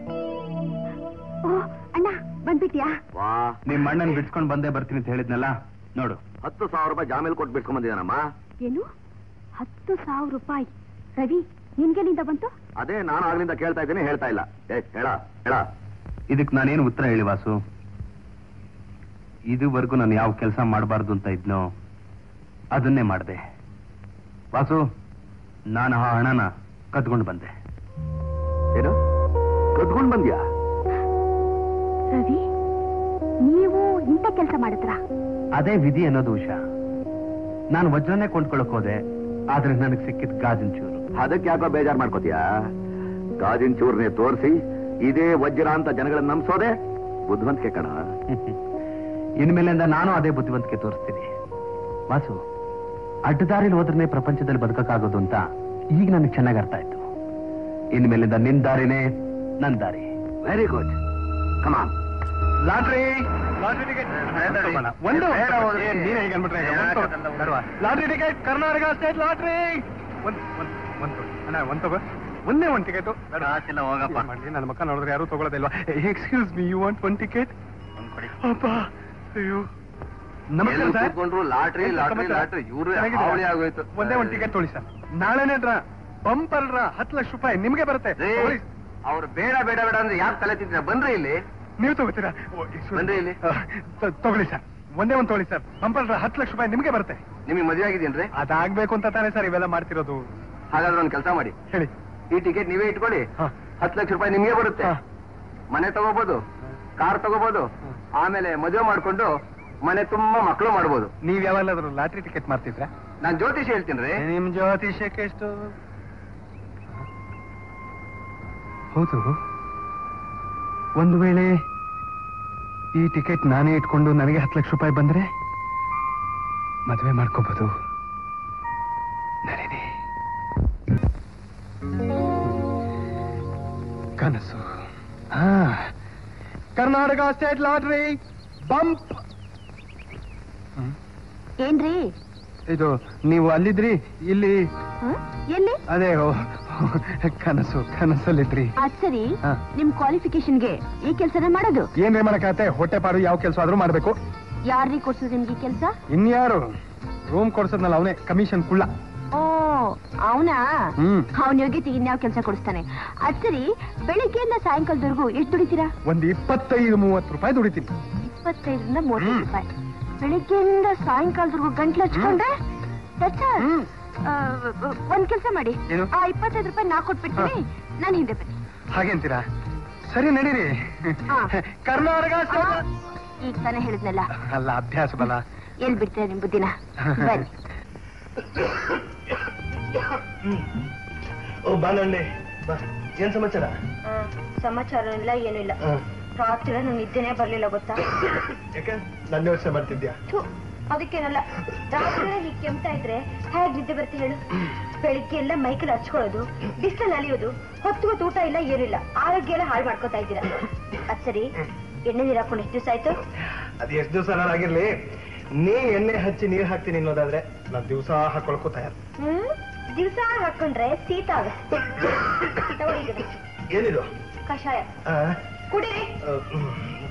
S2: ಓ ಅಣ್ಣ ಬಂದ್ಬಿಟ್ಯಾ
S5: ವಾ
S4: ನಿಮ್ ಅಣ್ಣನ್ ಬಿಡ್ಸ್ಕೊಂಡ್ ಬಂದೇ ಬರ್ತೀನಿ ಅಂತ ಹೇಳಿದ್ನಲ್ಲ ನೋಡು
S5: ಹತ್ತು ಸಾವಿರ ರೂಪಾಯಿ ಜಾಮೇಲ್ ಕೊಟ್ಟು ಬಿಡ್ಸ್ಕೊಂಡ್ ಬಂದಿದ್ದಾನಮ್ಮ
S2: ಏನು ಹತ್ತು ಸಾವಿರ ರೂಪಾಯಿ ರವಿ ನಿನ್ಗೆಲ್ಲಿಂದ ಬಂತು
S5: ಅದೇ ನಾನು ಆಗ್ಲಿಂದ ಕೇಳ್ತಾ ಇದ್ದೀನಿ ಹೇಳ್ತಾ ಇಲ್ಲ ಏ ಹೇಳ ಹೇಳ
S4: ಇದಕ್ ನಾನೇನು ಉತ್ತರ ಹೇಳಿ ವಾಸು ಇದುವರೆಗೂ ನಾನು ಯಾವ ಕೆಲಸ ಮಾಡಬಾರ್ದು ಅಂತ ಇದ್ನೋ ಅದನ್ನೇ ಮಾಡಿದೆ ವಾಸು ನಾನು ಆ ಹಣನ ಕದ್ಕೊಂಡು ಬಂದೆ
S5: ಏನು ಕದ್ಕೊಂಡ್ ಬಂದ್ಯಾ
S2: ರವಿ ನೀವು ಇಂಥ ಕೆಲಸ ಮಾಡಿದ್ರ
S4: ಅದೇ ವಿಧಿ ಅನ್ನೋದು ಉಷಾ ನಾನು ವಜ್ರನೇ ಕೊಂಡ್ಕೊಳಕ್ ಹೋದೆ ಆದ್ರೆ ನನಗೆ ಸಿಕ್ಕಿದ್ ಗಾಜಿನ ಚೂರು
S5: ಅದಕ್ಕೆ ಯಾಕೋ ಬೇಜಾರ್ ಮಾಡ್ಕೋತೀಯಾ ಗಾಜಿನ ಚೂರ್ನೆ ತೋರಿಸಿ ಇದೇ ವಜ್ರ ಅಂತ ಜನಗಳನ್ನ ನಂಬಿಸೋದೆ ಬುದ್ಧಿವಂತಿಕೆ ಕಣ
S4: ಇನ್ಮೇಲಿಂದ ನಾನು ಅದೇ ಬುದ್ಧಿವಂತಿಕೆ ತೋರಿಸ್ತೀನಿ ವಾಸು ಅಡ್ಡದಾರಿಲಿ ಹೋದ್ರೆ ಪ್ರಪಂಚದಲ್ಲಿ ಬದುಕಕ್ಕಾಗೋದು ಅಂತ ಈಗ ನನಗೆ ಚೆನ್ನಾಗಿ ಅರ್ಥ ಆಯ್ತು ಇನ್ಮೇಲಿಂದ ನಿನ್ ದಾರಿನೇ ನನ್ ದಾರಿ
S5: very good come on
S3: lottery lottery ticket ಒಂದು ಏ, ನೀನೇ ಹೀಗೆ ಅನ್ಬಿಟ್ರೆ ಈಗ ಒಂದು ಬೇಡವಾ? Lottery ticket Karnataka state lottery ಒಂದ್ ಒಂದ್ ಒಂದ್ ತಗೋ. ಅಣ್ಣ ಒಂದ್ ತಗೋ ಒಂದೇ ಒಂದ್ ಟಿಕೆಟ್ ಹೋಗಪ್ಪ ಮಾಡಿ ನನ್ನ ಮಕ್ಕ ನೋಡಿದ್ರೆ ಯಾರು ತಗೊಳ್ಳೋದಿಲ್ವಾ excuse me you want one ticket ಅಪ್ಪ ಅಯ್ಯೋ ನಮಸ್ಕಾರ ಸರ್
S5: ಕೂತ್ಕೊಂಡ್ರು ಲಾಟ್ರಿ ಲಾಟ್ರಿ ಲಾಟ್ರಿ ಇವ್ರು
S3: ಚೆನ್ನಾಗಿದೆ.
S5: ಹಾವಳಿ ಆಗೋಯ್ತು
S3: ಒಂದೇ ಒಂದ್ ಟಿಕೆಟ್ ತೊಳಿ ಸರ್ ನಾಳೆನೇ ಡ್ರಾ ಬಂಪರ್ ಡ್ರಾ ಹತ್ತು ಲಕ್ಷ ರೂಪಾಯಿ ನಿಮ್ಗೆ ಬರುತ್ತೆ ತಗೊಳ್ಳಿ.
S5: ಅವ್ರು ಬೇಡ ಬೇಡ ಬೇಡ ಅಂದ್ರೆ ಯಾಕೆ ತಲೆ ತಿಂತೀರ ಬನ್ರಿ ಇಲ್ಲಿ
S3: ನೀವು ತಗೋತೀರಾ ಓ, excuse me.
S5: ಬನ್ರಿ ಇಲ್ಲಿ.
S3: ಆ, ತ- ತಗೊಳ್ಳಿ ಸರ್ ಒಂದೇ ಒಂದ್ ತಗೊಳ್ಳಿ ಸರ್ ಬಂಪರ್ ಡ್ರಾ ಹತ್ತು ಲಕ್ಷ ರೂಪಾಯಿ ನಿಮ್ಗೆ ಬರುತ್ತೆ
S5: ನಿಮಗೆ ಮದುವೆ ಆಗಿದೆಯೇನ್ರಿ
S3: ಅದಾಗ್ಬೇಕು ಅಂತ ತಾನೇ ಸರ್ ಇವೆಲ್ಲ ಮಾಡ್ತಿರೋದು
S5: ಹಾಗಾದ್ರೆ ಒಂದು ಕೆಲಸ ಮಾಡಿ
S3: ಹೇಳಿ
S5: ಈ ಟಿಕೆಟ್ ನೀವೇ ಇಟ್ಕೊಳ್ಳಿ
S3: ಹಾ.
S5: ಹತ್ತು ಲಕ್ಷ ರೂಪಾಯಿ ನಿಮ್ಗೆ ಬರುತ್ತೆ
S3: ಹಾ.
S5: ಮನೆ ತಗೋಬಹುದು ಕಾರ್ ತಗೋಬಹುದು ಆಮೇಲೆ ಮದುವೆ ಮಾಡ್ಕೊಂಡು ಮನೆ ತುಂಬಾ ಮಕ್ಕಳು ಮಾಡ್ಬೋದು
S3: ನೀವ್ ಯಾವಾಗಲಾದ್ರೂ ಲಾಟ್ರಿ ಟಿಕೆಟ್ ಮಾಡ್ತಿದ್ರಾ
S5: ನಾನ್ ಜ್ಯೋತಿಷ್ ಹೇಳ್ತೀನಿ
S3: ನಿಮ್ ಜ್ಯೋತಿಷ್ಯಕ್ಕೆ ಎಷ್ಟು ಹೌದು ಒಂದು ವೇಳೆ ಈ ಟಿಕೆಟ್ ನಾನೇ ಇಟ್ಕೊಂಡು ನನಗೆ ಹತ್ತು ಲಕ್ಷ ರೂಪಾಯಿ ಬಂದ್ರೆ ಮದುವೆ ಮಾಡ್ಕೋಬಹುದು ನಳಿನಿ ಕನಸು ಹಾ ಕರ್ನಾಟಕ ಸ್ಟೇಟ್ ಲಾಟ್ರಿ ಬಂಪ್
S2: ಏನ್ರಿ
S3: ಇದು ನೀವು ಅಲ್ಲಿದ್ರಿ ಇಲ್ಲಿ
S2: ಹ? ಎಲ್ಲಿ
S3: ಅದೇ ಓ, ಕನಸು ಕನಸಲ್ಲಿದ್ರಿ
S2: ಅದ್ ಸರಿ
S3: ಹಾ.
S2: ನಿಮ್ ಕ್ವಾಲಿಫಿಕೇಶನ್ಗೆ ಈ ಕೆಲ್ಸನೇ ಮಾಡೋದು
S3: ಏನ್ರಿ ಮಾಡಕತ್ತೆ ಹೊಟ್ಟೆ ಪಾಡು ಯಾವ ಕೆಲಸ ಆದ್ರೂ ಮಾಡ್ಬೇಕು
S2: ಯಾರ್ರೀ ಕೊಡ್ಸೋದು ನಿಮ್ಗೆ ಈ ಕೆಲ್ಸ
S3: ಇನ್ಯಾರು ರೂಮ್ ಕೊಡ್ಸದ್ನಲ್ಲ ಅವನೇ ಕಮಿಷನ್ ಕುಳ್ಳ
S2: ಓ ಅವನಾ
S3: ಹ್ಮ್
S2: ಅವನ ಯೋಗ್ಯತೆಗೆ ಇನ್ಯಾವ ಕೆಲಸ ಕೊಡಿಸ್ತಾನೆ ಅದ್ ಸರಿ ಬೆಳಿಗ್ಗೆಯಿಂದ ಸಾಯಂಕಾಲದವರೆಗೂ ಎಷ್ಟು ದುಡಿತೀರಾ
S3: ಒಂದ್ ಇಪ್ಪತ್ತೈದು ಮೂವತ್ತು ರೂಪಾಯಿ ದುಡಿತೀನಿ
S2: ಇಪ್ಪತ್ತೈದರಿಂದ ಮೂವತ್ತು
S3: ಹ್ಮ್.
S2: ರೂಪಾಯಿ ಬೆಳಿಗ್ಗೆಯಿಂದ ಸಾಯಂಕಾಲದವರೆಗೂ ಗಂಟ್ಲು ಹಚ್ಕೊಂಡ್ರೆ ಸರ್ ಸರ್ ಒಂದ್ ಕೆಲಸ ಮಾಡಿ
S3: ಏನು?
S2: ಆ ಇಪ್ಪತ್ತೈದು ರೂಪಾಯಿ ನಾ ಕೊಟ್ಬಿಡ್ತೀನಿ ನಾನು ಹಿಂದೆ ಬನ್ನಿ
S3: ಹಾಗೆ ಅಂತೀರಾ ಸರಿ ನಡೀರಿ
S2: ಹಾ.
S3: ಕರ್ನಾಟಕ
S2: ಆ, ಈಗ ತಾನೇ ಹೇಳಿದ್ನಲ್ಲ
S3: ಅಲ್ಲ ಅಭ್ಯಾಸ ಬಲ
S2: ಎಲ್ ಬಿಡ್ತೀರಾ ನಿಮ್ ಬುದ್ಧಿನ ಬನ್ನಿ
S5: ಓ ಬಾನಂಡಿ ಬಾ ಏನ್ ಸಮಾಚಾರ
S2: ಸಮಾಚಾರ ಇಲ್ಲ ಏನಿಲ್ಲ ರಾತ್ರಿ ನಂಗೆ ನಿದ್ದೆನೆ ಬರ್ಲಿಲ್ಲ ಗೊತ್ತಾ
S5: ಯಾಕೆ ನನ್ನ ಯೋಚನೆ ಮಾಡ್ತಿದ್ಯಾ
S2: ಥು, ಅದಕ್ಕೇನಲ್ಲ ರಾತ್ರಿ ಹೀಗೆ ಕೆಮ್ತಾ ಇದ್ರೆ ಹೇಗ್ ನಿದ್ದೆ ಬರ್ತಿ ಹೇಳು ಬೆಳಿಗ್ಗೆ ಎಲ್ಲ ಮೈಕಲ್ ಹಚ್ಕೊಳ್ಳೋದು ಬಿಸಿಲಲ್ಲಿ ಅಲಿಯೋದು ಹೊತ್ತು ಹೊತ್ತು ಊಟ ಇಲ್ಲ ಏನಿಲ್ಲ ಆರೋಗ್ಯ ಎಲ್ಲ ಹಾಳು ಮಾಡ್ಕೋತಾ ಇದ್ದೀರಾ ಅದ್ ಸರಿ ಎಣ್ಣೆ ನೀರ್ ಹಾಕೊಂಡು ಎಷ್ಟು ದಿವಸ ಆಯ್ತು
S5: ಅದ್ ಎಷ್ಟ್ ದಿವಸ ಆಗಿರ್ಲಿ ನೀ ಎಣ್ಣೆ ಹಚ್ಚಿ ನೀರ್ ಹಾಕ್ತೀನಿ ಅನ್ನೋದಾದ್ರೆ ನಾನ್ ದಿವಸ ಹಾಕೊಳ್ಕೋ ತಯಾರು
S2: ಹ್ಮ್ ದಿವಸ ಹಾಕೊಂಡ್ರೆ ಶೀತ ಆಗುತ್ತೆ ತಗೊಳ್ಳಿ ಇದನ್ನ.
S5: ಏನಿದು
S2: ಕಷಾಯ
S5: ಆ,
S2: ಕುಡೀರಿ
S5: ಆ, ಹ್ಮ್.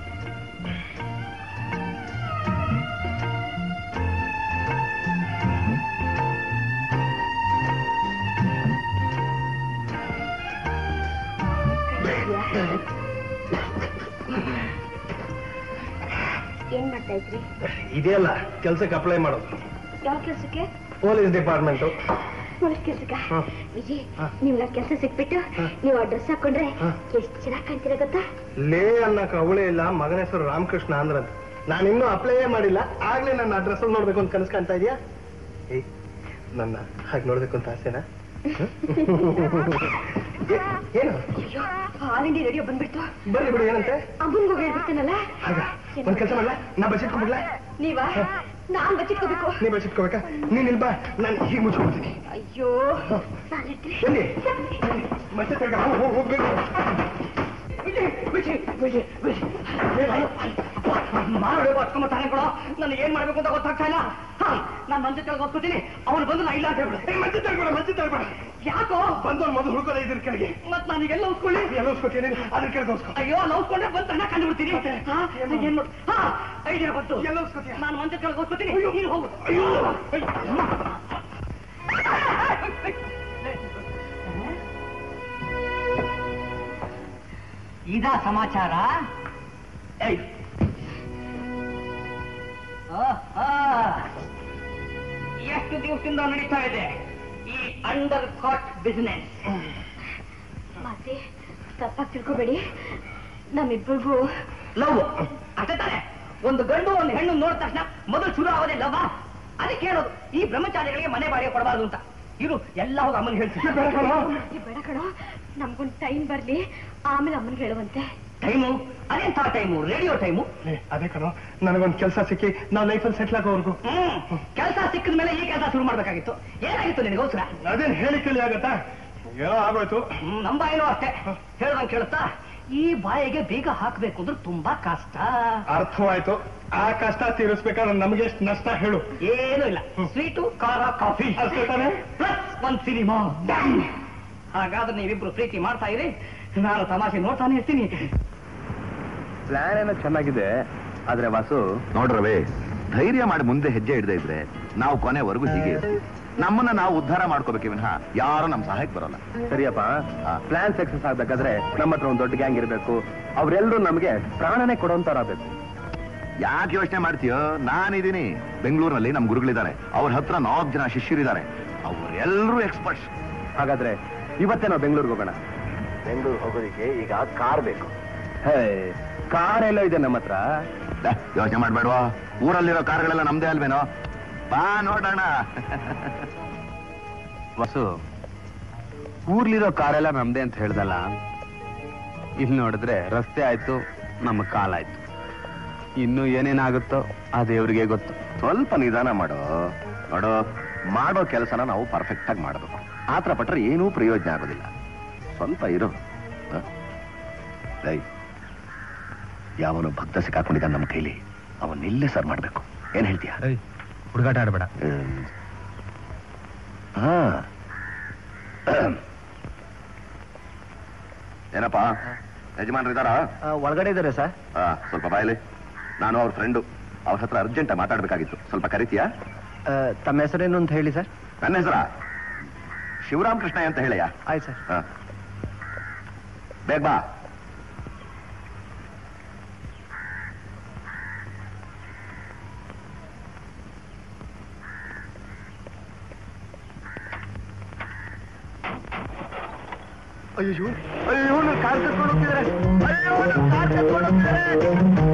S2: ಏನ್ ಮಾಡ್ತಾ ಇದ್ರಿ
S5: ಇದೆಯಲ್ಲ ಕೆಲ್ಸಕ್ಕೆ ಅಪ್ಲೈ ಮಾಡೋದು
S2: ಯಾವ ಕೆಲ್ಸಕ್ಕೆ
S5: ಪೊಲೀಸ್ ಡಿಪಾರ್ಟ್ಮೆಂಟು
S2: ಪೊಲೀಸ್ ಕೆಲ್ಸಕ್ಕ
S5: ಹಾ.
S2: ವಿಜಯ್
S5: ಹಾ.
S2: ನಿಮ್ಗೆ ಕೆಲಸ ಸಿಕ್ಬಿಟ್ಟು ನೀವು ಆ ಡ್ರೆಸ್ ಹಾಕೊಂಡ್ರೆ
S5: ಹಾ.
S2: ಎಷ್ಟ್ ಚೆನ್ನಾಗಿ ಕಾಣ್ತೀರ ಗೊತ್ತಾ
S5: ಲೇ ಅನ್ನಕ ಅವಳೇ ಇಲ್ಲ ಮಗನ ಹೆಸರು ರಾಮಕೃಷ್ಣ ಅಂದ್ರಂತ ನಾನು ಇನ್ನೂ ಅಪ್ಲೈಯೇ ಮಾಡಿಲ್ಲ ಆಗ್ಲೇ ನನ್ನ ಅಡ್ರೆಸ್ ನೋಡ್ಬೇಕು ಅಂತ ಕನಸು ಕಾಣ್ತಾ ಇದೆಯಾ ಏಯ್ ನನ್ನ ಹಾಗೆ ನೋಡ್ಬೇಕು ಅಂತ ಆಸೆನಾ ಹ? ಏ- ಏನು
S2: ಅಯ್ಯೋ ಆಲ್ ಇಂಡಿಯಾ ರೇಡಿಯೋ ಬಂದ್ಬಿಡ್ತು
S5: ಬರ್ಲಿ ಬಿಡು ಏನಂತೆ
S2: ಅಮ್ಮನ್ಗೆ ಹೋಗಿ ಹೇಳ್ಬಿಡ್ತೀನಲ್ಲ
S5: ಆಗ ಒಂದ್ ಕೆಲಸ ಮಾಡ್ಲಾ ನಾ ಬಚ್ಚಿಟ್ಕೊಂಡ್ಬಿಡ್ಲಾ
S2: ನೀವಾ ನಾನ್ ಬಚ್ಚಿಟ್ಕೋಬೇಕು
S5: ನೀ ಬಚ್ಚಿಟ್ಕೋಬೇಕಾ ನೀನ್ ಇಲ್ಬಾ ನಾನು ಹೀಗೆ ಮುಚ್ಕೊಂಡ್ಬಿಡ್ತೀನಿ
S2: ಅಯ್ಯೋ ನಾನ್ ಇರ್ತೀನಿ.
S5: ಎಲ್ಲಿ ಮತ್ತೆ ತಿರ್ಗಾ ಹೋಗ್- ಹೋಗ್- ಹೋಗ್ಬೇಕು
S7: ನನಗೆ ಏನ್ ಮಾಡ್ಬೇಕು ಅಂತ ಗೊತ್ತಾಗ್ತಾ ಇಲ್ಲ ನಾನು ಮಂಚ ಕೆಳಗೆ ಹೋಗ್ತೀನಿ ಅವನು ಬಂದು ನಾ ಇಲ್ಲ ಅಂತ ಹೇಳ್ಬಿಡು
S5: ಏ, ಮತ್ತೆ ತಳ್ಬೇಡ ಮತ್ತೆ ತಳ್ಬೇಡ
S7: ಯಾಕೋ
S5: ಬಂದವ್ರು ಮೊದಲು ಹುಡ್ಕೋದ ಇದ್ರ ಕೆಳಗೆ
S7: ಮತ್ ನಾನೀಗೆಲ್ಲ ಉಸ್ಕೊಳ್ಳಿ
S5: ಎಲ್ಲ ಉಸ್ಕೊತೀನಿ ಅದ್ರ ಕೆಳಗೆ ಉಸ್ಕೊ
S7: ಅಯ್ಯೋ ಲವ್ಸ್ಕೊಂಡ್ರೆ ಬಂದು ತಣ್ಣ ಕಂಡು ಬಿಡ್ತೀನಿ ಹಾ ಏನ್ ಮಾಡು ಹಾ ಐಡಿಯಾ ಬಂತು
S5: ಎಲ್ಲ ಉಸ್ಕೊತೀಯ
S7: ನಾನು ಮಂಚ ಕೆಳಗೆ ಹೋಗ್ತೀನಿ ನೀನು ಹೋಗು
S5: ಅಯ್ಯೋ
S7: ಇದ ಸಮಾಚಾರ ಏಯ್. ಆಹಾ. ಎಷ್ಟು ದಿವಸದಿಂದ ನಡೀತಾ ಇದೆ ಈ ಅಂಡರ್ ಕಾಟ್ ಬಿಸಿನೆಸ್
S2: ಮಾತೆ ತಪ್ಪಾಗಿ ತಿಳ್ಕೊಬೇಡಿ ನಮ್ಮಿಬ್ಬರಿಗೂ
S7: ಲವ್ ಅಷ್ಟೇ ತಾನೆ ಒಂದು ಗಂಡು ಒಂದು ಹೆಣ್ಣು ನೋಡಿದ ತಕ್ಷಣ ಮೊದಲು ಶುರು ಆಗೋದೇ ಲವ್ ಅದಕ್ಕೆ ಹೇಳೋದು ಈ ಬ್ರಹ್ಮಚಾರಿಗಳಿಗೆ ಮನೆ ಬಾಡಿಗೆ ಕೊಡಬಾರ್ದು ಅಂತ ಇರು ಎಲ್ಲ ಹೋಗಿ ಅಮ್ಮನಿಗೆ ಹೇಳ್ತೀನಿ
S2: ಈ ಬೇಡ ಕಣೋ ನಮ್ಗೊಂದು ಟೈಮ್ ಬರ್ಲಿ ಆಮೇಲೆ ಅಮ್ಮನ್ಗೆ ಹೇಳುವಂತೆ
S7: ಟೈಮು ಅದೆಂತ ಟೈಮು ರೇಡಿಯೋ ಟೈಮು
S5: ಏ, ಅದೇ ಕಣೋ ನನಗೊಂದು ಕೆಲಸ ಸಿಕ್ಕಿ ನಾವು ಲೈಫಲ್ಲಿ ಸೆಟ್ಲ್ ಆಗೋವರೆಗೂ
S7: ಹ್ಮ್ ಕೆಲಸ ಸಿಕ್ಕಿದ ಮೇಲೆ ಈ ಕೆಲಸ ಶುರು ಮಾಡ್ಬೇಕಾಗಿತ್ತು ಏನಾಗಿತ್ತು ನಿನಗೋಸ್ಕರ
S5: ಅದೇನ್ ಹೇಳಿ ಕೇಳಿ ಆಗತ್ತಾ ಏನೋ ಆಗೋಯ್ತು
S7: ಹ್ಮ್, ನಮ್ಮ ಬಾಯಿನೂ ಅಷ್ಟೇ ಹೇಳ್ದಂಗೆ ಕೇಳುತ್ತಾ ಈ ಬಾಯಿಗೆ ಬೀಗ ಹಾಕ್ಬೇಕು ಅಂದ್ರೆ ತುಂಬಾ ಕಷ್ಟ
S5: ಅರ್ಥವಾಯ್ತು ಆ ಕಷ್ಟ ತೀರಿಸ್ಬೇಕಾದ್ರೆ ನಮ್ಗೆ ಎಷ್ಟು ನಷ್ಟ ಹೇಳು
S7: ಏನೂ ಇಲ್ಲ ಸ್ವೀಟು ಖಾರ ಕಾಫಿ
S5: ಅಷ್ಟೇ ತಾನೇ?
S7: ಪ್ಲಸ್ ಒಂದ್ ಸಿನಿಮಾ ಹಾಗಾದ್ರೆ ನೀವಿಬ್ರು ಪ್ರೀತಿ ಮಾಡ್ತಾ ಇರಿ ನಾನು ತಮಾಷೆ ನೋಡ್ತಾನೆ ಇರ್ತೀನಿ
S4: ಪ್ಲಾನ್ ಏನೋ ಚೆನ್ನಾಗಿದೆ ಆದ್ರೆ ವಾಸು ನೋಡ್ರವೇ ಧೈರ್ಯ ಮಾಡಿ ಮುಂದೆ ಹೆಜ್ಜೆ ಹಿಡ್ದೇ ಇದ್ರೆ ನಾವು ಕೊನೆವರೆಗೂ ಹೀಗೆ ಇರ್ತೀವಿ ನಮ್ಮನ್ನ ನಾವು ಉದ್ಧಾರ ಮಾಡ್ಕೋಬೇಕೆ ವಿನಃ ಯಾರು ನಮ್ ಸಹಾಯಕ್ಕೆ ಬರೋಲ್ಲ
S5: ಸರಿಯಪ್ಪ ಪ್ಲಾನ್ ಸಕ್ಸಸ್ ಆಗ್ಬೇಕಾದ್ರೆ ನಮ್ಮ ಹತ್ರ ಒಂದು ದೊಡ್ಡ ಗ್ಯಾಂಗ್ ಇರಬೇಕು ಅವರೆಲ್ಲರೂ ನಮಗೆ ಪ್ರಾಣನೇ ಕೊಡುವಂತರಾಗಬೇಕು
S4: ಯಾಕೆ ಯೋಚನೆ ಮಾಡ್ತೀಯೋ ನಾನಿದ್ದೀನಿ ಬೆಂಗಳೂರಿನಲ್ಲಿ ನಮ್ ಗುರುಗಳಿದ್ದಾರೆ ಅವ್ರ ಹತ್ರ ನಾಲ್ಕು ಜನ ಶಿಷ್ಯರಿದ್ದಾರೆ ಅವರೆಲ್ಲರೂ ಎಕ್ಸ್ಪರ್ಟ್ಸ್
S5: ಹಾಗಾದ್ರೆ ಇವತ್ತೇ ನಾವು ಬೆಂಗಳೂರಿಗೆ ಹೋಗೋಣ ಬೆಂಗಳೂರು ಹೋಗೋದಕ್ಕೆ ಈಗ ಕಾರ್ ಬೇಕು ಹೇ ಕಾರ್ ಎಲ್ಲ ಇದೆ ನಮ್ಮ ಹತ್ರ
S4: ಯೋಚನೆ ಮಾಡ್ಬೇಡ್ವಾ ಊರಲ್ಲಿರೋ ಕಾರ್ಗಳೆಲ್ಲ ನಮ್ದೇ ಅಲ್ವೇನೋ ಬಾ ನೋಡೋಣ
S5: ವಸು ಊರ್ಲಿರೋ ಕಾರೆಲ್ಲ ನಮ್ದೇ ಅಂತ ಹೇಳ್ದಲ್ಲ ಇಲ್ಲಿ ನೋಡಿದ್ರೆ ರಸ್ತೆ ಆಯ್ತು ನಮ್ಮ ಕಾಲಾಯ್ತು ಇನ್ನು ಏನೇನಾಗುತ್ತೋ ಆ ದೇವ್ರಿಗೆ ಗೊತ್ತು
S4: ಸ್ವಲ್ಪ ನಿಧಾನ ಮಾಡೋ ನೋಡೋ ಮಾಡೋ ಕೆಲಸನ ನಾವು ಪರ್ಫೆಕ್ಟ್ ಆಗಿ ಮಾಡಬೇಕು ಆತರ ಪಟ್ರೆ ಏನೂ ಪ್ರಯೋಜನ ಆಗೋದಿಲ್ಲ ಸ್ವಲ್ಪ ಇರು ಹ? ಲೈ, ಯಾವನು ಭಕ್ತ ಸಿಕ್ಕಾಕೊಂಡಿದ್ದ ನಮ್ಮ ಕೈಲಿ ಅವನ್ನಿಲ್ಲೇ ಸರ್ ಮಾಡ್ಬೇಕು ಏನ್ ಹೇಳ್ತೀಯ
S5: ಹುಡುಗಾಟ ಆಡ್ಬೇಡ
S4: ಹ್ಮ್. ಹಾ ಏನಪ್ಪ ಯಜಮಾನ್ರು ಇದ್ದಾರಾ
S5: ಒಳಗಡೆ ಇದ್ದಾರೆ ಸರ್
S4: ಹಾ ಸ್ವಲ್ಪ ಬಾಯಲಿ ನಾನು ಅವ್ರ ಫ್ರೆಂಡು ಅವ್ರ ಹತ್ರ ಅರ್ಜೆಂಟ್ ಮಾತಾಡ್ಬೇಕಾಗಿತ್ತು ಸ್ವಲ್ಪ ಕರಿತೀಯಾ
S5: ತಮ್ಮ ಹೆಸರೇನು ಅಂತ ಹೇಳಿ ಸರ್
S4: ನನ್ನ ಹೆಸರ ಶಿವರಾಮ್ ಕೃಷ್ಣ ಅಂತ ಹೇಳಯ್ಯ
S5: ಆಯ್ತು ಸರ್
S4: ಹಾ. ಬೇಗ ಬಾ
S5: ಅಯ್ಯೋ ಅಯ್ಯೋ ನನ್ನ ಕಾರ್ ಕತ್ಕೊಂಡು ಹೋಗ್ತಿದ್ದಾರೆ ಅಯ್ಯೋ ನನ್ನ ಕಾರ್ ಕತ್ಕೊಂಡು ಹೋಗ್ತಿದ್ದಾರೆ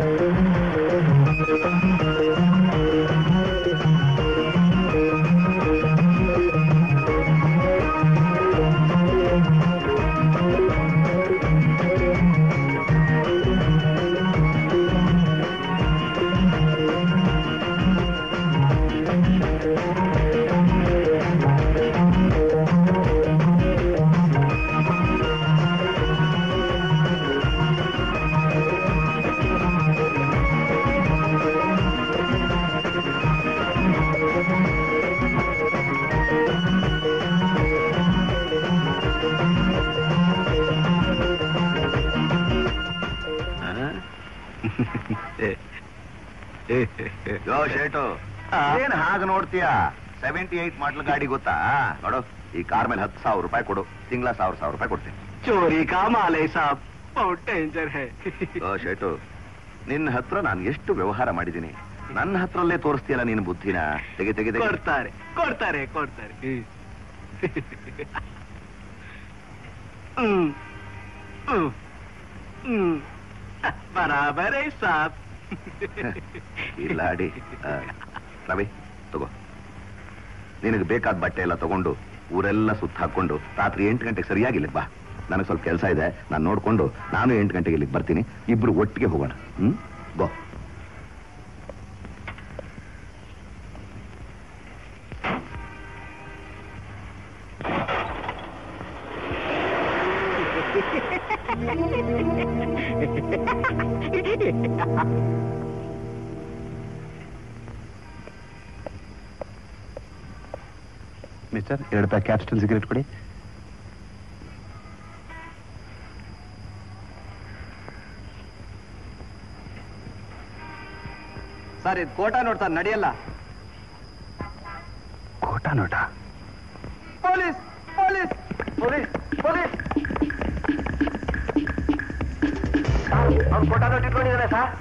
S4: ಯೋ ಶೇಟು ಏನ್ ಹಾಗೆ ನೋಡ್ತೀಯ ಸೆವೆಂಟಿ ಏಟ್ ಮಾಡಲ್ ಗಾಡಿ ಗೊತ್ತಾ ನೋಡು ಈ ಕಾರ್ ಮೇಲೆ ಹತ್ತು ಸಾವಿರ ರೂಪಾಯಿ ಕೊಡು ತಿಂಗಳ ಸಾವಿರ ಸಾವಿರ ರೂಪಾಯಿ ಕೊಡ್ತೀನಿ
S6: ಚೋರಿ ಕಾ ಮಾಲೇ ಸಾಬ್ ಬಹುತ್ ಡೇಂಜರ್ ಹೈ
S4: ಓ ಶೇಟು ನಿನ್ನ ಹತ್ರ ನಾನು ಎಷ್ಟು ವ್ಯವಹಾರ ಮಾಡಿದ್ದೀನಿ ನನ್ನ ಹತ್ರಲ್ಲೇ ತೋರಿಸ್ತೀಯಲ್ಲ ನೀನು ಬುದ್ಧಿನ ತೆಗೆ ತೆಗೆ ತೆಗೆ
S6: ಕೊಡ್ತಾರೆ ಕೊಡ್ತಾರೆ ಕೊಡ್ತಾರೆ ಹ್ಮ್ ಹ್ಮ್ ಹ್ಮ್ ಬರಾಬರ್ ಹೈ ಸಾಬ್
S4: ಇಲ್ಲ ಅಡಿ ಆ, ರವಿ ತಗೋ ನಿನಗೆ ಬೇಕಾದ ಬಟ್ಟೆ ಎಲ್ಲ ತಗೊಂಡು ಊರೆಲ್ಲ ಸುತ್ತ ಹಾಕೊಂಡು ರಾತ್ರಿ ಎಂಟು ಗಂಟೆಗೆ ಸರಿಯಾಗಿ ಇಲ್ಲಿಗೆ ಬಾ ನನಗೆ ಸ್ವಲ್ಪ ಕೆಲಸ ಇದೆ ನಾನು ನೋಡ್ಕೊಂಡು ನಾನು ಎಂಟು ಗಂಟೆಗೆ ಇಲ್ಲಿಗೆ ಬರ್ತೀನಿ ಇಬ್ರು ಒಟ್ಟಿಗೆ ಹೋಗೋಣ ಹ್ಮ್ ಬೋ
S5: ಮಿಸ್ಟರ್ ಎರಡು ಪ್ಯಾಕ್ ಕ್ಯಾಪ್ಸ್ಟಲ್ ಸಿಗರೇಟ್ ಕೊಡಿ
S8: ಸರ್ ಇದು ಕೋಟಾ ನೋಡ್ ಸರ್ ನಡೆಯಲ್ಲ
S5: ಕೋಟಾ ನೋಟ
S8: ಪೊಲೀಸ್ ಪೊಲೀಸ್ ಪೊಲೀಸ್ ಪೊಲೀಸ್ ಅವ್ರು ಕೋಟಾ ನೋಟ್ ಇಟ್ಕೊಂಡಿದ್ದಾನೆ ಸರ್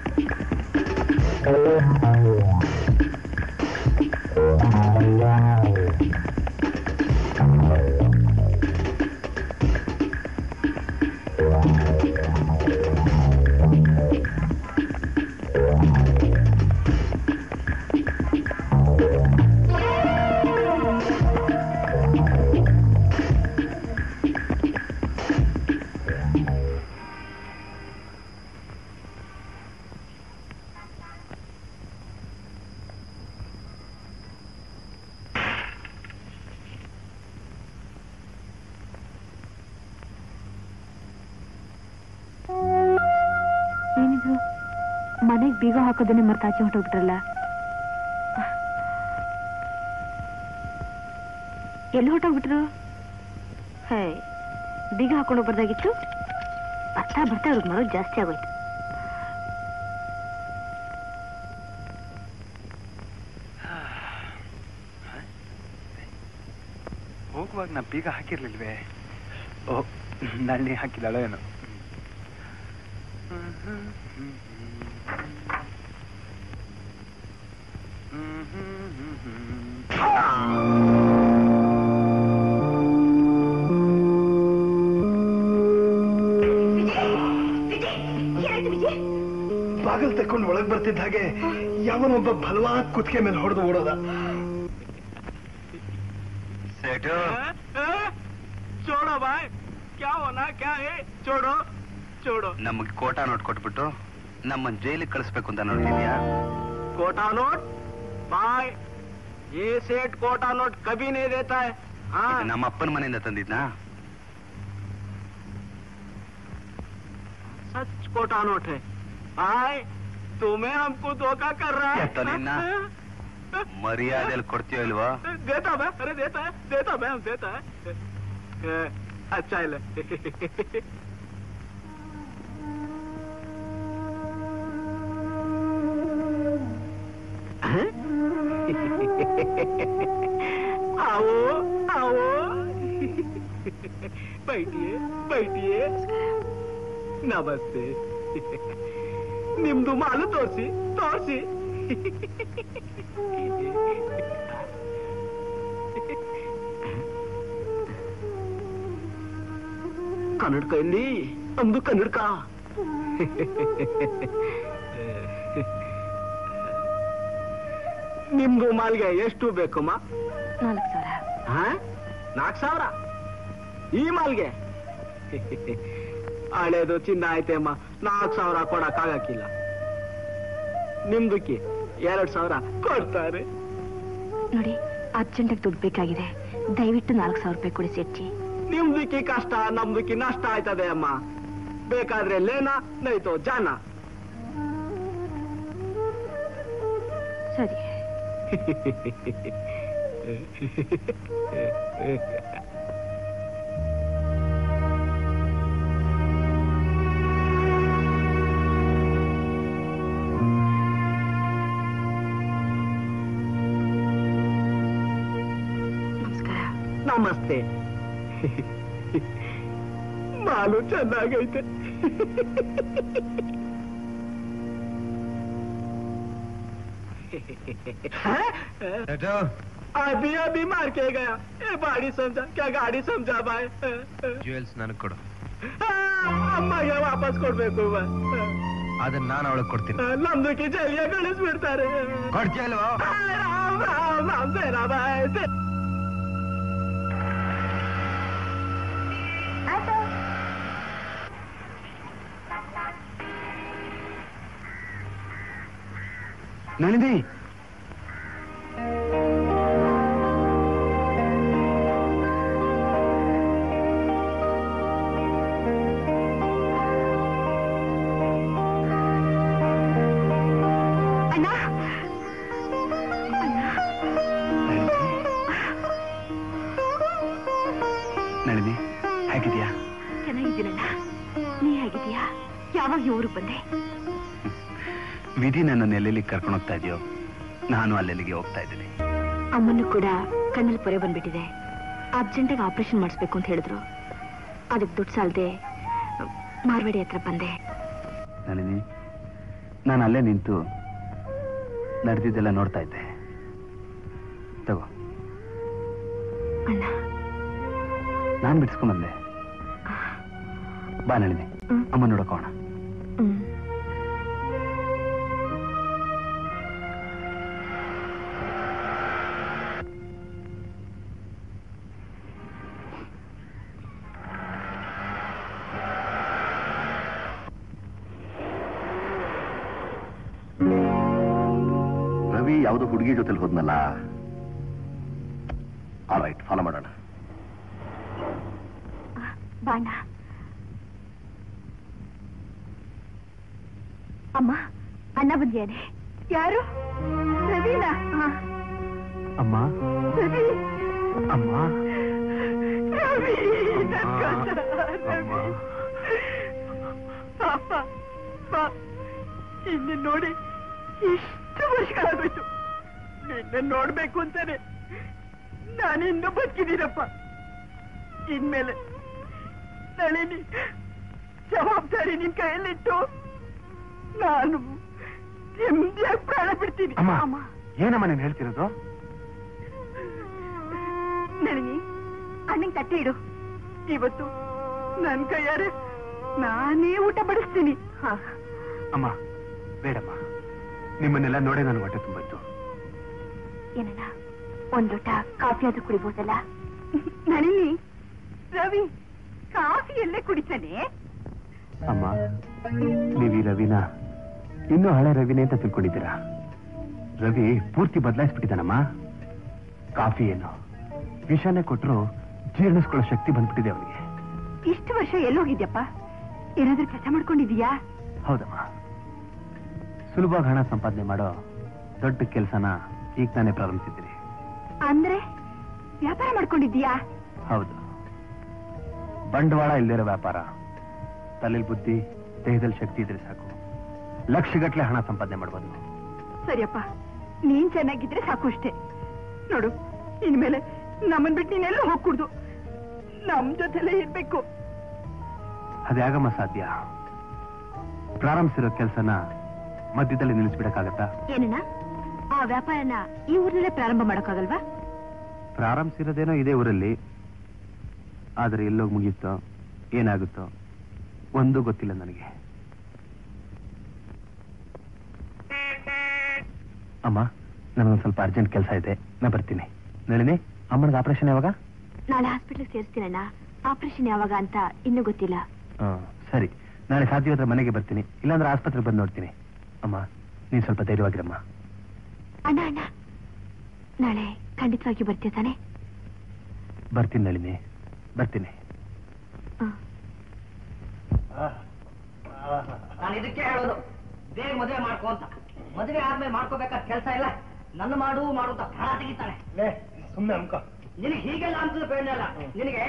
S2: ಏನಿದು ಮನೆಗ್ ಬೀಗ ಹಾಕೋದನ್ನೇ ಮರ್ತಾಚೆ ಹೊಟ್ಟೋಗ್ಬಿಟ್ರಲ್ಲ ಎಲ್ಲಿ ಹೊಟ್ಟೋಗ್ಬಿಟ್ರು ಹೇ ಬೀಗ ಹಾಕೊಂಡು ಬರ್ದಾಗಿತ್ತು ಬರ್ತಾ ಬರ್ತಾ ಅವ್ರಿಗೆ ಮರೋದು ಜಾಸ್ತಿ ಆಗೋಯ್ತು
S3: ಹೋಗುವಾಗ ನಾ ಬೀಗ ಹಾಕಿರ್ಲಿಲ್ವೇ ಓ ನಳ್ಳಿ ಹಾಕಿದಾಳೋ ಏನೋ ಬಾಗಿಲು ತಕೊಂಡು ಒಳಗ್ ಬರ್ತಿದ್ದ ಹಾಗೆ ಯಾವನೊಬ್ಬ ಬಲವಾದ ಕುತ್ತಿಗೆ ಮೇಲೆ ಹೊಡೆದು ಓಡೋದ
S6: छोड़ो भाई क्या होना क्या है छोड़ो छोड़ो
S4: ನಮಗೆ ಕೋಟಾ ನೋಟ್ ಕೊಟ್ಬಿಟ್ಟು ನಮ್ಮನ್ನ ಜೈಲಿಗೆ ಕಳಿಸ್ಬೇಕು ಅಂತ ನೋಡ್ತಿದ್ಯಾ
S6: कोटा नोट भाई ये सेठ कोटा नोट कभी नहीं देता है हाँ
S4: ನಮ್ಮ ಅಪ್ಪನ ಮನೆಯಿಂದ ತಂದಿದ್ನಾ
S6: सच कोटा नोट है भाई तुम्हें हमको धोखा कर रहा है
S4: तो नहीं ना। ಮರ್ಯಾದೆಯಲ್ಲಿ ಕೊಡ್ತೀಯೋ ಇಲ್ವಾ
S6: देता मैं अरे देता है देता मैं हम देता है ए, अच्छा है ले आओ आओ बैठिए बैठिए ನಮಸ್ತೆ ನಿಮ್ದು ಮಾಲು ತೋರಿಸಿ ತೋರಿಸಿ
S10: ಕನ್ನಡಕ ಎಲ್ಲಿ ನಮ್ದು ಕನ್ನಡಕ ನಿಮ್ದು ಮಾಲ್ಗೆ ಎಷ್ಟು ಬೇಕಮ್ಮ
S2: ನಾಲ್ಕು ಸಾವಿರ
S10: ಹಾ ನಾಲ್ಕು ಸಾವಿರ ಈ ಮಾಲ್ಗೆ ಹಳೇದು ಚಿನ್ನ ಐತೆ ಅಮ್ಮ ನಾಲ್ಕು ಸಾವಿರ ಕೊಡಕ್ ಆಗಕ್ಕಿಲ್ಲ ನಿಮ್ದಕ್ಕೆ ಎರಡ್ ಸಾವಿರ ಕೊಡ್ತಾರೆ
S2: ನೋಡಿ ಅರ್ಜೆಂಟಾಗಿ ದುಡ್ಡು ಬೇಕಾಗಿದೆ ದಯವಿಟ್ಟು ನಾಲ್ಕು ಸಾವಿರ ರೂಪಾಯಿ ಕೊಡಿ ಸೇಠಿ
S10: ನಿಮ್ದಕ್ಕೆ ಕಷ್ಟ ನಮ್ದಕ್ಕೆ ನಷ್ಟ ಆಯ್ತದೆ ಅಮ್ಮ ಬೇಕಾದ್ರೆ ಲೇನ ನೈತೋ ಜಾನ
S2: ಸರಿ ನಮಸ್ಕಾರ
S10: ನಮಸ್ತೆ ಮಾಲು ಚೆನ್ನಾಗೈತೆ अभी अभी मार के गया ये गाड़ी समझा क्या गाड़ी समझा भाई
S4: ಜ್ಯುವೆಲ್ಸ್ ನನಗೆ ಕೊಡು
S10: ಅಮ್ಮಗೆ ವಾಪಸ್ ಕೊಡ್ಬೇಕು ಬಾ.
S4: ಅದನ್ನ ನಾನು ಅವಳಿಗೆ ಕೊಡ್ತೀನಿ
S10: ನಮ್ದಕ್ಕೆ ಜೈಲಿಗೆ ಕಳಿಸ್ಬಿಡ್ತಾರೆ
S4: ಕೊಡ್ತೀಯ ಅಲ್ವಾ
S10: ರಾಮ್ ರಾಮ್ ರಾಮ್ ಸೇನಾ ಬಾಯ್ ಸೇ-
S4: ನಳಿನಿ
S2: ಅಣ್ಣ
S4: ನಳಿನಿ ಹೇಗಿದ್ಯಾ
S2: ಚೆನ್ನಾಗಿದ್ದೀನಣ್ಣ ನೀ ಹೇಗಿದೀಯಾ ಯಾವಾಗ ಈ ಊರಿಗೆ ಬಂದೆ
S4: ವಿಧಿ ನನ್ನ ಎಲ್ಲೆಲ್ಲಿ ಕರ್ಕೊಂಡು ಹೋಗ್ತಾ ಇದೆಯೋ ನಾನು ಅಲ್ಲೆಲ್ಲಿಗೆ ಹೋಗ್ತಾ ಇದ್ದೀನಿ
S2: ಅಮ್ಮನ್ನು ಕೂಡ ಕಣ್ಣಲ್ಲಿ ಪೊರೆ ಬಂದ್ಬಿಟ್ಟಿದೆ ಅರ್ಜೆಂಟಾಗಿ ಆಪರೇಷನ್ ಮಾಡಿಸ್ಬೇಕು ಅಂತ ಹೇಳಿದ್ರು ಅದಕ್ಕೆ ದುಡ್ಡು ಸಾಲದೆ ಮಾರ್ವಾಡಿ ಹತ್ರ ಬಂದೆ
S4: ನಳಿನಿ ನಾನು ಅಲ್ಲೇ ನಿಂತು ನಡೆದಿದ್ದೆಲ್ಲ ನೋಡ್ತಾ ಇದ್ದೆ ತಗೋ
S2: ಅಣ್ಣ
S4: ನಾನು ಬಿಡಿಸ್ಕೊಂಬಂದೆ ಬಾ ನಳಿನಿ
S2: ಹ್ಮ್.
S4: ಅಮ್ಮ ನೋಡಕೋಣ
S2: ಹ್ಮ್
S5: ರವಿ ಯಾವುದೋ ಹುಡುಗಿ ಜೊತೆಲಿ ಹೋದ್ನಲ್ಲ ಆಲ್ ರೈಟ್ ಫಾಲೋ ಮಾಡೋಣ
S2: ಬಾಣ ಅಮ್ಮ ಅಣ್ಣ ಬಂದಿಯಾನೆ ಯಾರು ರವೀನಾ
S4: ಅಮ್ಮ
S2: ರವಿ
S4: ಅಮ್ಮ
S2: ರವಿ
S4: ಅಮ್ಮ
S10: ಅಪ್ಪ ಬಾ. ನಿನ್ನೆ ನೋಡಿ ಇಷ್ಟು ವರ್ಷಗಳಾಗೋಯ್ತು ನಿನ್ನೆ ನೋಡ್ಬೇಕು ಅಂತಾನೆ ನಾನಿನ್ನೂ ಬದುಕಿದ್ದೀನಪ್ಪ ಇನ್ಮೇಲೆ ನಳಿನಿ ಜವಾಬ್ದಾರಿ ನಿನ್ ಕೈಯಲ್ಲಿಟ್ಟು ನಾನು ನೆಮ್ಮದಿಯಾಗಿ ಪ್ರಾಣ ಬಿಡ್ತೀನಿ
S4: ಅಮ್ಮ ಏನಮ್ಮ ನೀನು ಹೇಳ್ತಿರೋದು
S2: ನಳಿನಿ ಅಣ್ಣಂಗ್ ತಟ್ಟೆ ಇಡು
S10: ಇವತ್ತು ನನ್ ಕೈಯಾರೆ ನಾನೇ ಊಟ ಬಡಿಸ್ತೀನಿ
S2: ಹಾ
S4: ಅಮ್ಮ ಬೇಡಮ್ಮ ನಿಮ್ಮನ್ನೆಲ್ಲ ನೋಡೇ ನನಗೆ ಹೊಟ್ಟೆ ತುಂಬೋಯ್ತು
S2: ಏನಣ್ಣ ಒಂದ್ ಲೋಟ ಕಾಫಿ ಆದ್ರೂ ಕುಡಿಬೋದಲ್ಲ
S10: ನಳಿನಿ ರವಿ ಕಾಫಿ ಎಲ್ಲೇ ಕುಡಿತಾನೆ
S4: ಅಮ್ಮ ನೀವು ಈ ರವಿನ ಇನ್ನೂ ಹಳೆ ರವಿನೇ ಅಂತ ತಿಳ್ಕೊಂಡಿದ್ದೀರಾ ರವಿ ಪೂರ್ತಿ ಬದಲಾಯಿಸ್ಬಿಟ್ಟಿದ್ದಾನಮ್ಮ ಕಾಫಿ ಏನು ವಿಷಾನೇ ಕೊಟ್ಟರು ಜೀರ್ಣಿಸ್ಕೊಳ್ಳೋ ಶಕ್ತಿ ಬಂದ್ಬಿಟ್ಟಿದೆ ಅವನಿಗೆ
S10: ಇಷ್ಟು ವರ್ಷ ಎಲ್ಲೋಗಿದ್ಯಪ್ಪ ಏನಾದ್ರೂ ಕೆಲಸ ಮಾಡ್ಕೊಂಡಿದೀಯಾ
S4: ಹೌದಮ್ಮ ಸುಲಭವಾಗಿ ಹಣ ಸಂಪಾದನೆ ಮಾಡೋ ದೊಡ್ಡ ಕೆಲಸನ ಈಗ ತಾನೇ ಪ್ರಾರಂಭಿಸಿದ್ದೀನಿ
S10: ಅಂದ್ರೆ ವ್ಯಾಪಾರ ಮಾಡ್ಕೊಂಡಿದ್ದೀಯಾ
S4: ಹೌದು ಬಂಡವಾಳ ಇಲ್ದಿರೋ ವ್ಯಾಪಾರ ತಲೆಯಲ್ಲಿ ಬುದ್ಧಿ ದೇಹದಲ್ಲಿ ಶಕ್ತಿ ಇದ್ರೆ ಸಾಕು ಲಕ್ಷಗಟ್ಲೆ ಹಣ ಸಂಪಾದನೆ ಮಾಡ್ಬೋದು
S10: ಸರಿಯಪ್ಪ ನೀನ್ ಚೆನ್ನಾಗಿದ್ರೆ ಸಾಕು ಅಷ್ಟೇ ನೋಡು ಇನ್ಮೇಲೆ ನಮ್ಮನ್ ಬಿಟ್ಟು ನೀನೆಲ್ಲ ಹೋಗ್ಕೂಡ್ದು ನಮ್ ಜೊತೆಲೇ ಇರ್ಬೇಕು
S4: ಅದ್ಯಾಗಮ್ಮ ಸಾಧ್ಯ ಪ್ರಾರಂಭಿಸಿರೋ ಕೆಲಸನ ಮಧ್ಯದಲ್ಲಿ ನಿಲ್ಲಿಸ್ಬಿಡಕ್ಕಾಗತ್ತಾ
S2: ಏನಣ್ಣ ಆ ವ್ಯಾಪಾರನ ಈ ಊರಿನಲ್ಲೇ ಪ್ರಾರಂಭ ಮಾಡೋಕ್ಕಾಗಲ್ವಾ
S4: ಪ್ರಾರಂಭಿಸಿರೋದೇನೋ ಇದೇ ಊರಲ್ಲಿ ಆದರೆ ಎಲ್ಲೋಗಿ ಮುಗೀತೋ ಏನಾಗುತ್ತೋ ಒಂದು ಗೊತ್ತಿಲ್ಲ ನನಗೆ ಅಮ್ಮ ನನಗೊಂದು ಸ್ವಲ್ಪ ಅರ್ಜೆಂಟ್ ಕೆಲಸ ಇದೆ ನಾ ಬರ್ತೀನಿ ನಳಿನಿ ಅಮ್ಮನಿಗೆ ಆಪರೇಷನ್ ಯಾವಾಗ
S2: ನಾಳೆ ಹಾಸ್ಪಿಟ್ಲಿಗೆ ಸೇರಿಸ್ತೀನಣ್ಣ ಆಪರೇಷನ್ ಯಾವಾಗ ಅಂತ ಇನ್ನೂ ಗೊತ್ತಿಲ್ಲ
S4: ಹಾಂ ಸರಿ ನಾಳೆ ಸಾಧ್ಯವಾದ್ರೆ ಮನೆಗೆ ಬರ್ತೀನಿ ಇಲ್ಲಾಂದ್ರೆ ಆಸ್ಪತ್ರೆಗೆ ಬಂದು ನೋಡ್ತೀನಿ ಅಮ್ಮ ನೀನು ಸ್ವಲ್ಪ ಧೈರ್ಯವಾಗಿರಮ್ಮ
S2: ಅಣ್ಣ ಅಣ್ಣ ನಾಳೆ ಖಂಡಿತವಾಗಿ ಬರ್ತೀಯ ತಾನೆ
S4: ಬರ್ತೀನಿ ನಳಿನಿ ಬರ್ತೀನಿ
S7: ನಾನು ಇದಕ್ಕೆ ಹೇಳೋದು ಬೇಗ ಮದುವೆ ಮಾಡ್ಕೋ ಅಂತ ಮದುವೆ ಆದ್ಮೇಲೆ ಮಾಡ್ಕೋಬೇಕಾದ ಕೆಲಸ ಇಲ್ಲ ನನ್ನ ಮಾಡು ಮಾಡು ಅಂತ ಪ್ರಾಣ ತೆಗಿತಾನೆ
S3: ಸುಮ್ಮನೆ ಅಮ್ಕ
S7: ನಿನಗೆ ಹೀಗೆಲ್ಲ ಅಂತ ಬೇಡ ಅಲ್ಲ ನಿನಗೆ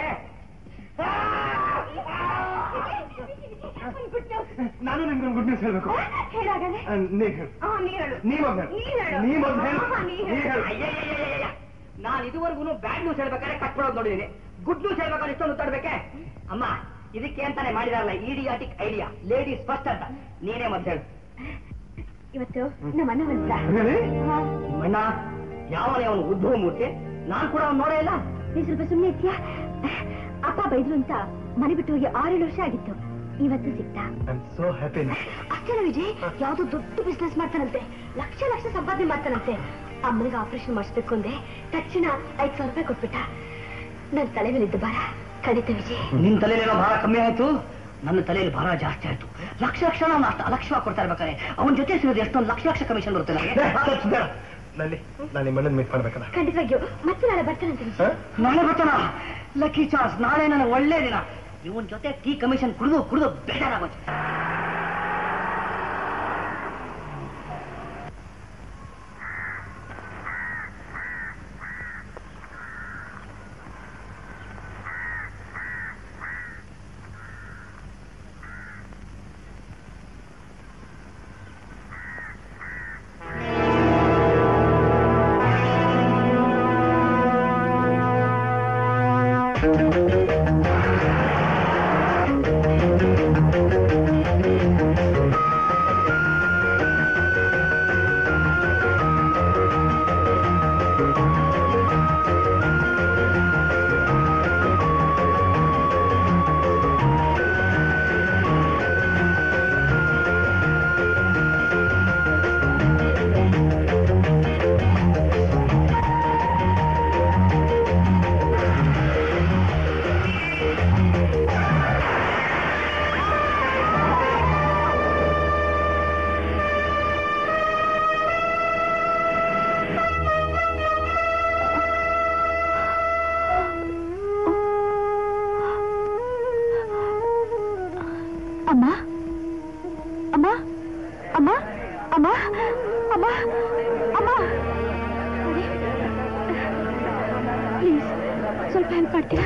S3: ನಾನು ನಿಮ್ಗೆ ಗುಡ್ ನ್ಯೂಸ್ ಹೇಳ್ಬೇಕು
S2: ಹೇಳಾಗಲೇ
S3: ಆ, ನೀ ಹೇಳು ನೀ ಮೊದ್ಲು ಹೇಳು. ನೀ ಮೊದ್ಲು ಹೇಳು. ನೀ ಹೇಳು.
S7: ನಾನು ಇದುವರೆಗೂ ಬ್ಯಾಡ್ ನ್ಯೂಸ್ ಹೇಳ್ಬೇಕಾದ್ರೆ ಕಟ್ಬಿಡೋದು ನೋಡಿದೀನಿ ಗುಡ್ ನ್ಯೂಸ್ ಹೇಳ್ಬೇಕಾದ್ರೆ ಇಷ್ಟೊಂದು ತಡ್ಬೇಕೆ ಅಮ್ಮ ಇದಕ್ಕೆ ಅಂತಾನೆ ಮಾಡಿದಾರಲ್ಲ ಇಡಿಯಾಟಿಕ್ ಐಡಿಯಾ ಲೇಡೀಸ್ ಫಸ್ಟ್ ಅಂತ ನೀನೇ ಮತ್ತೆ ಹೇಳು
S2: ಇವತ್ತು ನಮ್ಮ ಅಣ್ಣ ಬಂದ
S7: ಅಣ್ಣ ಯಾವನೇ ಅವನು ಉದ್ಭವ ಮೂರ್ತಿ ನಾನ್ ಕೂಡ ಅವ್ನು ನೋಡೇ ಇಲ್ಲ
S2: ನೀ ಸ್ವಲ್ಪ ಸುಮ್ಮನೆ ಇದ್ಯಾ ಅಪ್ಪ ಬೈದ್ರು ಅಂತ ಮನೆ ಬಿಟ್ಟು ಹೋಗಿ ಆರೇಳು ವರ್ಷ ಆಗಿತ್ತು ಇವತ್ತು ಸಿಕ್ತಾ
S3: ಸೋ ಹ್ಯಾಪಿ
S2: ಅಷ್ಟೇನ ವಿಜಯ್ ಯಾವ್ದೋ ದೊಡ್ಡ ಬಿಸ್ನೆಸ್ ಮಾಡ್ತಾನಂತೆ ಲಕ್ಷ ಲಕ್ಷ ಸಂಪಾದನೆ ಮಾಡ್ತಾನಂತೆ ಅಮ್ಮನಿಗೆ ಆಪರೇಷನ್ ಮಾಡಿಸ್ಬೇಕು ಅಂದೆ ತಕ್ಷಣ ಐದ್ ಸಾವಿರ ರೂಪಾಯಿ ಕೊಟ್ಬಿಟ್ಟ ನನ್ ತಲೆ ಮೇಲಿದ್ದ ಭಾರ ಖಂಡಿತ ವಿಜಯ್
S7: ನಿನ್ ತಲೆಯಲ್ಲೇನೋ ಭಾರ ಕಮ್ಮಿ ಆಯ್ತು ನನ್ನ ತಲೆಯಲ್ಲಿ ಭಾರ ಜಾಸ್ತಿ ಆಯ್ತು ಲಕ್ಷ ಲಕ್ಷ ನಾವು ಅಷ್ಟು ಅಲಕ್ಷ್ಯವಾಗಿ ಕೊಡ್ತಾ ಇರ್ಬೇಕಾದ್ರೆ ಅವನ ಜೊತೆ ಸಿಗೋದು ಎಷ್ಟೊಂದು ಲಕ್ಷ ಲಕ್ಷ ಕಮಿಷನ್ ಬರುತ್ತೆ ನನಗೆ
S3: ನಲ್ಲಿ ನಾನು ನಿಮ್ಮನ್ನ ಮೀಟ್ ಮಾಡ್ಬೇಕಲ್ಲ
S2: ಖಂಡಿತವಾಗಿಯೂ ಮತ್ತೆ ನಾಳೆ ಬರ್ತಾನಂತೆ ವಿಜಯ್
S7: ನಾಳೆ ಬರ್ತಾನ ಲಕ್ಕಿ ಚಾನ್ಸ್ ನಾಳೆ ನನ್ನ ಒಳ್ಳೆ ದಿನ ಇವನ್ ಜೊತೆ ಟೀ ಕಮಿಷನ್ ಕುಡಿದು ಕುಡಿದು ಬೇಜಾರಾಗೋಯ್ತು
S2: ಅಮ್ಮ ಅಮ್ಮ ಅಮ್ಮ ಅಮ್ಮ ಅಮ್ಮ ಅಮ್ಮ ಪ್ಲೀಸ್ ಸ್ವಲ್ಪ ಹೆಲ್ಪ್ ಮಾಡ್ತೀರಾ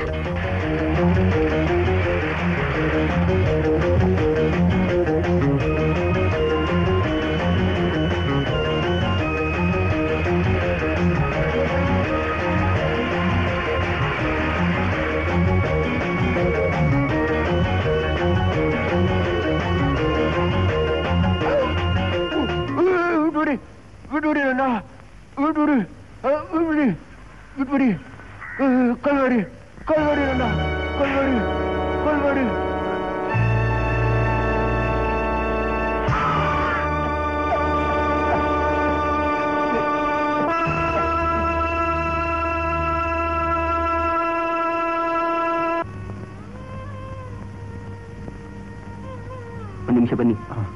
S5: ಬಿಡ್ಬಿಡಿ ಬಿಡ್ಬಿಡಿ ನನ್ನ ಬಿಡ್ಬಿಡಿ ಬಿಡ್ಬಿಡಿ ಬಿಡ್ಬಿಡಿ ಕಲ್ಬೇಡಿ ಕಲ್ಬೇಡಿ ನನ್ನ ಕಲ್ಬೇಡಿ ಕಲ್ಬೇಡಿ
S7: ಒಂದು ನಿಮಿಷ ಬನ್ನಿ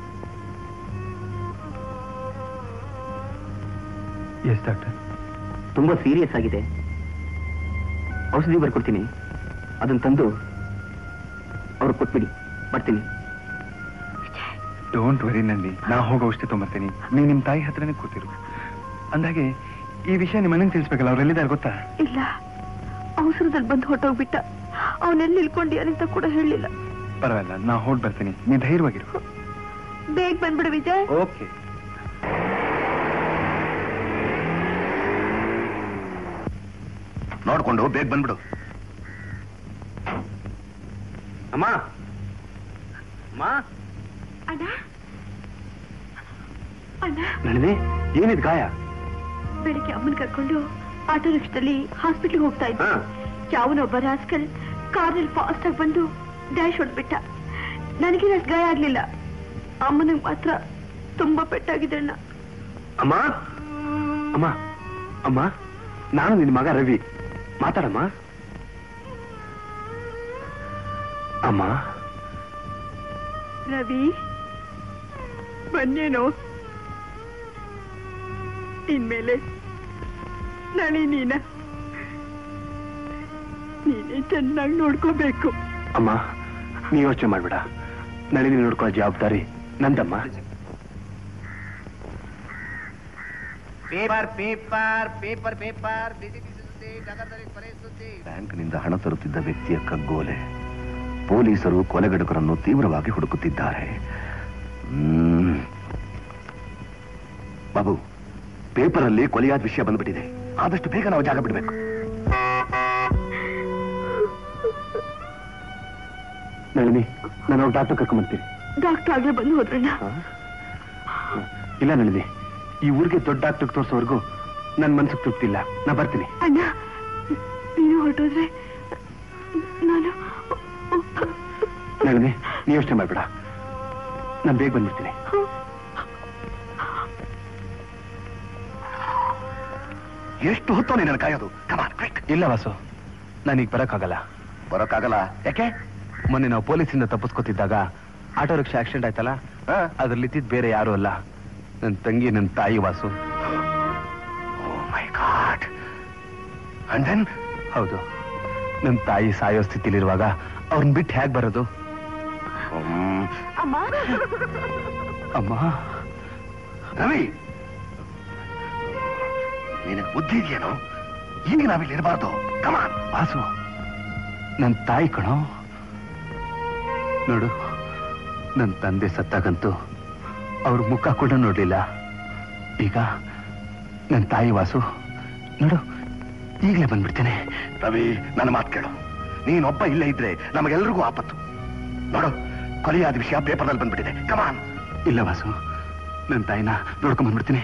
S4: ಎಸ್ ಡಾಕ್ಟರ್
S7: ತುಂಬಾ ಸೀರಿಯಸ್ ಆಗಿದೆ ಔಷಧಿ ಬರ್ಕೊಡ್ತೀನಿ ಅದನ್ನ ತಂದು ಅವ್ರು ಕೊಟ್ಬಿಡಿ ಬರ್ತೀನಿ
S3: ಡೋಂಟ್ ವರಿ ನಂದಿ ನಾ ಹೋಗಿ ಔಷಧಿ ತೊಗೊಂಬರ್ತೀನಿ ನೀ ನಿಮ್ ತಾಯಿ ಹತ್ರನೇ ಕೂತಿರು ಅಂದಾಗೆ ಈ ವಿಷಯ ನಿಮ್ಮ ಅಣ್ಣಂಗೆ ತಿಳಿಸ್ಬೇಕಲ್ಲ ಅವ್ರು ಎಲ್ಲಿದ್ದಾರೆ ಗೊತ್ತಾ
S10: ಇಲ್ಲ ಅವಸರದಲ್ಲಿ ಬಂದು ಹೊಟ್ಟೋಗ್ಬಿಟ್ಟ ಅವನೆಲ್ಲಿ ಇಳ್ಕೊಂಡಿಯಾರಂತ ಕೂಡ ಹೇಳಿಲ್ಲ
S3: ಪರವಾಗಿಲ್ಲ ನಾ ಹೋಗಿ ಬರ್ತೀನಿ ನೀ ಧೈರ್ಯವಾಗಿರು
S10: ಬೇಗ ಬಂದ್ಬಿಡು ವಿಜಯ್
S3: ಓಕೆ
S4: ನೋಡ್ಕೊಂಡು ಬೇಗ ಬಂದ್ಬಿಡು
S5: ಅಮ್ಮ ಅಮ್ಮ
S10: ಅಣ್ಣ ಅಣ್ಣ
S4: ನಳಿನಿ ಏನಿದ್ ಗಾಯ
S10: ಬೆಳಿಗ್ಗೆ ಅಮ್ಮನ್ ಕರ್ಕೊಂಡು ಆಟೋ ರಿಕ್ಷಾದಲ್ಲಿ ಹಾಸ್ಪಿಟ್ಲಿಗೆ ಹೋಗ್ತಾ ಇದ್ದೆ
S5: ಹಾ.
S10: ಯಾವನೊಬ್ಬ ರಾಸ್ಕಲ್ ಕಾರಲ್ಲಿ ಫಾಸ್ಟ್ ಆಗಿ ಬಂದು ಡ್ಯಾಶ್ ಹೊಡ್ಬಿಟ್ಟ ನನಗೆ ಅಷ್ಟು ಗಾಯ ಆಗ್ಲಿಲ್ಲ ಅಮ್ಮನಿಗೆ ಮಾತ್ರ ತುಂಬಾ ಪೆಟ್ಟಾಗಿದೆ ಅಣ್ಣ
S4: ಅಮ್ಮ ಅಮ್ಮ ಅಮ್ಮ ನಾನು ನಿನ್ನ ಮಗ ರವಿ ಮಾತಾಡಮ್ಮ ಅಮ್ಮ
S10: ರವಿ ಬನ್ನೇನೋ ಇನ್ಮೇಲೆ ನಳಿ ನೀನ ನೀನೇ ಚೆನ್ನಾಗಿ ನೋಡ್ಕೋಬೇಕು
S4: ಅಮ್ಮ ನೀ ಯೋಚನೆ ಮಾಡ್ಬೇಡ ನಳಿನಿ ನೋಡ್ಕೊಳ್ಳೋ ಜವಾಬ್ದಾರಿ ನಂದಮ್ಮ
S5: ಪೇಪರ್ ಪೇಪರ್ ಪೇಪರ್ ಪೇಪರ್ ಬ್ಯಾಂಕ್ನಿಂದ ಹಣ ತರುತ್ತಿದ್ದ ವ್ಯಕ್ತಿಯ ಕಗ್ಗೋಲೆ ಪೊಲೀಸರು ಕೊಲೆಗಡುಕರನ್ನು ತೀವ್ರವಾಗಿ ಹುಡುಕುತ್ತಿದ್ದಾರೆ ಹ್ಮ್. ಬಾಬು ಪೇಪರಲ್ಲಿ ಕೊಲೆಯಾದ ವಿಷಯ ಬಂದ್ಬಿಟ್ಟಿದೆ ಆದಷ್ಟು ಬೇಗ ನಾವು ಜಾಗ ಬಿಡಬೇಕು
S4: ನಳಿನಿ ನಾನು ಡಾಕ್ಟರ್ ಕರ್ಕೊಂಡ್ಬರ್ತೀನಿ
S10: ಡಾಕ್ಟರ್ ಆಗ್ಲೇ ಬಂದು ಹೋದ್ರಣ್ಣ
S4: ಇಲ್ಲ ನಳಿನಿ ಈ ಊರಿಗೆ ದೊಡ್ಡ ಡಾಕ್ಟರ್ ತೋರಿಸೋವರೆಗೂ ನನ್ನ ಮನ್ಸಿಗೆ ತೃಪ್ತಿಲ್ಲ ನಾ ಬರ್ತೀನಿ
S10: ಅಣ್ಣ ನೀನು ಹೊರಟೋದ್ರೆ ನಾನು
S4: ನಳಿನಿ ನೀ ಯೋಚನೆ ಮಾಡ್ಬೇಡ ನಾನು ಬೇಗ ಬಂದ್ಬಿಡ್ತೀನಿ
S5: ಎಷ್ಟು ಹೊತ್ತು ನಿನ್ನ ಕಾಯೋದು ಕಮಾನ್ ಕ್ವಿಕ್
S4: ಇಲ್ಲ ವಾಸು ನಾನೀಗ ಬರಕ್ಕಾಗಲ್ಲ
S5: ಬರೋಕ್ಕಾಗಲ್ಲ ಯಾಕೆ
S4: ಮೊನ್ನೆ ನಾವು ಪೊಲೀಸಿಂದ ತಪ್ಪಿಸ್ಕೊತಿದ್ದಾಗ ಆಟೋ ರಿಕ್ಷಾ ಆಕ್ಸಿಡೆಂಟ್ ಆಯ್ತಲ್ಲ ಅದ್ರಲ್ಲಿ ಇದ್ದಿದ್ ಬೇರೆ ಯಾರು ಅಲ್ಲ ನನ್ನ ತಂಗಿ ನನ್ನ ತಾಯಿ Vasu
S5: my God and then
S4: ಹೌದು ನನ್ನ ತಾಯಿ ಸಾಯೋ ಸ್ಥಿತಿಲಿರುವಾಗ ಅವ್ರನ್ನ ಬಿಟ್ಟು ಹೇಗ್ ಬರೋದು
S10: ಅಮ್ಮ
S4: ಅಮ್ಮ
S5: ರವಿ ನಿನಗೆ ಬುದ್ಧಿ ಇದೆಯೇನೋ ಈಗ ನಾವಿಲ್ಲಿ ಇರಬಾರ್ದು ಕಮಾನ್
S4: ವಾಸು ನನ್ನ ತಾಯಿ ಕಣೋ ನೋಡು ನನ್ನ ತಂದೆ ಸತ್ತಾಗಂತೂ ಅವ್ರ ಮುಖ ಕೂಡ ನೋಡ್ಲಿಲ್ಲ ಈಗ ನನ್ನ ತಾಯಿ ವಾಸು ನೋಡು ಈಗಲೇ ಬಂದ್ಬಿಡ್ತೇನೆ
S5: ರವಿ ನನ್ನ ಮಾತು ಕೇಳು ನೀನೊಬ್ಬ ಇಲ್ಲೇ ಇದ್ರೆ ನಮಗೆಲ್ರಿಗೂ ಆಪತ್ತು ನೋಡು ಕೊಲೆಯಾದ ವಿಷಯ ಪೇಪರ್ನಲ್ಲಿ ಬಂದ್ಬಿಟ್ಟಿದೆ ಕಮಾನ್
S4: ಇಲ್ಲ ವಾಸು ನನ್ನ ತಾಯಿನ ನೋಡ್ಕೊಂಡ್ ಬಂದ್ಬಿಡ್ತೀನಿ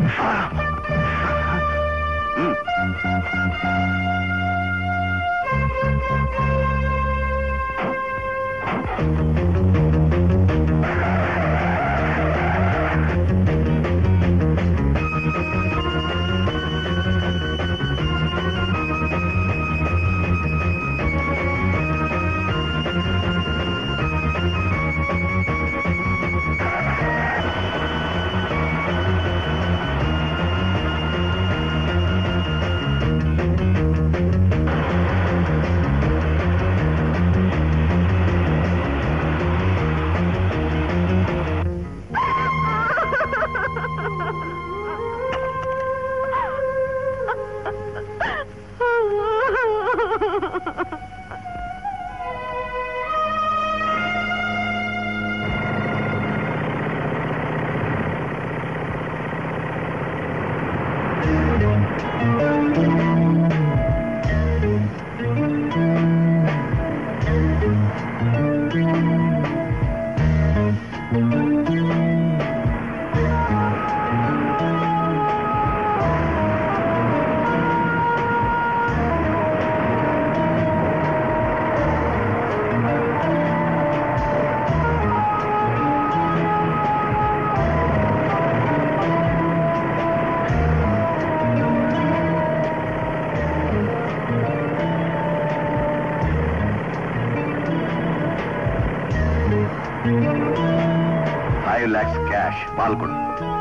S5: ಫೈವ್ ಲ್ಯಾಕ್ಸ್ ಕ್ಯಾಶ್ ಪಾಲ್ಗೊಂಡು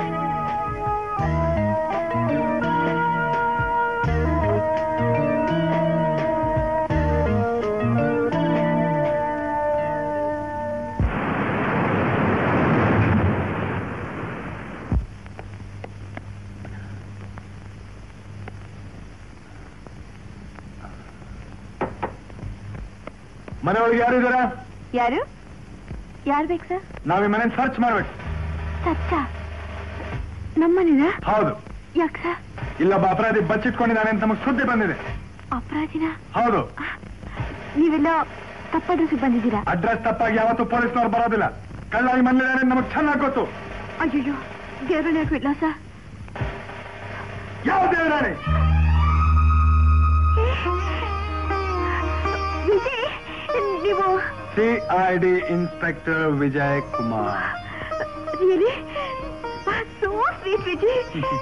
S3: ಮನೆಯೊಳಗೆ ಯಾರು ಇದಾರ
S10: ಯಾರು ಯಾರು ಬೇಕು ಸರ್
S3: ನಾವ್ ಈ ಮನೆ ಸರ್ಚ್ ಮಾಡ್ಬೇಕು
S10: ಸಚ್ಚ ನಮ್ಮನೇನ
S3: ಹೌದು
S10: ಯಾಕೆ ಸರ್
S3: ಇಲ್ಲೊಬ್ಬ ಅಪರಾಧಿ ಬಚ್ಚಿಟ್ಕೊಂಡಿದ್ದಾನೆ ಅಂತ ನಮಗೆ ಸುದ್ದಿ ಬಂದಿದೆ
S10: ಅಪರಾಧಿನ
S3: ಹೌದು
S10: ನೀವೆಲ್ಲ ತಪ್ಪ ಅಡ್ರೆಸ್ಗೆ ಬಂದಿದ್ದೀರಾ
S3: ಅಡ್ರೆಸ್ ತಪ್ಪಾಗಿ ಯಾವತ್ತೂ ಪೊಲೀಸ್ನವ್ರು ಬರೋದಿಲ್ಲ ಕಳ್ಳ ಈ ಮನೇಲಿದ್ದಾನೆ ನಮಗೆ ಚೆನ್ನಾಗಿ ಗೊತ್ತು
S10: ಅಯ್ಯೋ ದೇವರನ್ನ ಯಾಕೆ ಬಿಡ್ಲಾ ಸರ್
S3: ಯಾವ ದೇವರಾಣಿ
S10: ವಿಜಯ್ ನೀವು
S3: C I D inspector Vijay Kumar
S10: really so sweet Viji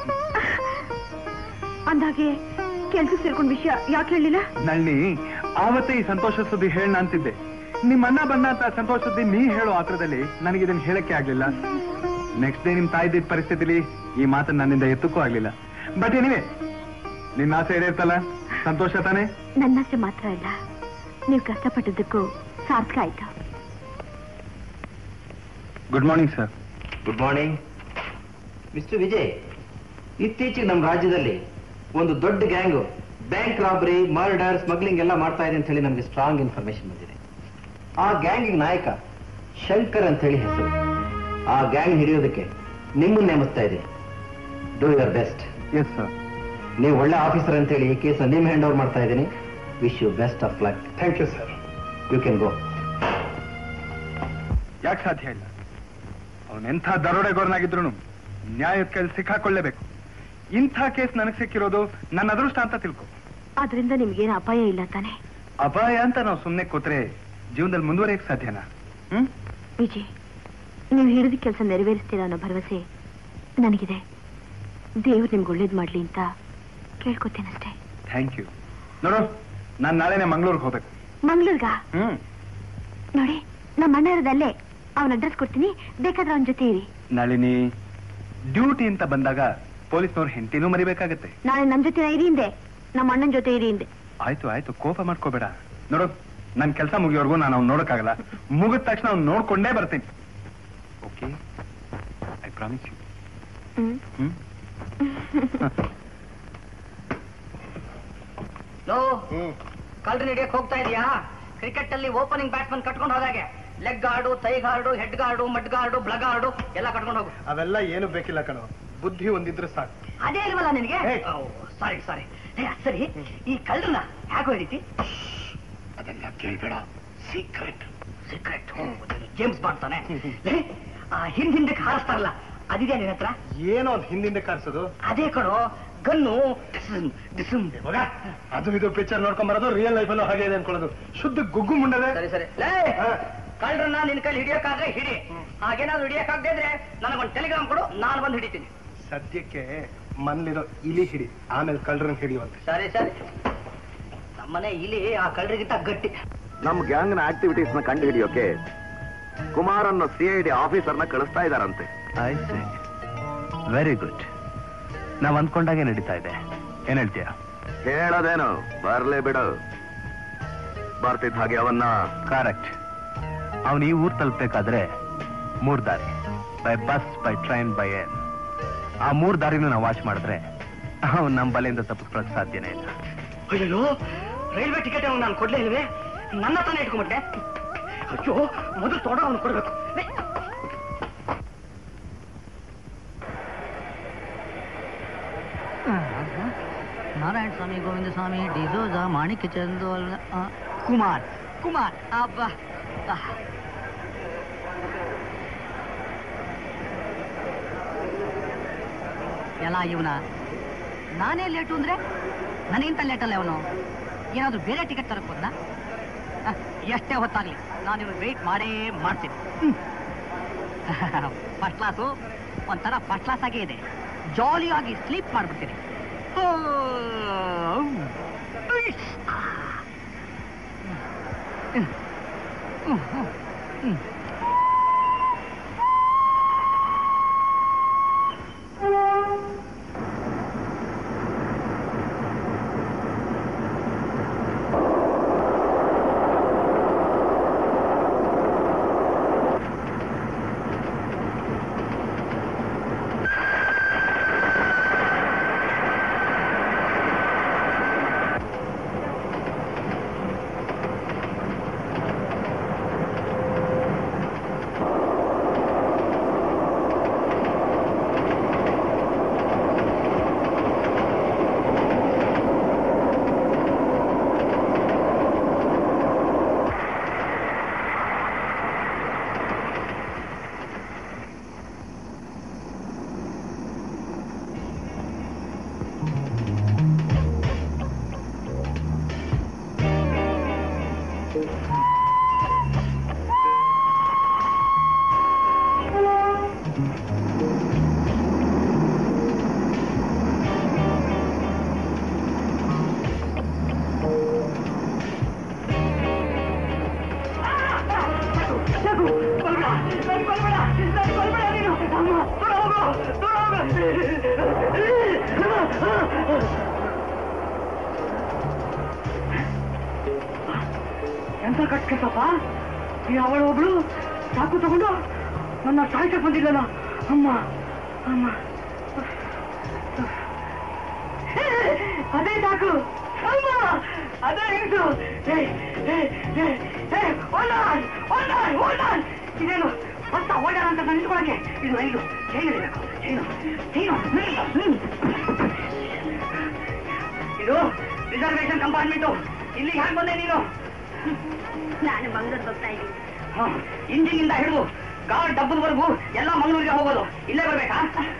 S10: ಅಂದಾಗೆ ಕೆಲ್ಸ ಸೇರ್ಕೊಂಡ್ ವಿಷಯ ಯಾಕೆ ಹೇಳಿಲ್ಲ
S3: ನಳ್ಳಿ ಆವತ್ತೇ ಈ ಸಂತೋಷ ಸುದ್ದಿ ಹೇಳ ಅಂತಿದ್ದೆ ನಿಮ್ಮ ಅಣ್ಣ ಬಂದ ಅಂತ ಸಂತೋಷ ಸುದ್ದಿ ನೀ ಹೇಳೋ ಆತ್ರದಲ್ಲಿ ನನಗೆ ಇದನ್ನ ಹೇಳಕ್ಕೆ ಆಗ್ಲಿಲ್ಲ ನೆಕ್ಸ್ಟ್ ಡೇ ನಿಮ್ ತಾಯಿದ್ದ ಪರಿಸ್ಥಿತಿಲಿ ಈ ಮಾತನ್ನ ನನ್ನಿಂದ ಎತ್ತಕ್ಕೂ ಆಗ್ಲಿಲ್ಲ ಬಟ್ ಏನಿವೆ ನಿನ್ನ ಆಸೆ ಇರ್ತಲ್ಲ ಸಂತೋಷ ತಾನೇ
S10: ನನ್ನಷ್ಟೇ ಮಾತ್ರ ಇಲ್ಲ ನೀವು ಕಷ್ಟಪಟ್ಟಿದ್ದಕ್ಕೂ ಸಾರ್ಥಕ ಆಯ್ತು
S3: good morning sir
S11: good morning mister Vijay ಇತ್ತೀಚೆಗೆ ನಮ್ಮ ರಾಜ್ಯದಲ್ಲಿ ಒಂದು ದೊಡ್ಡ gang bank robbery murder smuggling ಎಲ್ಲ ಮಾಡ್ತಾ ಇದೆ ಅಂತ ಹೇಳಿ ನಮಗೆ ಸ್ಟ್ರಾಂಗ್ ಇನ್ಫಾರ್ಮೇಶನ್ ಬಂದಿದೆ ಆ ಗ್ಯಾಂಗಿಗೆ ನಾಯಕ ಶಂಕರ್ ಅಂತ ಹೇಳಿ ಹೆಸರು ಆ ಗ್ಯಾಂಗ್ ಹಿಡಿಯೋದಕ್ಕೆ ನಿಮ್ಮನ್ನ ನೇಮಿಸ್ತಾ ಇದೆ do your best
S3: yes sir
S11: ನೀವು ಒಳ್ಳೆ ಆಫೀಸರ್ ಅಂತ ಹೇಳಿ ಈ ಕೇಸ್ ನಿಮ್ಮ ಹ್ಯಾಂಡ್ ಓವರ್ ಮಾಡ್ತಾ ಇದ್ದೀನಿ wish you best of luck
S3: thank you sir
S11: you can go
S3: ಯಾಕೆ ಸಾಧ್ಯ ಇಲ್ಲ ಅವನೆಂಥ ದರೋಡೆಗೋರನಾಗಿದ್ರು ನ್ಯಾಯದ ಕೈಲಿ ಸಿಕ್ಕಾಕೊಳ್ಳೇಬೇಕು ಇಂಥ ಕೇಸ್ ನನಗೆ ಸಿಕ್ಕಿರೋದು ನನ್ನ ಅದೃಷ್ಟ ಅಂತ ತಿಳ್ಕೊ
S10: ಆದ್ರಿಂದ ನಿಮ್ಗೇನು ಅಪಾಯ ಇಲ್ಲ ತಾನೆ
S3: ಅಪಾಯ ಅಂತ ನಾವು ಸುಮ್ಮನೆ ಕೂತ್ರೆ ಜೀವನದಲ್ಲಿ ಮುಂದುವರಿಯಕ್ ಸಾಧ್ಯನಾ ಹ್ಮ್
S10: ವಿಜಯ್ ನೀವು ಹಿಡಿದ ಕೆಲಸ ನೆರವೇರಿಸ್ತೀರಾ ಅನ್ನೋ ಭರವಸೆ ನನಗಿದೆ ದೇವ್ರು ನಿಮ್ಗೆ ಒಳ್ಳೇದು ಮಾಡ್ಲಿ ಅಂತ ಕೇಳ್ಕೊತೇನಷ್ಟೇ
S3: ಥ್ಯಾಂಕ್ ಯು ನೋಡು ನಾನು ನಾಳೆನೆ ಮಂಗಳೂರಿಗೆ ಹೋಗ್ಬೇಕು
S10: ಮಂಗ್ಳೂರ್ಗ
S3: ಹ್ಮ್
S10: ನೋಡಿ ನಮ್ಮ ಅಣ್ಣ ಇರೋದಲ್ಲೇ ಅವನ ಅಡ್ರೆಸ್ ಕೊಡ್ತೀನಿ ಬೇಕಾದ್ರೆ ಅವನ ಜೊತೆ ಇರಿ
S3: ನಳಿನಿ ಡ್ಯೂಟಿ ಅಂತ ಬಂದಾಗ ಪೊಲೀಸ್ನವ್ರ ಹೆಂಡತಿನೂ ಮರಿಬೇಕಾಗತ್ತೆ
S10: ನಾಳೆ ನಮ್ ಜೊತೆ ಇರಿ ಹಿಂದೆ ನಮ್ಮ ಅಣ್ಣನ ಜೊತೆ ಇರಿ ಹಿಂದೆ
S3: ಆಯ್ತು ಆಯ್ತು ಕೋಪ ಮಾಡ್ಕೋಬೇಡ ನೋಡು ನನ್ ಕೆಲಸ ಮುಗಿಯೋರ್ಗು ನಾನು ಅವ್ನು ನೋಡಕ್ಕಾಗಲ್ಲ ಮುಗಿದ ತಕ್ಷಣ ಅವ್ನು ನೋಡ್ಕೊಂಡೇ ಬರ್ತೀನಿ okay I promise you
S10: hmm
S3: hmm
S7: ಲೋ ಕಲ್ರಿ ಹಿಡಿಯಕ್ ಹೋಗ್ತಾ ಇದೀಯಾ ಕ್ರಿಕೆಟ್ ಅಲ್ಲಿ ಓಪನಿಂಗ್ ಬ್ಯಾಟ್ಸ್ಮನ್ ಕಟ್ಕೊಂಡು ಹೋದಾಗೆ leg guard thigh guard head guard mud guard ಬ್ಲಗ್ ಗಾರ್ಡು ಎಲ್ಲ ಕಟ್ಕೊಂಡು ಹೋಗು
S3: ಅವೆಲ್ಲ ಏನು ಬೇಕಿಲ್ಲ ಕಣೋ ಬುದ್ಧಿ ಒಂದಿದ್ರೆ ಸಾಕು
S7: ಅದೇ ಇಲ್ವಲ್ಲ ನಿನಗೆ
S3: ಹೇ.
S7: ಸಾರಿ ಸಾರಿ ಸರಿ ಈ ಕಳ್ಳನ್ನ ಯಾಕೆ ಹೊಡಿತಿ
S3: ಅದೆಲ್ಲ ಕೇಳ್ಬೇಡ ಸೀಕ್ರೆಟ್
S7: ಸೀಕ್ರೆಟ್ ಜೇಮ್ಸ್ ಮಾಡ್ತಾನೆ ಹಿಂದ್ ಹಿಂದಕ್ಕೆ ಹಾರಿಸ್ತಾರಲ್ಲ ಅದಿದೆ ನಿನ್ನ ಹತ್ರ
S3: ಏನೋ ಒಂದ್ ಹಿಂದಿಂದ ಕಾರ್ಸೋದು
S7: ಅದೇ ಕಣೋ ಗನ್ನು ಡಿಸಮ್ ಡಿಸಮ್
S3: ಮಗ ಅದು ಇದು ಪಿಕ್ಚರ್ ನೋಡ್ಕೊಂಡ್ ಬರೋದು ರಿಯಲ್ ಲೈಫ್ ಅಲ್ಲೂ ಹಾಗೆ ಇದೆ ಅನ್ಕೊಳ್ಳೋದು ಶುದ್ಧ ಗುಗ್ಗು ಮುಂಡದೆ
S7: ಸರಿ ಸರಿ ಲೇ ಕಳ್ಳರನ್ನ ನಿನ್ ಕೈಲಿ ಹಿಡಿಯಕ್ಕಾದ್ರೆ ಹಿಡಿ ಹಾಗೇನಾದ್ರು ಹಿಡಿಯಕ್ಕಾಗದೇ ಇದ್ರೆ ನನಗೊಂದು ಟೆಲಿಗ್ರಾಮ್ ಕೊಡು ನಾನು ಬಂದು ಹಿಡಿತೀನಿ
S3: ಸದ್ಯಕ್ಕೆ ಮನ್ಲಿರೋ ಇಲಿ ಹಿಡಿ ಆಮೇಲೆ ಕಳ್ಳರನ್ನ ಹಿಡಿಯುವಂತೆ
S7: ಸರಿ ಸರಿ ನಮ್ಮನೆ ಇಲ್ಲಿ ಆ ಕಳ್ಳರಿಗಿಂತ ಗಟ್ಟಿ
S5: ನಮ್ ಗ್ಯಾಂಗ್ ನ ಆಕ್ಟಿವಿಟೀಸ್ ನ ಕಂಡು ಹಿಡಿಯೋಕೆ ಕುಮಾರ್ ಅನ್ನೋ ಸಿ ಐ ಡಿ ಆಫೀಸರ್ನ ಕಳಿಸ್ತಾ ಇದಾರಂತೆ
S4: ಐ ಸಿ ವೆರಿ ಗುಡ್ ನಾವ್ ಅಂದ್ಕೊಂಡಾಗೆ ನಡೀತಾ ಇದೆ ಏನ್ ಹೇಳ್ತೀಯ
S5: ಹೇಳೋದೇನು ಬರ್ಲೇ ಬಿಡು ಬರ್ತಿದ್ದ ಹಾಗೆ ಅವನ್ನ
S4: ಕರೆಕ್ಟ್ ಅವನು ಈ ಊರ್ ತಲುಪಬೇಕಾದ್ರೆ ಮೂರ್ ದಾರಿ by bus by train by air ಆ ಮೂರ್ ದಾರಿನೂ ನಾವು ವಾಚ್ ಮಾಡಿದ್ರೆ ಅವ್ನು ನಮ್ಮ ಬಲೆಯಿಂದ ತಪ್ಪಿಸ್ಕೊಳಕ್ ಸಾಧ್ಯನೇ ಇಲ್ಲ
S7: ಅಯ್ಯೋ ರೈಲ್ವೆ ಟಿಕೆಟ್ ಅವ್ನು ನಾನು ಕೊಡ್ಲೇ ಇಲ್ವೇ ನನ್ನ ತಾನೇ ಇಟ್ಕೊಂಡ್ಬಿಟ್ಟೆ ಅಯ್ಯೋ ಮೊದಲು ತೊಡ ಅವನು ಕೊಡ್ಬೇಕು ಏ, ನಾರಾಯಣ ಸ್ವಾಮಿ ಗೋವಿಂದ ಸ್ವಾಮಿ ಡಿಸೋಜ ಮಾಣಿಕ್ಯ ಚಂದೋಲ್ ಆ, ಕುಮಾರ್ ಕುಮಾರ್ ಅಬ್ಬ ಆ. ಎಲ್ಲ ಇವನ ನಾನೇ ಲೇಟು ಅಂದ್ರೆ ನನಗಿಂತ ಲೇಟಲ್ಲ ಅವನು ಏನಾದ್ರೂ ಬೇರೆ ಟಿಕೆಟ್ ತರಕ್ ಹೋದ್ನ ಆ, ಎಷ್ಟೇ ಹೊತ್ತಾಗ್ಲಿ ನಾನು ಇವ್ನು ವೆಯ್ಟ್ ಮಾಡೇ ಮಾಡ್ತೀನಿ ಫಸ್ಟ್ ಕ್ಲಾಸು ಒಂಥರ ಫಸ್ಟ್ ಕ್ಲಾಸ್ ಆಗೇ ಇದೆ ಜಾಲಿಯಾಗಿ ಸ್ಲೀಪ್ ಮಾಡ್ಬಿಡ್ತೀನಿ ಓ, ಉಯ್ಸ್. ಹ್ಮ್. ಹ್ಮ್, ಹ್ಮ್, ಹ್ಮ್. ಎಂತ ಕಟ್ಕೆಸಪ್ಪ ಈ ಅವಳು ಒಬ್ಳು ಚಾಕು ತಗೊಂಡು ನನ್ನ ಸಾಯ್ಸಕ್ ಬಂದಿಲ್ಲಲ್ಲ ಅಮ್ಮ ಅಮ್ಮ ಏ, ಅದೇ ಚಾಕು ಅಮ್ಮ ಅದೇ ಹೆಂಗಸು ಏ, ಏ, ಏ, ಏ, hold on, hold on, hold on. ಇದೇನು ಹೊಸ ಓಡಾಡ ಅಂತ ನಾನು ನಿಂತ್ಕೊಳಕ್ಕೆ ಇದು ಇದು ಚೈನ್ ಇರಬೇಕು ಚೈನು ಚೈನು ಹ್ಮ್. ಇದು ರಿಸರ್ವೇಶನ್ ಕಂಪಾರ್ಟ್ಮೆಂಟು ಇಲ್ಲಿ ಯಾಕೆ ಬಂದೆ ನೀನು
S2: ನಾನು ಮಂಗಳೂರು ಹೋಗ್ತಾ ಇದ್ದೀನಿ
S7: ಹ, ಇಂಜಿನಿಂದ ಹಿಡಿದು ಗಾರ್ಡ್ ಡಬ್ಬದವರೆಗೂ ಎಲ್ಲ ಮಂಗಳೂರಿಗೆ ಹೋಗೋದು ಇಲ್ಲೇ ಬರ್ಬೇಕಾ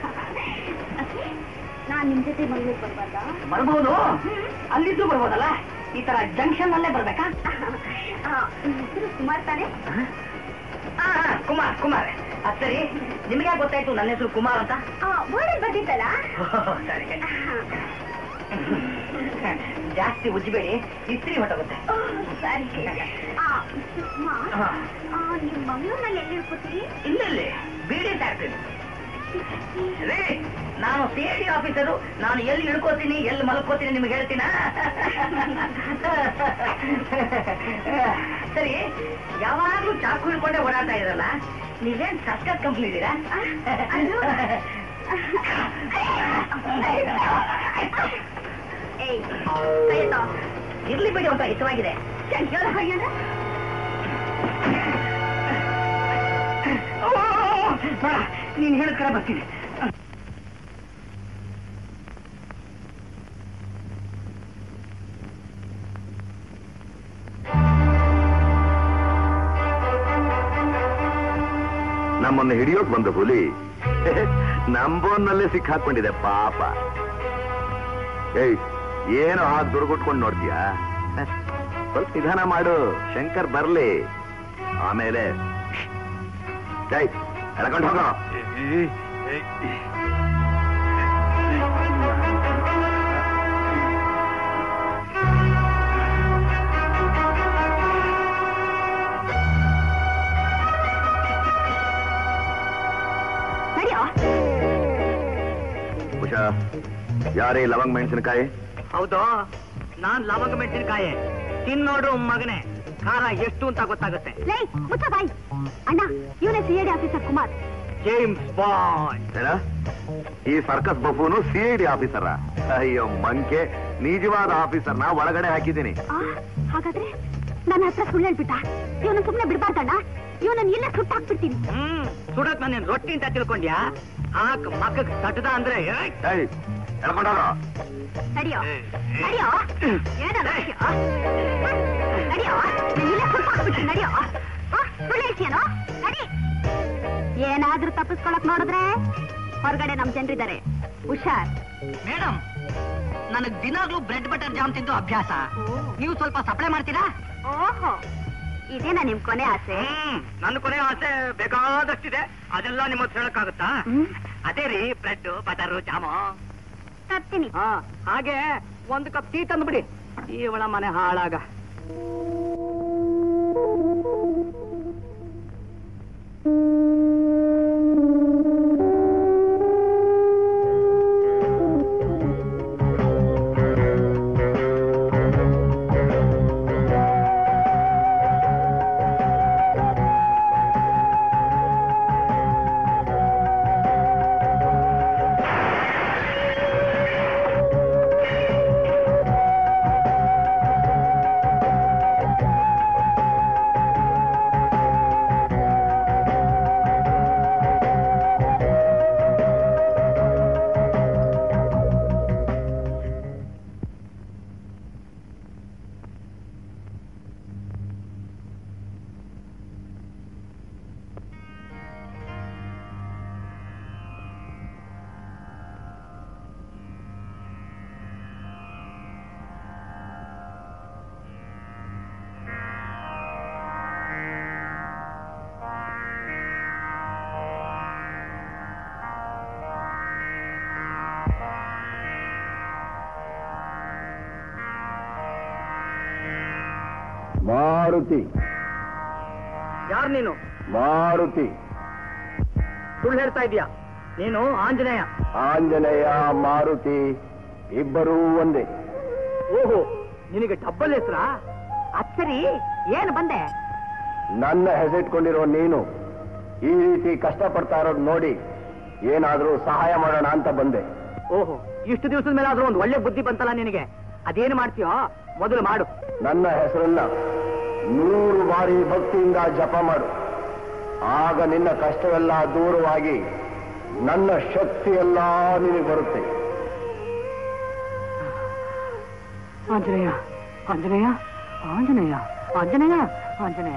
S2: ನಾನ್ ನಿಮ್ ಜೊತೆ ಮಂಗಳೂರು ಬರ್ಬಾರ್ದಾ
S7: ಬರ್ಬೋದು ಅಲ್ಲಿದ್ದು ಬರ್ಬೋದಲ್ಲ ಈ ತರ ಜಂಕ್ಷನ್ ಅಲ್ಲೇ ಬರ್ಬೇಕಾ
S2: ಆ, ನಿಮ್ ಹೆಸರು ಕುಮಾರ್ ತಾನೆ
S7: ಆ, ಆ, ಕುಮಾರ್ ಕುಮಾರ್ ಅದ್ ಸರಿ ನಿಮಗೆ ಗೊತ್ತಾಯ್ತು ನನ್ನ ಹೆಸರು ಕುಮಾರ್ ಅಂತ
S2: ಬೋರ್ಡಲ್ಲಿ ಬರ್ದಿತ್ತಲ್ಲ
S7: ಸರಿ ಜಾಸ್ತಿ ಉಜ್ಜಬೇಡಿ ಇಸ್ತ್ರಿ ಹೊಟ್ಟೋಗುತ್ತೆ
S2: ಓ, ಸರಿ ಆ, ಸುಷ್ಮಾ,
S7: ಹಾ.
S2: ಆ, ನೀವು ಮಂಗಳೂರಿನಲ್ಲಿ ಎಲ್ಲಿ ಇರ್ಕೋತೀರಿ
S7: ಇಲ್ಲಲ್ಲಿ ಬಿಡಿ ಫ್ಯಾಕ್ಟ್ರಿ ರೇ ನಾನು ಸಿ ಐ ಡಿ ಆಫೀಸರು ನಾನು ಎಲ್ಲಿ ಇಳ್ಕೋತೀನಿ ಎಲ್ಲಿ ಮಲ್ಕೋತೀನಿ ನಿಮ್ಗೆ ಹೇಳ್ತೀನ ಸರಿ ಯಾವಾಗ್ಲೂ ಚಾಕು ಹಿಡ್ಕೊಂಡೆ ಓಡಾಡ್ತಾ ಇರಲ್ಲ ನೀವೇನ್ ಸರ್ಕಸ್ ಕಂಪ್ನಿ ಇದ್ದೀರಾ
S2: ಅದು? ಏಯ್ ಕೈ ಎತ್ತೋ.
S7: ಇರ್ಲಿ ಬಿಡಿ ಅಂತ ಹಿತವಾಗಿದೆ
S2: ಶಂಕರ ಭಯ್ಯನ?
S7: ನೀನ್ ಹೇಳಿದ ಬರ್ತೀನಿ
S5: ನಮ್ಮನ್ನು ಹಿಡಿಯೋಕ್ ಬಂದ ಹುಲಿ ನಂಬೋನ್ನಲ್ಲೇ ಸಿಕ್ಕಾಕೊಂಡಿದೆ ಪಾಪ ಏಯ್ ಏನು ಹಾಗೆ ದುರ್ಗುಟ್ಕೊಂಡು ನೋಡ್ತೀಯಾ ಹ, ಸ್ವಲ್ಪ ನಿಧಾನ ಮಾಡು ಶಂಕರ್ ಬರ್ಲಿ ಆಮೇಲೆ ಏಯ್ ಎಳ್ಕೊಂಡು ಹೋಗೋ
S2: ನಡಿಯೋ
S5: ಉಷಾ ಯಾರೇ ಲವಂಗ್ ಮೆಣಸಿನಕಾಯಿ
S7: ಹೌದು ನಾನ್ ಲವಂಗ ಮೆಣಸಿನಕಾಯಿ ತಿನ್ನೋಡ್ರು ಮಗನೇ ಖಾರ ಎಷ್ಟು ಅಂತ ಗೊತ್ತಾಗುತ್ತೆ
S2: ಲೇ ಮುಚ್ಚ ಬಾಯ್ ಅಣ್ಣ ಇವನೇ C D officer Kumar
S7: James ಬಾಯ್
S5: ಏನ ಈ circus buffoon C I D ಆಫೀಸರ ಅಯ್ಯೋ ಮಂಕೆ ನಿಜವಾದ ಆಫೀಸರ್ನ ಒಳಗಡೆ ಹಾಕಿದ್ದೀನಿ
S2: ಆ, ಹಾಗಾದ್ರೆ ನನ್ನ ಹತ್ರ ಸುಳ್ಳು ಹೇಳ್ಬಿಟ್ಟ ಇವನ ಸುಮ್ನೆ ಬಿಡ್ಬಾರ್ದಣ್ಣ ಇವನನ್ನ ಇಲ್ಲೇ ಸುಟ್ಟಾಕ್ಬಿಡ್ತೀನಿ
S7: ಹ್ಮ್ ಸುಡಕ್ ನಾನೇನ್ ರೊಟ್ಟಿ ಅಂತ ತಿಳ್ಕೊಂಡ್ಯಾ ಹಾಕ್ ಮಕ್ಕಕ್ ತಟ್ಟದ ಅಂದ್ರೆ ಏಯ್!
S5: ಏಯ್ ಎಳ್ಕೊಂಡೋಗೋ
S2: ನಡಿಯೋ ನಡಿಯೋ ಏನೋ ನಡಿಯೋ ನಡಿಯೋ ನಾನ್ ಇಲ್ಲೇ ಸುಟ್ಟಾಕ್ಬಿಡ್ತೀನಿ ನಡಿಯೋ ಆ, ಸುಳ್ಳು ಹೇಳ್ತೀಯನೋ ನಡಿ ಏನಾದ್ರೂ ತಪ್ಪಿಸ್ಕೊಳಕ್ ನೋಡಿದ್ರೆ ಹೊರಗಡೆ ನಮ್ ಜನರಿದ್ದಾರೆ ಹುಷಾರ್
S7: ಮೇಡಮ್ ನನಗ್ ದಿನಾಗ್ಲೂ ಬ್ರೆಡ್ ಬಟರ್ ಜಾಮ್ ತಿಂದು ಅಭ್ಯಾಸ ನೀವು ಸ್ವಲ್ಪ ಸಪ್ಲೈ ಮಾಡ್ತೀರಾ
S2: ಓಹೋ ಇದೇನಾ ನಿಮ್ ಕೊನೆ ಆಸೆ
S7: ಹ್ಮ್ ನನ್ನ ಕೊನೆ ಆಸೆ ಬೇಕಾದಷ್ಟಿದೆ ಅದೆಲ್ಲ ನಿಮ್ಮ ಹತ್ರ ಹೇಳಕ್ಕಾಗುತ್ತಾ
S2: ಹ್ಮ್
S7: ಅದೇ ರೀ ಬ್ರೆಡ್ ಬಟರ್ ಜಾಮು
S2: ತರ್ತೀನಿ
S7: ಹಾ ಹಾಗೆ ಒಂದು ಕಪ್ ಟೀ ತಂದ್ಬಿಡಿ ಇವಳ ಮನೆ ಹಾಳಾಗ
S5: ಮಾರುತಿ
S7: ಯಾರು ನೀನು
S5: ಮಾರುತಿ
S7: ಸುಳ್ಳು ಹೇಳ್ತಾ ಇದೀಯಾ ನೀನು ಆಂಜನೇಯ
S5: ಆಂಜನೇಯ ಮಾರುತಿ ಇಬ್ಬರೂ ಒಂದೇ
S7: ಓಹೋ ನಿನಗೆ ಡಬ್ಬಲ್ ಹೆಸರಾ ಅದ್ ಸರಿ ಏನು ಬಂದೆ
S5: ನನ್ನ ಹೆಸರಿಟ್ಕೊಂಡಿರೋ ನೀನು ಈ ರೀತಿ ಕಷ್ಟಪಡ್ತಾ ಇರೋದು ನೋಡಿ ಏನಾದ್ರೂ ಸಹಾಯ ಮಾಡೋಣ ಅಂತ ಬಂದೆ
S7: ಓಹೋ ಇಷ್ಟು ದಿವಸದ ಮೇಲೆ ಆದ್ರೂ ಒಂದು ಒಳ್ಳೆ ಬುದ್ಧಿ ಬಂತಲ್ಲ ನಿನಗೆ ಅದೇನು ಮಾಡ್ತೀಯೋ ಮೊದಲು ಮಾಡು
S5: ನನ್ನ ಹೆಸರನ್ನ ನೂರು ಬಾರಿ ಭಕ್ತಿಯಿಂದ ಜಪ ಮಾಡು ಆಗ ನಿನ್ನ ಕಷ್ಟವೆಲ್ಲ ದೂರವಾಗಿ ನನ್ನ ಶಕ್ತಿ ಎಲ್ಲ ನಿನಗೆ ಬರುತ್ತೆ
S7: ಆಂಜನೇಯ ಆಂಜನೇಯ ಆಂಜನೇಯ ಆಂಜನೇಯ ಆಂಜನೇಯ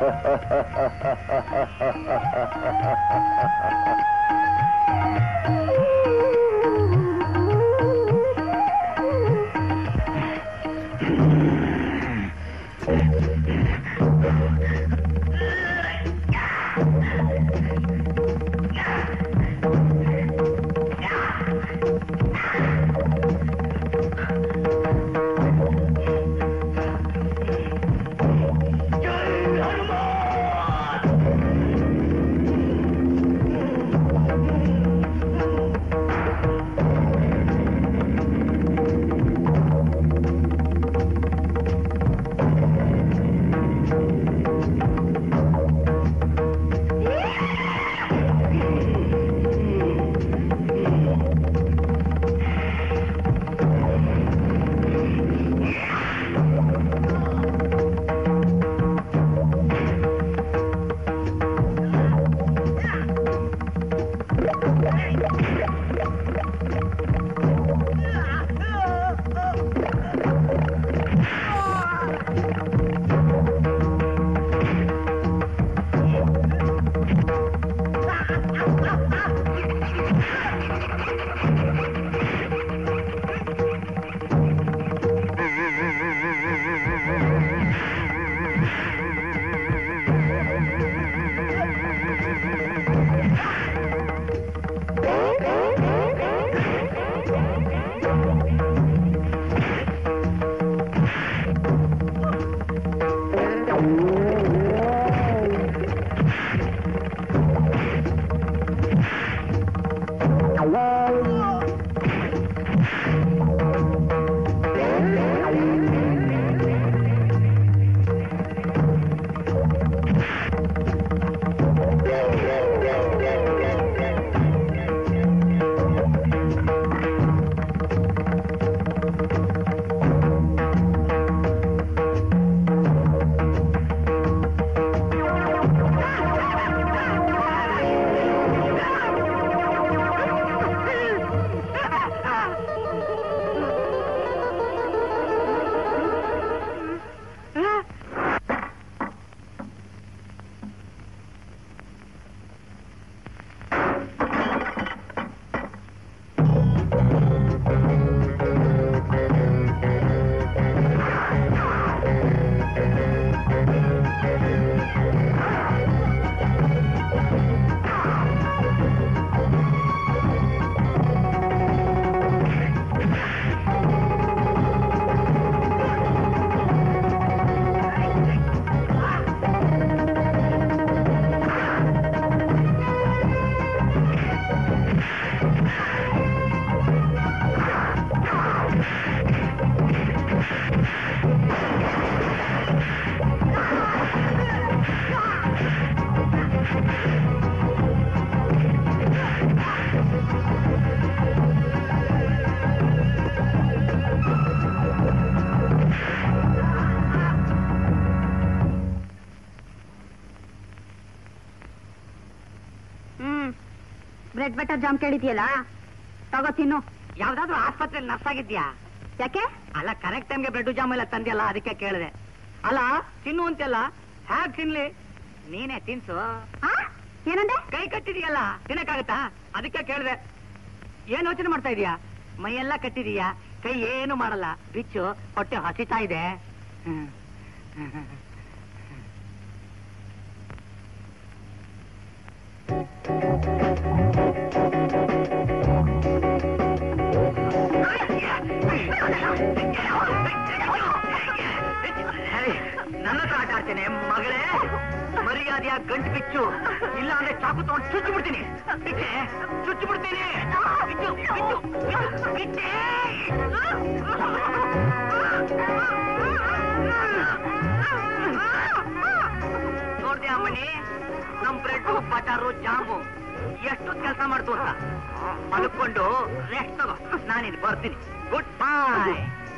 S2: ಹ್ಮ್ ಬ್ರೆಡ್ ಬಟರ್ ಜಾಮ್ ಕೇಳಿದ್ಯಲ್ಲ ತಗೋ ತಿನ್ನು
S7: ಯಾವ್ದಾದ್ರು ಆಸ್ಪತ್ರೆಯಲ್ಲಿ ನರ್ಸ್ ಆಗಿದ್ಯಾ
S2: ಯಾಕೆ
S7: ಅಲ್ಲ ಕರೆಕ್ಟ್ ಟೈಮ್ಗೆ ಬ್ರೆಡ್ ಜಾಮ್ ಎಲ್ಲ ತಂದ್ಯಲ್ಲ ಅದಕ್ಕೆ ಕೇಳಿದೆ ಅಲ್ಲ ತಿನ್ನು ಅಂತೆಲ್ಲ ಹ್ಯಾಕ್ ತಿನ್ಲಿ ನೀನೇ ತಿನ್ಸು
S2: ಆ? ಏನಂದೆ
S7: ಕೈ ಕಟ್ಟಿದೀಯಲ್ಲ ತಿನ್ನಕ್ಕಾಗತ್ತಾ ಅದಕ್ಕೆ ಕೇಳಿದೆ ಏನ್ ಯೋಚನೆ ಮಾಡ್ತಾ ಇದೀಯಾ ಮೈಯೆಲ್ಲ ಕಟ್ಟಿದೀಯಾ ಕೈ ಏನು ಮಾಡಲ್ಲ ಬಿಚ್ಚು ಹೊಟ್ಟೆ ಹಸಿತಾ ಇದೆ ಹ್ಮ್. ನನ್ನ ಹತ್ರ ಆಟ ಆಡ್ತೇನೆ ಮಗಳೇ ಮರ್ಯಾದೆಯ ಗಂಟು ಬಿಚ್ಚು ಇಲ್ಲ ಅಂದ್ರೆ ಚಾಕು ತಗೊಂಡು ಚುಚ್ಚು ಬಿಡ್ತೀನಿ ಬಿಟ್ಟೆ ಚುಚ್ಚು ಬಿಡ್ತೀನಿ ಬಿಚ್ಚು ಬಿಚ್ಚು ಬಿಚ್ಚು ಬಿಟ್ಟೆ ರಾಮಣ್ಣಿ ನಮ್ ಬ್ರೆಡ್ ಬಟರು ಜಾಮು ಎಷ್ಟು ಕೆಲಸ ಮಾಡ್ತು ಅಂತ ಮಲ್ಕೊಂಡು ರೆಸ್ಟ್ ತಗೋ ನಾನಿನ್ ಬರ್ತೀನಿ ಗುಡ್ ಬಾಯ್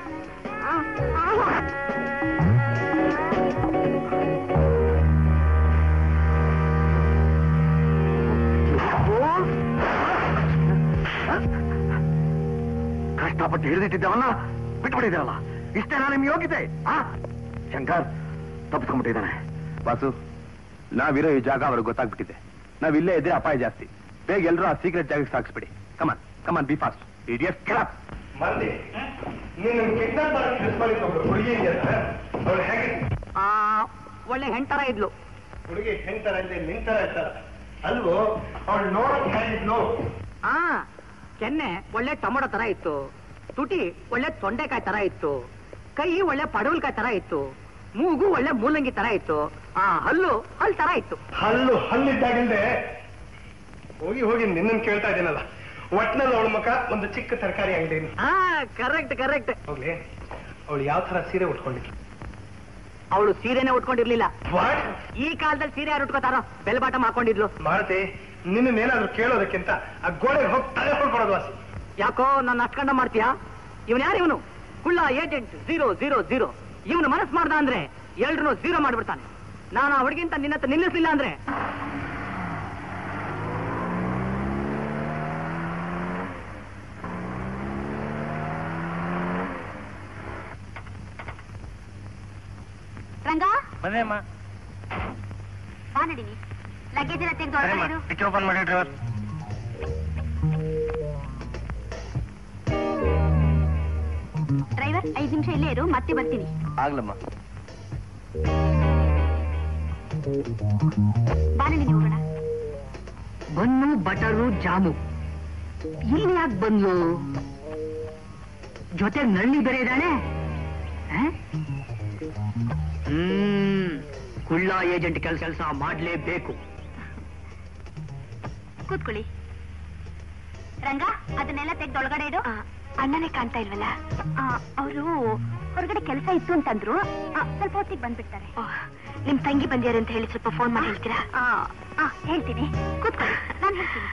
S5: ಕಷ್ಟಪಟ್ಟು ಹಿಡಿದಿಟ್ಟಿದ್ದವನ್ನ ಬಿಟ್ಬಿಟ್ಟಿದ್ದಾರಲ್ಲ ಇಷ್ಟೇ ನಾನು ನಿಮ್ಗೆ ಯೋಗ್ಯತೆ ಆ ಶಂಕರ್ ತಪ್ಪಿಸ್ಕೊಂಡ್ಬಿಟ್ಟಿದ್ದಾನೆ
S4: ವಾಸು ನಾವಿರೋ ಈ ಜಾಗ ಅವ್ರಿಗೆ ಗೊತ್ತಾಗ್ಬಿಟ್ಟಿದೆ ನಾವಿಲ್ಲೇ ಇದ್ರೆ ಅಪಾಯ ಜಾಸ್ತಿ ಬೇಗ ಎಲ್ಲರೂ ಆ ಸೀಕ್ರೆಟ್ ಜಾಗಕ್ಕೆ ಸಾಗಿಸ್ಬಿಡಿ come on come on be fast idiot crop
S3: ಮಂದಿ ನೀನು ಕಿಡ್ನಾಪ್ ಮಾಡಕ್ಕೆ ಹೆಲ್ಪ್ ಮಾಡಿದ್ದು ಒಬ್ಳು ಹುಡುಗಿ ಇದೆಯಲ್ಲ ಅವಳು ಹೇಗೆ
S7: ಆ ಒಳ್ಳೆ ಹೆಂಡ್ತರ ಇದ್ಲು
S3: ಹುಡುಗಿ ಹೆಂಗ್ತರ ಇಲ್ಲಿ ನಿಂತರ ಇರ್ತಾರ ಅಲ್ವೋ ಅವಳು ನೋಡಕ್ ಹೇಗಿದ್ಲು
S7: ಆ ಕೆನ್ನೆ ಒಳ್ಳೆ ಟೊಮೊಟೊ ತರ ಇತ್ತು ತುಟಿ ಒಳ್ಳೆ ತೊಂಡೆಕಾಯಿ ತರ ಇತ್ತು ಕೈ ಒಳ್ಳೆ ಪಡವಲ್ಕಾಯಿ ತರ ಇತ್ತು ಮೂಗು ಒಳ್ಳೆ ಮೂಲಂಗಿ ತರ ಇತ್ತು ಆ ಹಲ್ಲು ಹಲ್ ತರ ಇತ್ತು
S3: ಹಲ್ಲು ಹಲ್ಲಿದ್ದಾಗಿಂದೆ ಹೋಗಿ ಹೋಗಿ ನಿನ್ನನ್ ಕೇಳ್ತಾ ಇದ್ದೀನಲ್ಲ ಒಟ್ನಲ್ಲಿ ಅವಳ ಮುಖ ಒಂದು ಚಿಕ್ಕ ತರಕಾರಿ ಅಂಗಡಿ
S7: ಆ ಕರೆಕ್ಟ್ ಕರೆಕ್ಟ್
S3: ಹೋಗ್ಲಿ ಅವಳು ಯಾವ ತರ ಸೀರೆ ಉಟ್ಕೊಂಡಿದ್ಲು
S7: ಅವಳು ಸೀರೆನೆ ಉಟ್ಕೊಂಡಿರ್ಲಿಲ್ಲ
S3: What?
S7: ಈ ಕಾಲದಲ್ಲಿ ಸೀರೆ ಯಾರು ಉಟ್ಕೋತಾರೋ ಬೆಲ್ ಬಾಟಮ್ ಹಾಕೊಂಡಿದ್ಲು
S3: ಮಾರುತಿ ನಿನ್ನೇನಾದ್ರೂ ಕೇಳೋದಕ್ಕಿಂತ ಆ ಗೋಡೆಗೆ ಹೋಗಿ ತಲೆ ಹೊಡ್ಕೊಡೋದು ವಾಸಿ
S7: ಯಾಕೋ ನನ್ನ ಅಷ್ಕಂಡ ಮಾಡ್ತೀಯಾ ಇವನ್ ಯಾರು ಇವನು ಕುಳ್ಳ ಏಜೆಂಟ್ ಝೀರೋ ಝೀರೋ ಝೀರೋ ಇವನು ಮನಸ್ಸು ಮಾಡ್ದ ಅಂದ್ರೆ ಎಲ್ರು ಝೀರೋ ಮಾಡ್ಬಿಡ್ತಾನೆ ನಾನು ಆ ಹುಡುಗಿಂತ ನಿನ್ನ ಹತ್ರ ನಿಲ್ಲಿಸ್ಲಿಲ್ಲ ಅಂದ್ರೆ
S2: ರಂಗ
S3: ಮನೇಮ್ಮ
S2: ಬಾ ನಡೀನಿ ಲಗೇಜ್ ಎಲ್ಲ ತೆಗೆದು ಒಳಗಡೆ ಇಡು.
S3: ಡಿಕ್ಕಿ ಓಪನ್ ಮಾಡಿ ಡ್ರೈವರ್
S2: ಡ್ರೈವರ್ ಐದು ನಿಮಿಷ ಇಲ್ಲೇ ಇರು ಮತ್ತೆ ಬರ್ತೀನಿ
S4: ಆಗ್ಲಮ್ಮ
S2: ಬಾ ನಡೀನಿ ಹೋಗೋಣ
S7: ಬನ್ನು ಬಟರು ಜಾಮು ಇಲ್ಲಿ ಯಾಕೆ ಬಂದ್ಲು ಜೊತೆ ನಳ್ಳಿ ಬೇರೆ ಇದ್ದಾಳೆ ಆ? ಹ್ಮ್ ಕುಳ್ಳ ಏಜೆಂಟ್ ಕೆಲಸ ಕೆಲಸ ಮಾಡ್ಲೇಬೇಕು
S2: ಕೂತ್ಕೊಳ್ಳಿ ರಂಗ ಅದನ್ನೆಲ್ಲ ತೆಗೆದು ಒಳಗಡೆ ಇಡು ಅಣ್ಣನೇ ಕಾಣ್ತಾ ಇಲ್ವಲ್ಲ ಅವರು ಹೊರಗಡೆ ಕೆಲಸ ಇತ್ತು ಅಂತಂದ್ರು ಆ, ಸ್ವಲ್ಪ ಹೊತ್ತಿಗೆ ಬಂದ್ಬಿಡ್ತಾರೆ ನಿಮ್ ತಂಗಿ ಬಂದಿದ್ದಾರೆ ಅಂತ ಹೇಳಿ ಸ್ವಲ್ಪ ಫೋನ್ ಮಾಡಿ ಹೇಳ್ತೀರಾ ಆ, ಹೇಳ್ತೀನಿ ಕೂತ್ಕೊಳ್ಳಿ ನಾನು ಹೇಳ್ತೀನಿ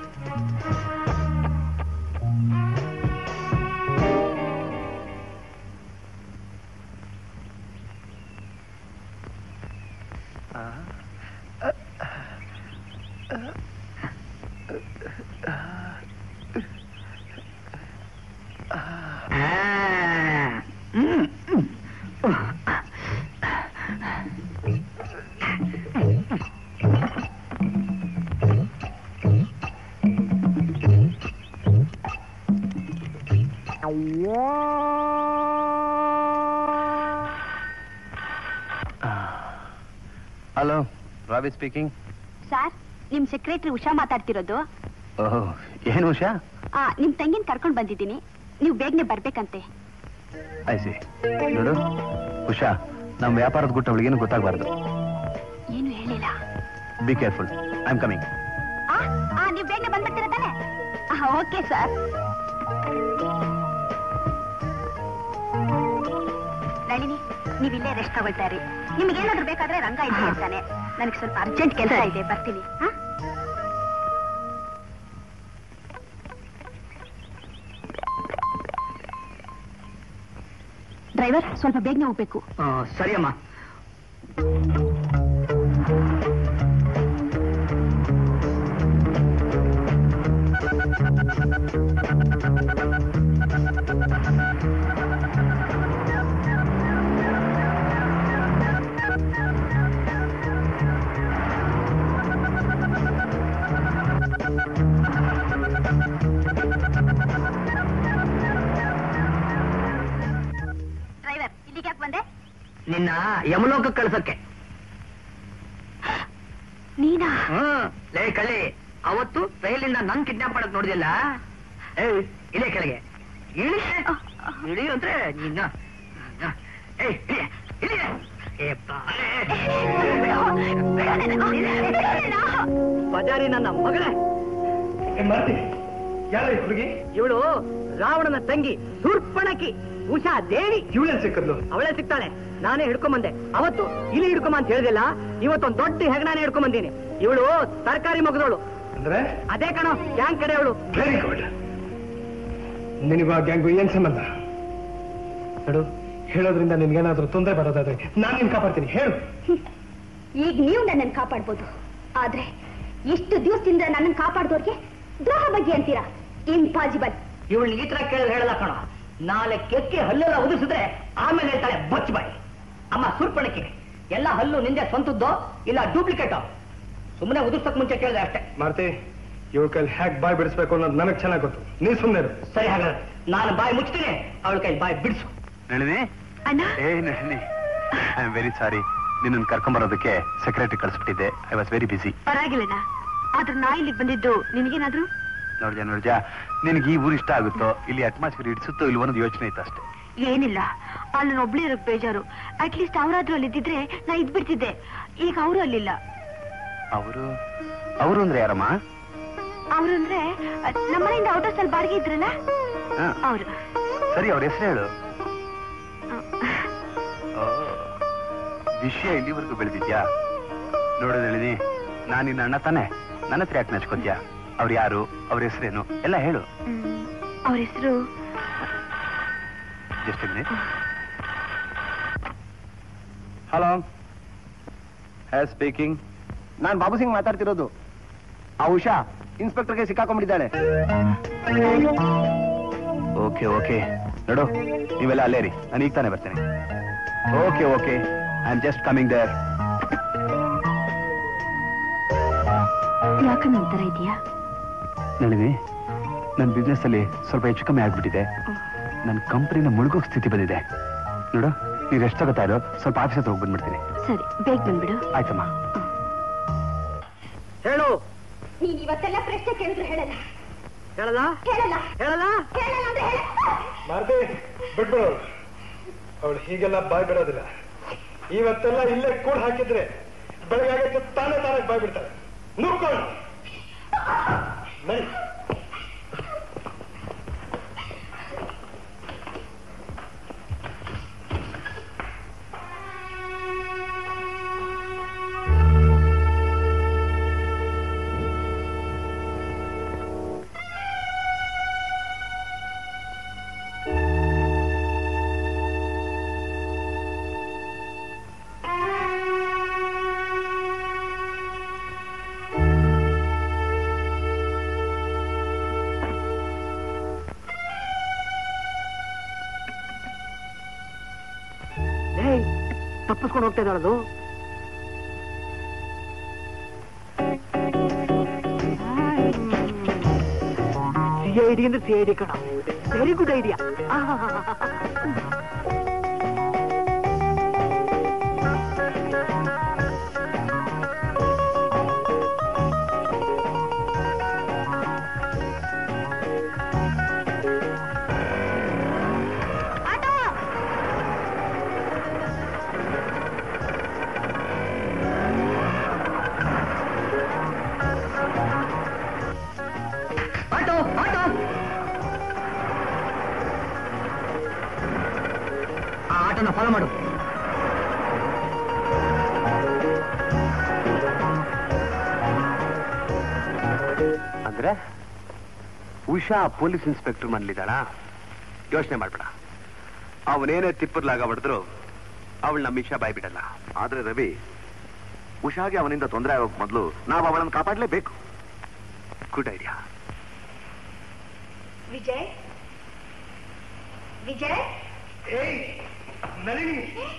S4: ಹಲೋ ರಾವಿ ಸ್ಪೀಕಿಂಗ್
S2: ಸರ್ ನಿಮ್ ಸೆಕ್ರೆಟರಿ ಉಷಾ ಮಾತಾಡ್ತಿರೋದು
S4: ಓಹ್ ಏನು ಉಷಾ
S2: ಆ, ನಿಮ್ ತಂಗಿನ ಕರ್ಕೊಂಡ್ ಬಂದಿದ್ದೀನಿ ನೀವು ಬೇಗನೆ ಬರ್ಬೇಕಂತೆ
S4: ಐಸಿ ನೋಡು ಉಷಾ ನಮ್ಮ ವ್ಯಾಪಾರದ ಗುಟ್ಟು ಅವಳಿಗೇನು ಗೊತ್ತಾಗಬಾರ್ದು
S2: ಏನು ಹೇಳಿಲ್ಲ
S4: be careful I am coming
S2: ಆ, ಆ, ನೀವು ಬೇಗನೆ ಬಂದ್ಬಿಡ್ತೀರ ತಾನೆ ಓಕೆ ಸರ್ ನಳಿನಿ ನೀವು ಇಲ್ಲೇ ರೆಸ್ಟ್ ತಗೊಳ್ತಾ ಇರಿ ನಿಮ್ಗೇನಾದ್ರೂ ಬೇಕಾದ್ರೆ ರಂಗ ಇದ್ದೇ ಇರ್ತಾನೆ ನನಗೆ ಸ್ವಲ್ಪ ಅರ್ಜೆಂಟ್ ಕೆಲಸ ಇದೆ ಬರ್ತೀನಿ ಹಾ ಡ್ರೈವರ್ ಸ್ವಲ್ಪ ಬೇಗನೆ ಹೋಗ್ಬೇಕು
S7: ಆ, ಸರಿ ಅಮ್ಮ
S2: ಡ್ರೈವರ್ ಇಲ್ಲಿಗೆ ಯಾಕೆ ಬಂದೆ
S7: ನಿನ್ನ ಯಮಲೋಕ ಕಳ್ಸಕ್ಕೆ
S2: ನೀನಾ
S7: ಹ್ಮ್ ಲೇ ಕಳಿ ಅವತ್ತು ರೈಲಿಂದ ನನ್ ಕಿಡ್ನಾಪ್ ಮಾಡಕ್ ನೋಡಿದಿಲ್ಲ ಏ ಇಲ್ಲೇ ಕೆಳಗೆ ಇಳಿ ಇಳಿ ಅಂದ್ರೆ ನಿನ್ನ ಏ ಇಳಿ ಇಳಿ ಏ ಬಾರೆ. ಬಜಾರಿ ನನ್ನ ಮಗಳೇ
S3: ಮಾಡ್ತೀನಿ ಯಾರ ಹುಡುಗಿ
S7: ಇವಳು ರಾವಣನ ತಂಗಿ ಶೂರ್ಪಣಕಿ ಉಷಾ ದೇವಿ
S3: ಇವಳೇನ್ ಸಿಕ್ಕದ್ಲು
S7: ಅವಳೇ ಸಿಗ್ತಾಳೆ ನಾನೇ ಹಿಡ್ಕೊಂಬಂದೆ ಅವತ್ತು ಇಲ್ಲಿ ಹಿಡ್ಕೊಂಬ ಅಂತ ಹೇಳಿದಿಲ್ಲ ಇವತ್ತೊಂದ್ ದೊಡ್ಡ ಹೆಗಣಾನೆ ಹಿಡ್ಕೊಂಬಂದೀನಿ ಇವಳು ತರಕಾರಿ ಮಗದವಳು
S3: ಅಂದ್ರೆ
S7: ಅದೇ ಕಣೋ ಗ್ಯಾಂಗ್ ಕಡೆ ಅವಳು
S3: ವೆರಿ ಗುಡ್ ನಿನಗೂ ಆ ಗ್ಯಾಂಗು ಏನ್ ಸಂಬಂಧ ನೋಡು ಹೇಳೋದ್ರಿಂದ ನಿನ್ಗೇನಾದ್ರೂ ತೊಂದರೆ ಬರೋದಾದ್ರೆ ನಾನು ನಿನ್ ಕಾಪಾಡ್ತೀನಿ ಹೇಳು
S2: ಈಗ ನೀವು ನನ್ನನ್ನು ಕಾಪಾಡ್ಬೋದು ಆದ್ರೆ ಇಷ್ಟು ದಿವಸದಿಂದ ನನ್ನನ್ನು ಕಾಪಾಡ್ದವ್ರಿಗೆ ದ್ರೋಹ ಬಗ್ಗೆ ಅಂತೀರಾ ಇಂಪಾಸಿಬಲ್
S7: ಇವಳು ಈ ತರ ಕೇಳಿದ್ರೆ ಹೇಳಲ್ಲ ಕಣ ನಾಳೆ ಕೆಕ್ಕೆ ಹಲ್ಲೆಲ್ಲ ಉದಿಸಿದ್ರೆ ಆಮೇಲೆ ಹೇಳ್ತಾಳೆ ಬಚ್ ಬಾಯಿ ಅಮ್ಮ ಸುರ್ಪಣಕ್ಕೆ ಎಲ್ಲ ಹಲ್ಲು ನಿಂದೆ ಸ್ವಂತದ್ದೋ ಇಲ್ಲ ಡೂಪ್ಲಿಕೇಟೋ ಸುಮ್ಮನೆ ಉದಿಸಕ್ ಮುಂಚೆ ಕೇಳಿದೆ ಅಷ್ಟೇ
S3: ಮಾರ್ತಿ ಇವ್ರ ಕೈಲಿ ಹ್ಯಾಕ್ ಬಾಯ್ ಬಿಡಿಸ್ಬೇಕು ಅನ್ನೋದು ನನಗ್ ಚೆನ್ನಾಗ್ ಗೊತ್ತು ನೀ ಸುಮ್ಮನೆ
S7: ಸರಿ ಹಾಗಾದ್ರೆ ನಾನು ಬಾಯಿ ಮುಚ್ತೀನಿ ಅವಳ ಕೈ ಬಾಯಿ ಬಿಡಿಸು
S4: ನಳಿನಿ
S2: ಅಣ್ಣ
S4: ಏ Nalini I am very sorry ನಿನ್ನನ್ನು ಕರ್ಕೊಂಬರೋದಕ್ಕೆ ಸೆಕ್ರೆಟರಿ ಕಳಿಸ್ಬಿಟ್ಟಿದ್ದೆ ಐ ವಾಸ್ ವೆರಿ ಬಿಸಿ
S2: ಪರವಾಗಿಲ್ಲಣ್ಣ ಆದ್ರೆ ನಾ ಇಲ್ಲಿಗೆ ಬಂದಿದ್ದು ನಿನಗೇನಾದ್ರೂ
S4: ನೋಡ್ಜ ನೋಡ್ಜ ನಿನಗೆ ಈ ಊರು ಇಷ್ಟ ಆಗುತ್ತೋ ಇಲ್ಲಿ ಅಟ್ಮಾಸ್ಫಿಯರ್ ಇಡಿಸುತ್ತೋ ಇಲ್ವೋ ಅನ್ನೋದು ಯೋಚನೆ ಇತ್ತು ಅಷ್ಟೇ
S2: ಏನಿಲ್ಲ ಅಲ್ಲಿ ಒಬ್ಳೇ ಇರೋಕ್ ಬೇಜಾರು ಅಟ್ಲೀಸ್ಟ್ ಅವರಾದ್ರೂ ಅಲ್ಲಿ ಇದ್ದಿದ್ರೆ ನಾ ಇದ್ಬಿಡ್ತಿದ್ದೆ ಈಗ ಅವರು ಅಲ್ಲಿಲ್ಲ
S4: ಅವರು ಅವರು ಅಂದ್ರೆ ಯಾರಮ್ಮ
S2: ಅವ್ರು ಅಂದ್ರೆ ನಮ್ಮನೆಯಿಂದ ಔಟ್ ಹೌಸ್ ಅಲ್ಲಿ ಬಾಡಿಗೆ ಇದ್ರಲ್ಲ
S4: ಹಾ,
S2: ಅವರು
S4: ಸರಿ ಅವ್ರ ಹೆಸರು ಹೇಳು ಓ, ವಿಷಯ ಇಲ್ಲಿವರೆಗೂ ಬೆಳೆದಿದ್ಯಾ ನೋಡು ನಳಿನಿ ನಾನು ನಿನ್ನ ಅಣ್ಣ ತಾನೆ ನನ್ನ ಹತ್ರ ಯಾಕೆ ನಚ್ಕೋದ್ಯಾ ಅವ್ರು ಯಾರು ಅವ್ರ ಹೆಸರೇನು ಎಲ್ಲ ಹೇಳು
S2: ಅವ್ರ ಹೆಸರು
S4: just minute
S5: hello hey speaking ನಾನ್ ಬಾಬು ಸಿಂಗ್ ಮಾತಾಡ್ತಿರೋದು ಆ ಉಷಾ ಇನ್ಸ್ಪೆಕ್ಟರ್ಗೆ ಸಿಕ್ಕಾಕೊಂಡ್ಬಿಟ್ಟಿದ್ದಾಳೆ
S4: ಓಕೆ ಓಕೆ ನೋಡು ನೀವೆಲ್ಲ ಅಲ್ಲೇ ರೀ ನಾನು ಈಗ ತಾನೇ ಬರ್ತೇನೆ okay okay I am just coming there
S2: ಯಾಕ ನಂತರ ಇದೆಯಾ
S4: ನಳಿನಿ ನನ್ನ ಬಿಸ್ನೆಸ್ ಅಲ್ಲಿ ಸ್ವಲ್ಪ ಹೆಚ್ಚು ಕಮ್ಮಿ ಆಗ್ಬಿಟ್ಟಿದೆ ನನ್ನ ಕಂಪನಿನ ಮುಳುಗೋ ಸ್ಥಿತಿ ಬಂದಿದೆ ನೋಡು ನೀನು ಎಷ್ಟು ತಗೋತಾ ಇರೋ ಸ್ವಲ್ಪ ಆಫೀಸ್ ಹತ್ರ ಹೋಗಿ ಬಂದ್ಬಿಡ್ತೀನಿ
S2: ಸರಿ ಬೇಗ ಬಂದ್ಬಿಡು
S4: ಆಯ್ತಮ್ಮ
S7: ಹೇಳು
S2: ನೀನ್ ಇವತ್ತೆಲ್ಲ ಪ್ರಶ್ನೆ ಕೇಳಿದ್ರು ಹೇಳಲ್ಲ
S7: ಹೇಳಲ್ಲ
S2: ಹೇಳಲ್ಲ
S7: ಹೇಳಲ್ಲ
S2: ಹೇಳಲ್ಲ ಅಂದ್ರೆ ಹೇಳ
S3: ಮಾರ್ತಿ ಬಿಟ್ಬಿಡು ಅವಳು ಹೀಗೆಲ್ಲ ಬಾಯ್ ಬಿಡೋದಿಲ್ಲ ಇವತ್ತೆಲ್ಲ ಇಲ್ಲೇ ಕೂಡ ಹಾಕಿದ್ರೆ ಬೆಳಗ್ಗೆ ತಾನೇ ತಾನೇ ಬಾಯ್ ಬಿಡ್ತಾಳೆ ನುಗ್ಕೊಂಡು ನಡಿ
S7: ಏಯ್ ತಪ್ಪಿಸ್ಕೊಂಡು ಹೋಗ್ತಾ ಇದ್ದಾಳದು ಸಿ ಐ ಡಿ ಅಂದ್ರೆ ಸಿ ಐ ಡಿ ಕಣ very good idea auto auto ಆ ಆಟೋನ ಫಾಲೋ ಮಾಡು
S4: ಅಂದ್ರೆ ಉಷಾ ಪೊಲೀಸ್ ಇನ್ಸ್ಪೆಕ್ಟರ್ ಮನ್ಲಿದ್ದಾಳ ಯೋಚನೆ ಮಾಡ್ಬೇಡ ಅವನೇನೇ ತಿಪ್ಪರ್ಲಾಗ ಹೊಡೆದ್ರು ಅವಳು ನಮ್ಮ ಇಷಾ ಬಾಯ್ ಬಿಡಲ್ಲ
S5: ಆದ್ರೆ ರವಿ ಉಷಾಗೆ ಅವನಿಂದ ತೊಂದರೆ ಆಗೋಕ್ ಮೊದಲು ನಾವು ಅವಳನ್ನು ಕಾಪಾಡಲೇಬೇಕು
S4: ಗುಡ್ ಐಡಿಯಾ
S2: ವಿಜಯ್ ವಿಜಯ್
S3: ನಳಿನಿ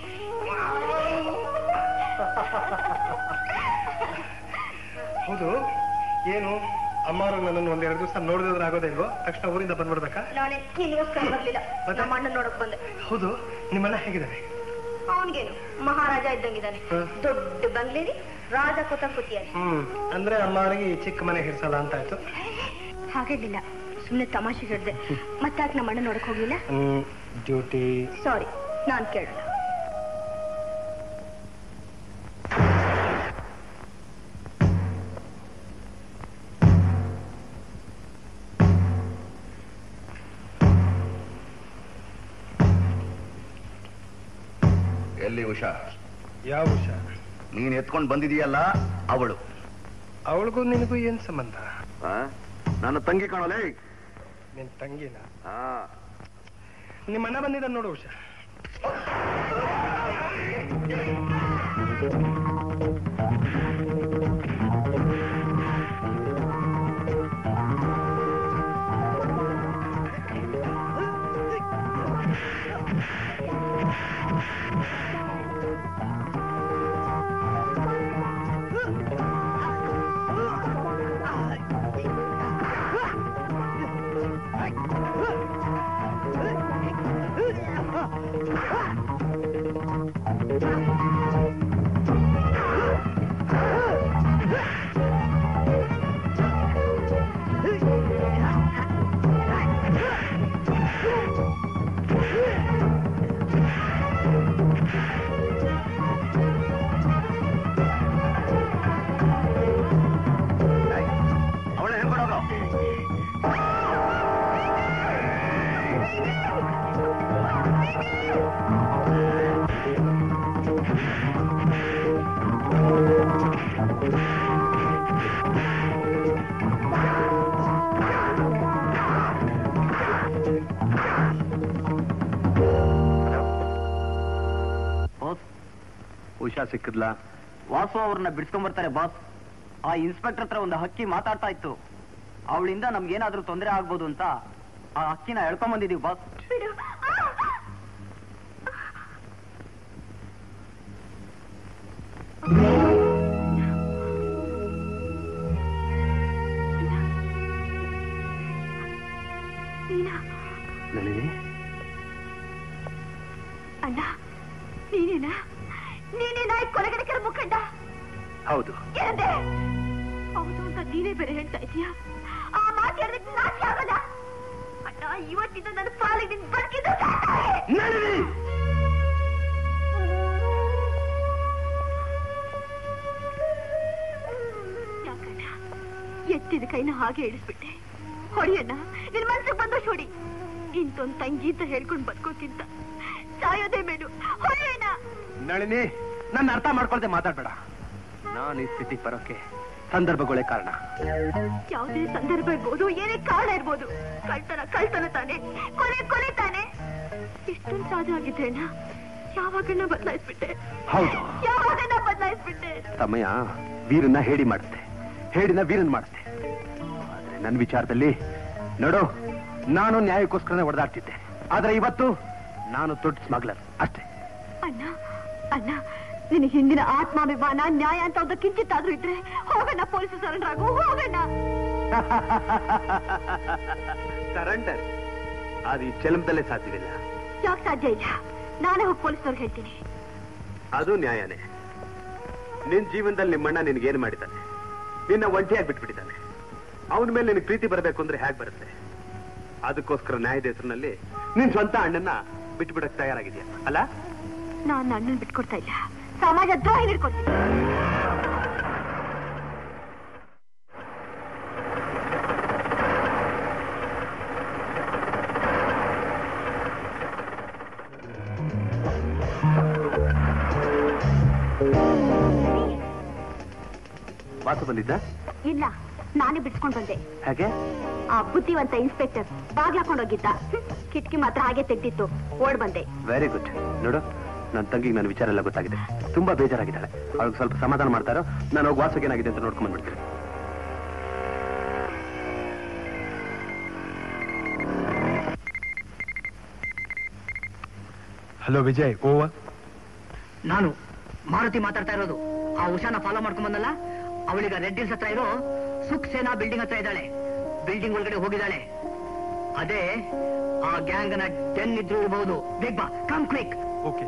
S3: ಹೌದು ಏನು ಅಮ್ಮಾರು ನನ್ನನ್ನು ಒಂದೆರಡು ದಿವಸ ನೋಡಿದ್ರೆ ಆಗೋದೇ ಇಲ್ವೋ ತಕ್ಷಣ ಊರಿಂದ ಬಂದ್ಬಿಡ್ಬೇಕಾ
S2: ನಾಳೆ ನಿನ್ಗೋಸ್ಕರ ಬರ್ಲಿಲ್ಲ
S3: ಮತ್ತೆ?
S2: ನಮ್ಮ ಅಣ್ಣ ನೋಡಕ್ ಬಂದೆ
S3: ಹೌದು ನಿಮ್ಮಣ್ಣ ಹೇಗಿದ್ದಾರೆ
S2: ಅವನಿಗೇನು ಮಹಾರಾಜ ಇದ್ದಂಗಿದ್ದಾನೆ
S3: ಹ.
S2: ದೊಡ್ಡ ಬಂಗ್ಲೇಲಿ ರಾಜ ಕೂತ ಕೂತಿಯಾನೆ
S3: ಹ್ಮ್ ಅಂದ್ರೆ ಅಮ್ಮಾರಿಗೆ ಈ ಚಿಕ್ಕ ಮನೆ ಹಿಡ್ಸಲ್ಲ ಅಂತ ಆಯ್ತು
S2: ಹಾಗೇನಿಲ್ಲ ಸುಮ್ನೆ ತಮಾಷೆ ಹಿಡ್ದೆ ಮತ್ತಾಕ್ ನಮ್ಮ ಅಣ್ಣ ನೋಡಕ್ ಹೋಗ್ಲಿಲ್ಲ
S3: ಹ್ಮ್ ಡ್ಯೂಟಿ
S2: ಸಾರಿ ನಾನ್ ಕೇಳಲ್ಲ
S5: ಎಲ್ಲಿ ಉಷಾ
S3: ಯಾವ ಉಷಾ
S5: ನೀನ್ ಎತ್ಕೊಂಡು ಬಂದಿದೀಯಲ್ಲ ಅವಳು
S3: ಅವಳಿಗೂ ನಿನಗೂ ಏನ್ ಸಂಬಂಧ
S5: ನನ್ನ ತಂಗಿ ಕಾಣೋಲೆ
S3: ನಿನ್ ತಂಗಿನ
S5: ಹಾ
S3: ನಿಮ್ಮ ಅಣ್ಣ ಬಂದಿದ್ದ ನೋಡು ಉಷಾ
S5: ಅವಳ ಹೇಳ್ಕೊಡೋದು
S4: ಉಷಾ ಸಿಕ್ಕಿದ್ಲಾ
S7: ವಾಸು ಅವ್ರನ್ನ ಬಿಡ್ಸ್ಕೊಂಡ್ ಬರ್ತಾರೆ ಬಾಸ್ ಆ ಇನ್ಸ್ಪೆಕ್ಟರ್ ಹತ್ರ ಒಂದು ಹಕ್ಕಿ ಮಾತಾಡ್ತಾ ಇತ್ತು ಅವಳಿಂದ ನಮ್ಗೇನಾದ್ರೂ ತೊಂದರೆ ಆಗ್ಬೋದು ಅಂತ ಆ ಹಕ್ಕಿನ ಎಳ್ಕೊಂಡ್ ಬಂದಿದೀವಿ ಬಾಸ್
S4: ನಳಿನಿ
S10: ಅಣ್ಣ ನೀನೇನಾ ನೀನೇನಾ ಈ ಕೊಲೆಗಡಕರ ಮುಖಂಡ
S4: ಹೌದು
S10: ಏನಂದೆ ಹೌದು ಅಂತ ನೀನೇ ಬೇರೆ ಹೇಳ್ತಾ ಇದೀಯಾ ಆ ಮಾತು ಹೇಳಿದ್ರೆ ನಾಚಿಕೆ ಆಗಲ್ಲ ಅಣ್ಣ ಇವತ್ತಿಂದ ನನ್ನ ಪಾಲಿಗೆ ನಿನ್ ಬದುಕಿದ್ದು ಯಾಕಣ್ಣ ಎತ್ತಿದ ಕೈನ ಹಾಗೆ ಇಳಿಸ್ಬಿಟ್ಟೆ ಹೊಡಿಯಣ್ಣ ನಿನ್ ಮನ್ಸಿಗೆ ಬಂದಷ್ಟು ಹೊಡಿ ಇಂತೊಂದ್ ತಂಗಿ ಅಂತ ಹೇಳ್ಕೊಂಡ್ ಬದುಕೋಕ್ಕಿಂತ ಸಾಯೋದೇ ಮೇಲು ಹೊಡಿಯಣ್ಣ
S4: ನಳಿನಿ ನನ್ನ ಅರ್ಥ ಮಾಡ್ಕೊಳ್ದೆ ಮಾತಾಡ್ಬೇಡ ನಾನು ಈ ಸ್ಥಿತಿಗೆ ಬರೋಕೆ ಸಂದರ್ಭಗಳೇ ಕಾರಣ
S10: ಯಾವುದೇ ಸಂದರ್ಭ ಇರ್ಬೋದು ಏನೇ ಕಾರಣ ಇರ್ಬೋದು ಕಳ್ತನ ಕಳ್ತನ ತಾನೆ ಕೊಲೆ ಕೊಲೆ ತಾನೆ ಇಷ್ಟೊಂದು ಸಾಧ್ಯ ಆಗಿದ್ರೆ ಅಣ್ಣ ಯಾವಾಗಣ್ಣ ಬದಲಾಯಿಸ್ಬಿಟ್ಟೆ
S4: ಹೌದು
S10: ಯಾವಾಗಣ್ಣ ಬದಲಾಯಿಸ್ಬಿಟ್ಟೆ
S4: ಸಮಯ ವೀರನ್ನ ಹೇಳಿ ಮಾಡುತ್ತೆ ಹೇಳಿನ ವೀರನ್ ಮಾಡುತ್ತೆ ಆದ್ರೆ ನನ್ನ ವಿಚಾರದಲ್ಲಿ ನೋಡು ನಾನು ನ್ಯಾಯಕ್ಕೋಸ್ಕರನೇ ಹೊಡೆದಾಡ್ತಿದ್ದೆ ಆದ್ರೆ ಇವತ್ತು ನಾನು ದೊಡ್ಡ ಸ್ಮಗ್ಲರ್ ಅಷ್ಟೇ
S10: ಅಣ್ಣ ಅಣ್ಣ ನಿನ್ನ ಹಿಂದಿನ ಆತ್ಮಾಭಿಮಾನ ನ್ಯಾಯ ಅಂತ ಒಂದು ಕಿಂಚಿತ್ತಾದ್ರೂ ಇದ್ರೆ ಹೋಗಣ್ಣ ಪೊಲೀಸ್ ಸರೆಂಡರ್ ಆಗು ಹೋಗಣ್ಣ
S4: ಸರೆಂಡರ್ ಅದು ಈ ಜನ್ಮದಲ್ಲೇ ಸಾಧ್ಯವಿಲ್ಲ
S10: ಯಾಕೆ ಸಾಧ್ಯ ಇಲ್ಲ ನಾನೇ ಹೋಗಿ ಪೊಲೀಸ್ನವ್ರಿಗೆ ಹೇಳ್ತೀನಿ
S4: ಅದು ನ್ಯಾಯನೇ ನಿನ್ ಜೀವನದಲ್ಲಿ ನಿಮ್ಮಣ್ಣ ನಿನ್ಗೇನು ಮಾಡಿದ್ದಾನೆ ನಿನ್ನ ಒಂಟಿಯಾಗಿ ಬಿಟ್ಬಿಟ್ಟಿದ್ದಾನೆ ಅವನ ಮೇಲೆ ನಿನಗೆ ಪ್ರೀತಿ ಬರಬೇಕು ಅಂದ್ರೆ ಹೇಗೆ ಬರುತ್ತೆ ಅದಕ್ಕೋಸ್ಕರ ನ್ಯಾಯದ ಹೆಸರಿನಲ್ಲಿ ನಿನ್ ಸ್ವಂತ ಅಣ್ಣನ್ನ ಬಿಟ್ಬಿಡಕ್ ತಯಾರಾಗಿದ್ಯಾ ಅಲ್ಲ
S10: ನಾನು ಅಣ್ಣನ್ ಬಿಟ್ಕೊಡ್ತಾ ಇಲ್ಲ ಸಮಾಜ ದ್ರೋಹಿ ಹಿಡ್ಕೊಡ್ತೀನಿ
S4: ವಾಸು ಬಂದಿದ್ದ
S10: ಇಲ್ಲ ನಾನೇ ಬಿಡ್ಸ್ಕೊಂಡ್ ಬಂದೆ
S4: ಹಾಗೆ
S10: ಆ ಬುದ್ಧಿವಂತ ಇನ್ಸ್ಪೆಕ್ಟರ್ ಬಾಗ್ಲಾಕೊಂಡೋಗಿದ್ದ ಕಿಟಕಿ ಮಾತ್ರ ಹಾಗೆ ತೆಗ್ದಿತ್ತು ಓಡ್ ಬಂದೆ
S4: ವೆರಿ ಗುಡ್ ನೋಡು ನನ್ನ ತಂಗಿಗೆ ನನ್ನ ವಿಚಾರ ಎಲ್ಲ ಗೊತ್ತಾಗಿದೆ ತುಂಬಾ ಬೇಜಾರಾಗಿದ್ದಾಳೆ ಅವಳಿಗೆ ಸ್ವಲ್ಪ ಸಮಾಧಾನ ಮಾಡ್ತಾರೋ ನಾನು ಹೋಗಿ ವಾಸಕ್ಕೆ ಏನಾಗಿದೆ ಅಂತ ನೋಡ್ಕೊಂಡ್ ಬಂದ್ಬಿಡ್ತೀನಿ
S3: ಹಲೋ ವಿಜಯ್ ಓವ
S7: ನಾನು ಮಾರುತಿ ಮಾತಾಡ್ತಾ ಇರೋದು ಆ ಉಷಾನ ಫಾಲೋ ಮಾಡ್ಕೊಂಡ್ ಬಂದಲ್ಲ ಅವಳಿಗ ರೆಡ್ ಹಿಲ್ಸ್ ಹತ್ರ ಇರೋ ಸುಖ್ ಸೇನಾ ಬಿಲ್ಡಿಂಗ್ ಹತ್ರ ಇದ್ದಾಳೆ ಬಿಲ್ಡಿಂಗ್ ಒಳಗಡೆ ಹೋಗಿದ್ದಾಳೆ ಅದೇ ಆ ಗ್ಯಾಂಗ್ ನ ಡೆನ್ ಇದ್ರು ಇರಬಹುದು ಬೇಗ ಬಾ ಕಮ್ ಕ್ವಿಕ್
S3: ಓಕೆ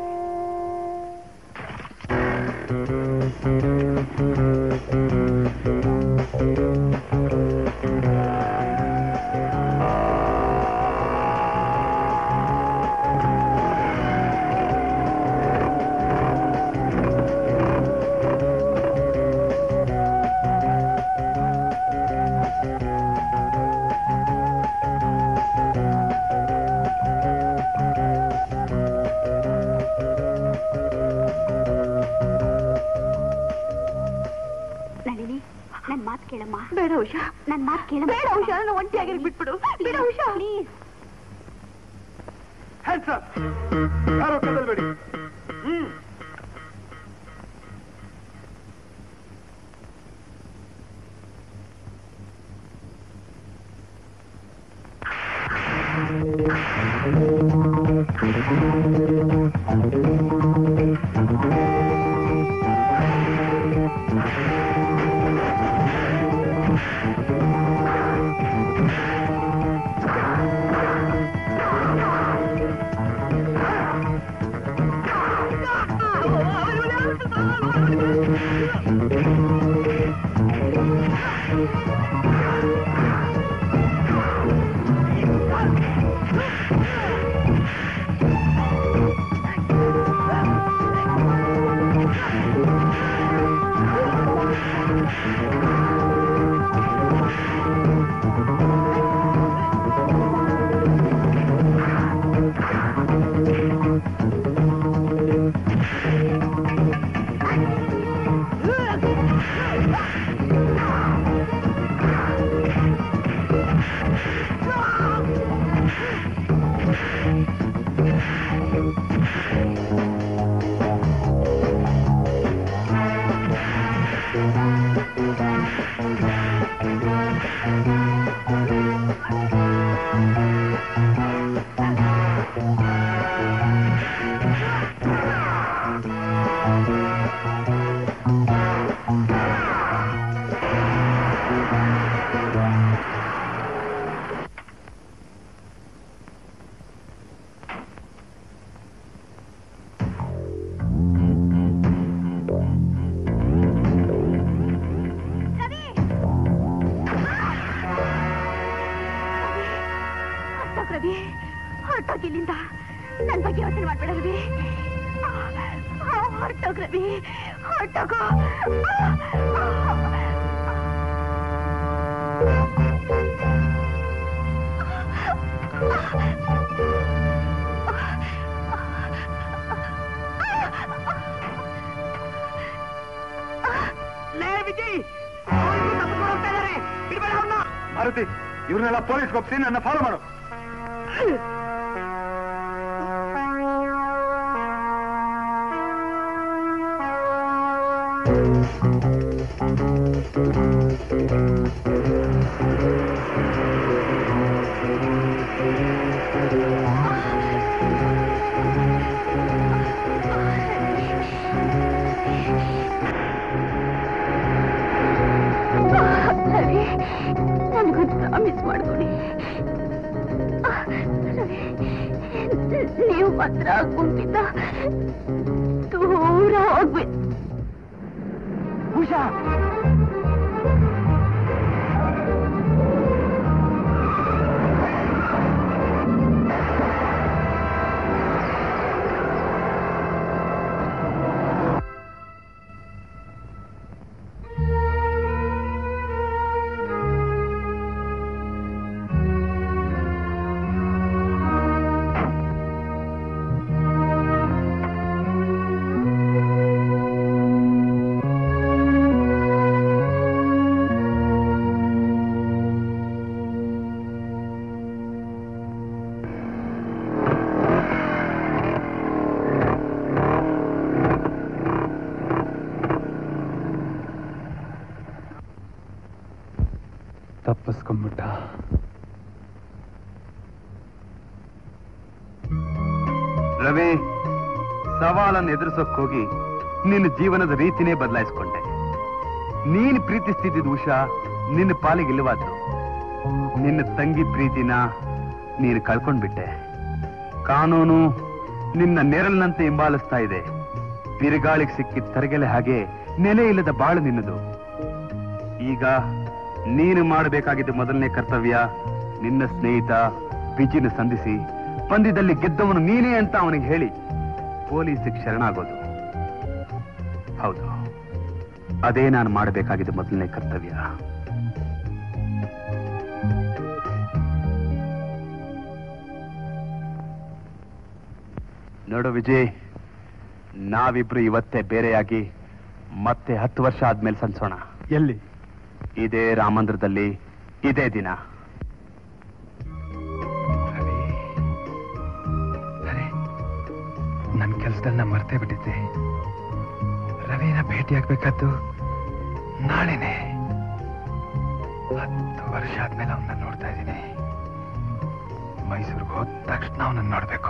S10: ಕೇಳಮ್ಮ ಬೇಡ ಉಷಾ ನನ್ ಮಾತು ಕೇಳ ಬೇಡ ಉಷಾ ನನ್ನ ಒಂಟಿಯಾಗಿ ಬಿಟ್ಬಿಡು ಬೇಡ ಉಷಾ ಪ್ಲೀಸ್
S3: ಹ್ಯಾಂಡ್ಸ್ ಅಪ್ ಯಾರೋ ಕದಲ್ಬೇಡಿ ಹ್ಮ್
S10: ಹೊರ್ಟೋಗ್ ರವಿ ಹೊರ್ಟೋಗ್ ಇಲ್ಲಿಂದ ನನ್ ಬಗ್ಗೆ ಯೋಚನೆ ಮಾಡ್ಬೇಡ ರವಿ ಹೊರ್ಟೋಗ್ ರವಿ ಹೊರ್ಟೋಗು
S6: ಲೇ ವಿಜಯ್ ಅವ್ರಿಬ್ರು ತಪ್ಪಿಸ್ಕೊಂಡು ಹೋಗ್ತಾ ಇದಾರೆ ಬಿಡ್ಬೇಡ ಅವ್ರನ್ನ
S3: ಮಾರುತಿ ಇವ್ರನ್ನೆಲ್ಲ ಪೊಲೀಸ್ಗೆ ಒಪ್ಸಿ ನನ್ನ ಫಾಲೋ ಮಾಡು
S10: ರವಿ ನನಗೊಂದು ಪ್ರಾಮಿಸ್ ಮಾಡ್ಕೊಡಿ ರವಿ ನೀವು ಮಾತ್ರ ಗುಂಪಿಂದ ದೂರ ಹೋಗ್ಬೇಕು
S6: ಉಷಾ
S3: ತಪ್ಪಿಸ್ಕೊಂಡ್ಬಿಟ್ಟ
S4: ರವಿ ಸವಾಲನ್ನು ಎದುರಿಸೋಕ್ ಹೋಗಿ ನಿನ್ನ ಜೀವನದ ರೀತಿನೇ ಬದಲಾಯಿಸ್ಕೊಂಡೆ ನೀನ್ ಪ್ರೀತಿಸ್ತಿದ್ದ ಉಷಾ ನಿನ್ನ ಪಾಲಿಗೆ ಇಲ್ಲವಾದ್ರು ನಿನ್ನ ತಂಗಿ ಪ್ರೀತಿನ ನೀನು ಕಳ್ಕೊಂಡ್ಬಿಟ್ಟೆ ಕಾನೂನು ನಿನ್ನ ನೆರಳಿನಂತೆ ಹಿಂಬಾಲಿಸ್ತಾ ಇದೆ ಬಿರುಗಾಳಿಗೆ ಸಿಕ್ಕಿದ ತರಗೆಲೆ ಹಾಗೆ ನೆಲೆ ಇಲ್ಲದ ಬಾಳು ನಿನ್ನದು ಈಗ ನೀನು ಮಾಡಬೇಕಾಗಿದ್ದ ಮೊದಲನೇ ಕರ್ತವ್ಯ ನಿನ್ನ ಸ್ನೇಹಿತ ವಿಜಿನ ಸಂಧಿಸಿ ಪಂದ್ಯದಲ್ಲಿ ಗೆದ್ದವನು ನೀನೇ ಅಂತ ಅವನಿಗೆ ಹೇಳಿ ಪೊಲೀಸಿಗೆ ಶರಣಾಗೋದು ಹೌದು ಅದೇ ನಾನು ಮಾಡಬೇಕಾಗಿದ್ದ ಮೊದಲನೇ ಕರ್ತವ್ಯ ನೋಡು ವಿಜಯ್ ನಾವಿಬ್ರು ಇವತ್ತೇ ಬೇರೆಯಾಗಿ ಮತ್ತೆ ಹತ್ತು ವರ್ಷ ಆದ್ಮೇಲೆ ಸನ್ಸೋಣ
S3: ಎಲ್ಲಿ
S4: ಇದೇ ರಾಮಂದ್ರದಲ್ಲಿ ಇದೇ ದಿನ
S3: ನನ್ನ ಕೆಲಸದಲ್ಲಿ ನಾ ಮರ್ತೇ ಬಿಟ್ಟಿದ್ದೆ ರವಿನ ಭೇಟಿಯಾಗಬೇಕಾದ್ದು ನಾಳೆನೆ ಹತ್ತು ವರ್ಷ ಆದ್ಮೇಲೆ ಅವನ್ನ ನೋಡ್ತಾ ಇದ್ದೀನಿ ಮೈಸೂರಿಗೆ ಹೋದ ತಕ್ಷಣ ಅವನನ್ನ ನೋಡ್ಬೇಕು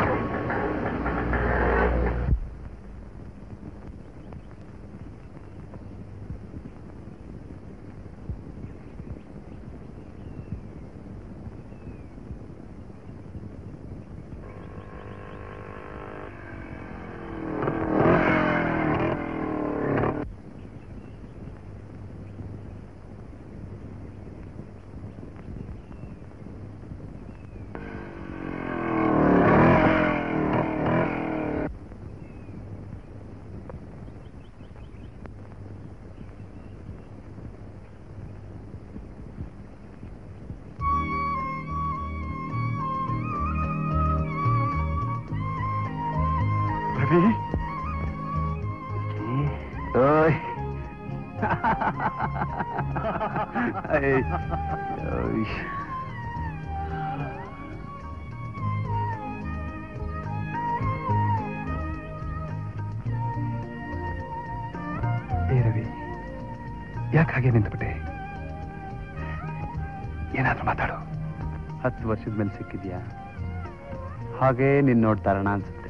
S3: ರವಿ
S4: ಓಯ್ ಏಯ್. ಓಯ್.
S3: ಏ ರವಿ ಯಾಕೆ ಹಾಗೆ ನಿಂತ್ಬಿಟ್ಟೆ ಏನಾದ್ರೂ ಮಾತಾಡು
S4: ಹತ್ತು ವರ್ಷದ ಮೇಲೆ ಸಿಕ್ಕಿದ್ಯಾ ಹಾಗೇ ನಿನ್ ನೋಡ್ತಾರಣ ಅನ್ಸುತ್ತೆ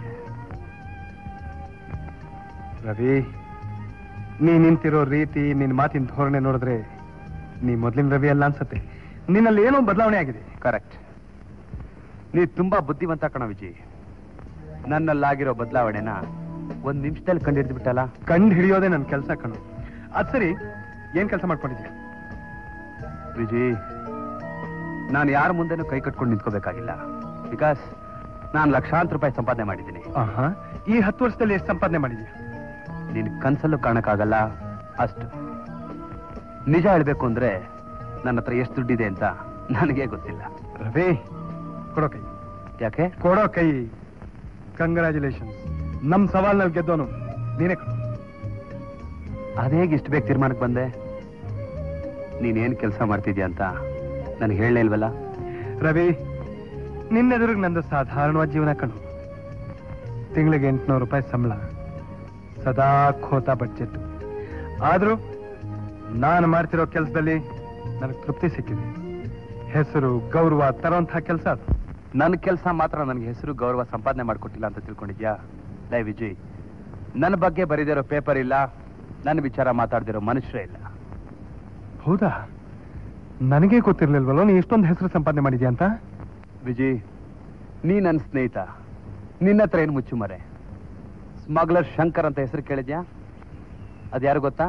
S3: ರವಿ ನೀ ನಿಂತಿರೋ ರೀತಿ ನಿನ್ ಮಾತಿನ ಧೋರಣೆ ನೋಡಿದ್ರೆ ನೀ ಮೊದ್ಲಿನ ರವಿ ಅಲ್ಲ ಅನ್ಸತ್ತೆ ನಿನ್ನಲ್ಲಿ ಏನೋ ಬದಲಾವಣೆ ಆಗಿದೆ
S4: ಕರೆಕ್ಟ್ ನೀ ತುಂಬಾ ಬುದ್ಧಿವಂತ ಕಣ ವಿಜಯ್ ನನ್ನಲ್ಲಾಗಿರೋ ಬದಲಾವಣೆನ ಒಂದ್ ನಿಮಿಷದಲ್ಲಿ ಕಂಡು ಹಿಡಿದ್ಬಿಟ್ಟಲ್ಲ
S3: ಕಂಡು ಹಿಡಿಯೋದೇ ನನ್ನ ಕೆಲಸ ಕಣು ಅದ್ ಸರಿ ಏನ್ ಕೆಲಸ ಮಾಡ್ಕೊಂಡಿದ್ಯಾ
S4: ವಿಜಯ್ ನಾನು ಯಾರ ಮುಂದೆನೂ ಕೈ ಕಟ್ಕೊಂಡು ನಿಂತ್ಕೋಬೇಕಾಗಿಲ್ಲ ಬಿಕಾಸ್ ನಾನು ಲಕ್ಷಾಂತರ ರೂಪಾಯಿ ಸಂಪಾದನೆ ಮಾಡಿದ್ದೀನಿ
S3: ಆಹಾ ಈ ಹತ್ತು ವರ್ಷದಲ್ಲಿ ಎಷ್ಟು ಸಂಪಾದನೆ ಮಾಡಿದ್ಯಾ
S4: ನಿನ್ ಕನ್ಸಲ್ಲೂ ಕಾಣಕ್ಕಾಗಲ್ಲ ಅಷ್ಟು ನಿಜ ಹೇಳ್ಬೇಕು ಅಂದ್ರೆ ನನ್ನ ಹತ್ರ ಎಷ್ಟು ದುಡ್ಡಿದೆ ಅಂತ ನನಗೆ ಗೊತ್ತಿಲ್ಲ
S3: ರವಿ ಕೊಡೋ ಕೈ
S4: ಯಾಕೆ
S3: ಕೊಡೋ ಕೈ ಕಂಗ್ರ್ಯಾಚುಲೇಷನ್ ನಮ್ ಸವಾಲ್ನಲ್ಲಿ ಗೆದ್ದೋನು ನೀನೇ ಕೊಡು
S4: ಅದೇಗೆ ಇಷ್ಟು ಬೇಗ ತೀರ್ಮಾನಕ್ಕೆ ಬಂದೆ ನೀನೇನ್ ಕೆಲಸ ಮಾಡ್ತಿದ್ಯಾ ಅಂತ ನನಗೆ ಹೇಳಲೇ ಇಲ್ವಲ್ಲ
S3: ರವಿ ನಿನ್ನೆದುರಿಗೆ ನಂದು ಸಾಧಾರಣವಾದ ಜೀವನ ಕಣು ತಿಂಗಳಿಗೆ ಎಂಟುನೂರು ರೂಪಾಯಿ ಸಂಬಳ ಸದಾ ಖೋತಾ ಬಡ್ಜೆಟ್ ಆದ್ರೂ ನಾನು ಮಾಡ್ತಿರೋ ಕೆಲಸದಲ್ಲಿ ನನಗೆ ತೃಪ್ತಿ ಸಿಕ್ಕಿದೆ ಹೆಸರು ಗೌರವ ತರೋಂತಹ ಕೆಲಸ ಅದು
S4: ನನ್ನ ಕೆಲಸ ಮಾತ್ರ ನನಗೆ ಹೆಸರು ಗೌರವ ಸಂಪಾದನೆ ಮಾಡ್ಕೊಟ್ಟಿಲ್ಲ ಅಂತ ತಿಳ್ಕೊಂಡಿದ್ಯಾ ಲೈ ವಿಜಯ್ ನನ್ನ ಬಗ್ಗೆ ಬರೀದಿರೋ ಪೇಪರ್ ಇಲ್ಲ ನನ್ನ ವಿಚಾರ ಮಾತಾಡ್ದಿರೋ ಮನುಷ್ಯರೇ ಇಲ್ಲ
S3: ಹೌದಾ ನನಗೆ ಗೊತ್ತಿರ್ಲಿಲ್ವಲ್ಲೋ ನೀ ಎಷ್ಟೊಂದು ಹೆಸರು ಸಂಪಾದನೆ ಮಾಡಿದ್ಯಾ ಅಂತ
S4: ವಿಜಯ್ ನೀ ನನ್ನ ಸ್ನೇಹಿತ ನಿನ್ನ ಹತ್ರ ಏನು ಮುಚ್ಚು ಮರೆ ಸ್ಮಗ್ಲರ್ ಶಂಕರ್ ಅಂತ ಹೆಸರು ಕೇಳಿದ್ಯಾ ಅದ್ಯಾರು ಗೊತ್ತಾ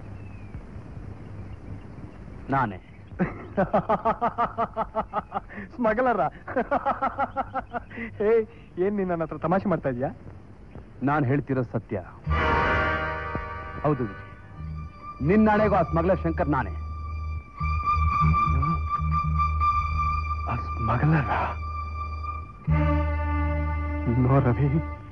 S4: ನಾನೇ
S3: ಸ್ಮಗಲರ ಏ ಏನ್ ನೀನ್ ನನ್ನ ಹತ್ರ ತಮಾಷೆ ಮಾಡ್ತಾ ಇದ್ಯಾ
S4: ನಾನು ಹೇಳ್ತಿರೋ ಸತ್ಯ ಹೌದು ವಿಜಯ್ ನಿನ್ನಾಣೆಗೂ ಆ ಸ್ಮಗ್ಲರ್ ಶಂಕರ್ ನಾನೇ
S3: ಆ ಸ್ಮಗಲರ ನೋ ರವಿ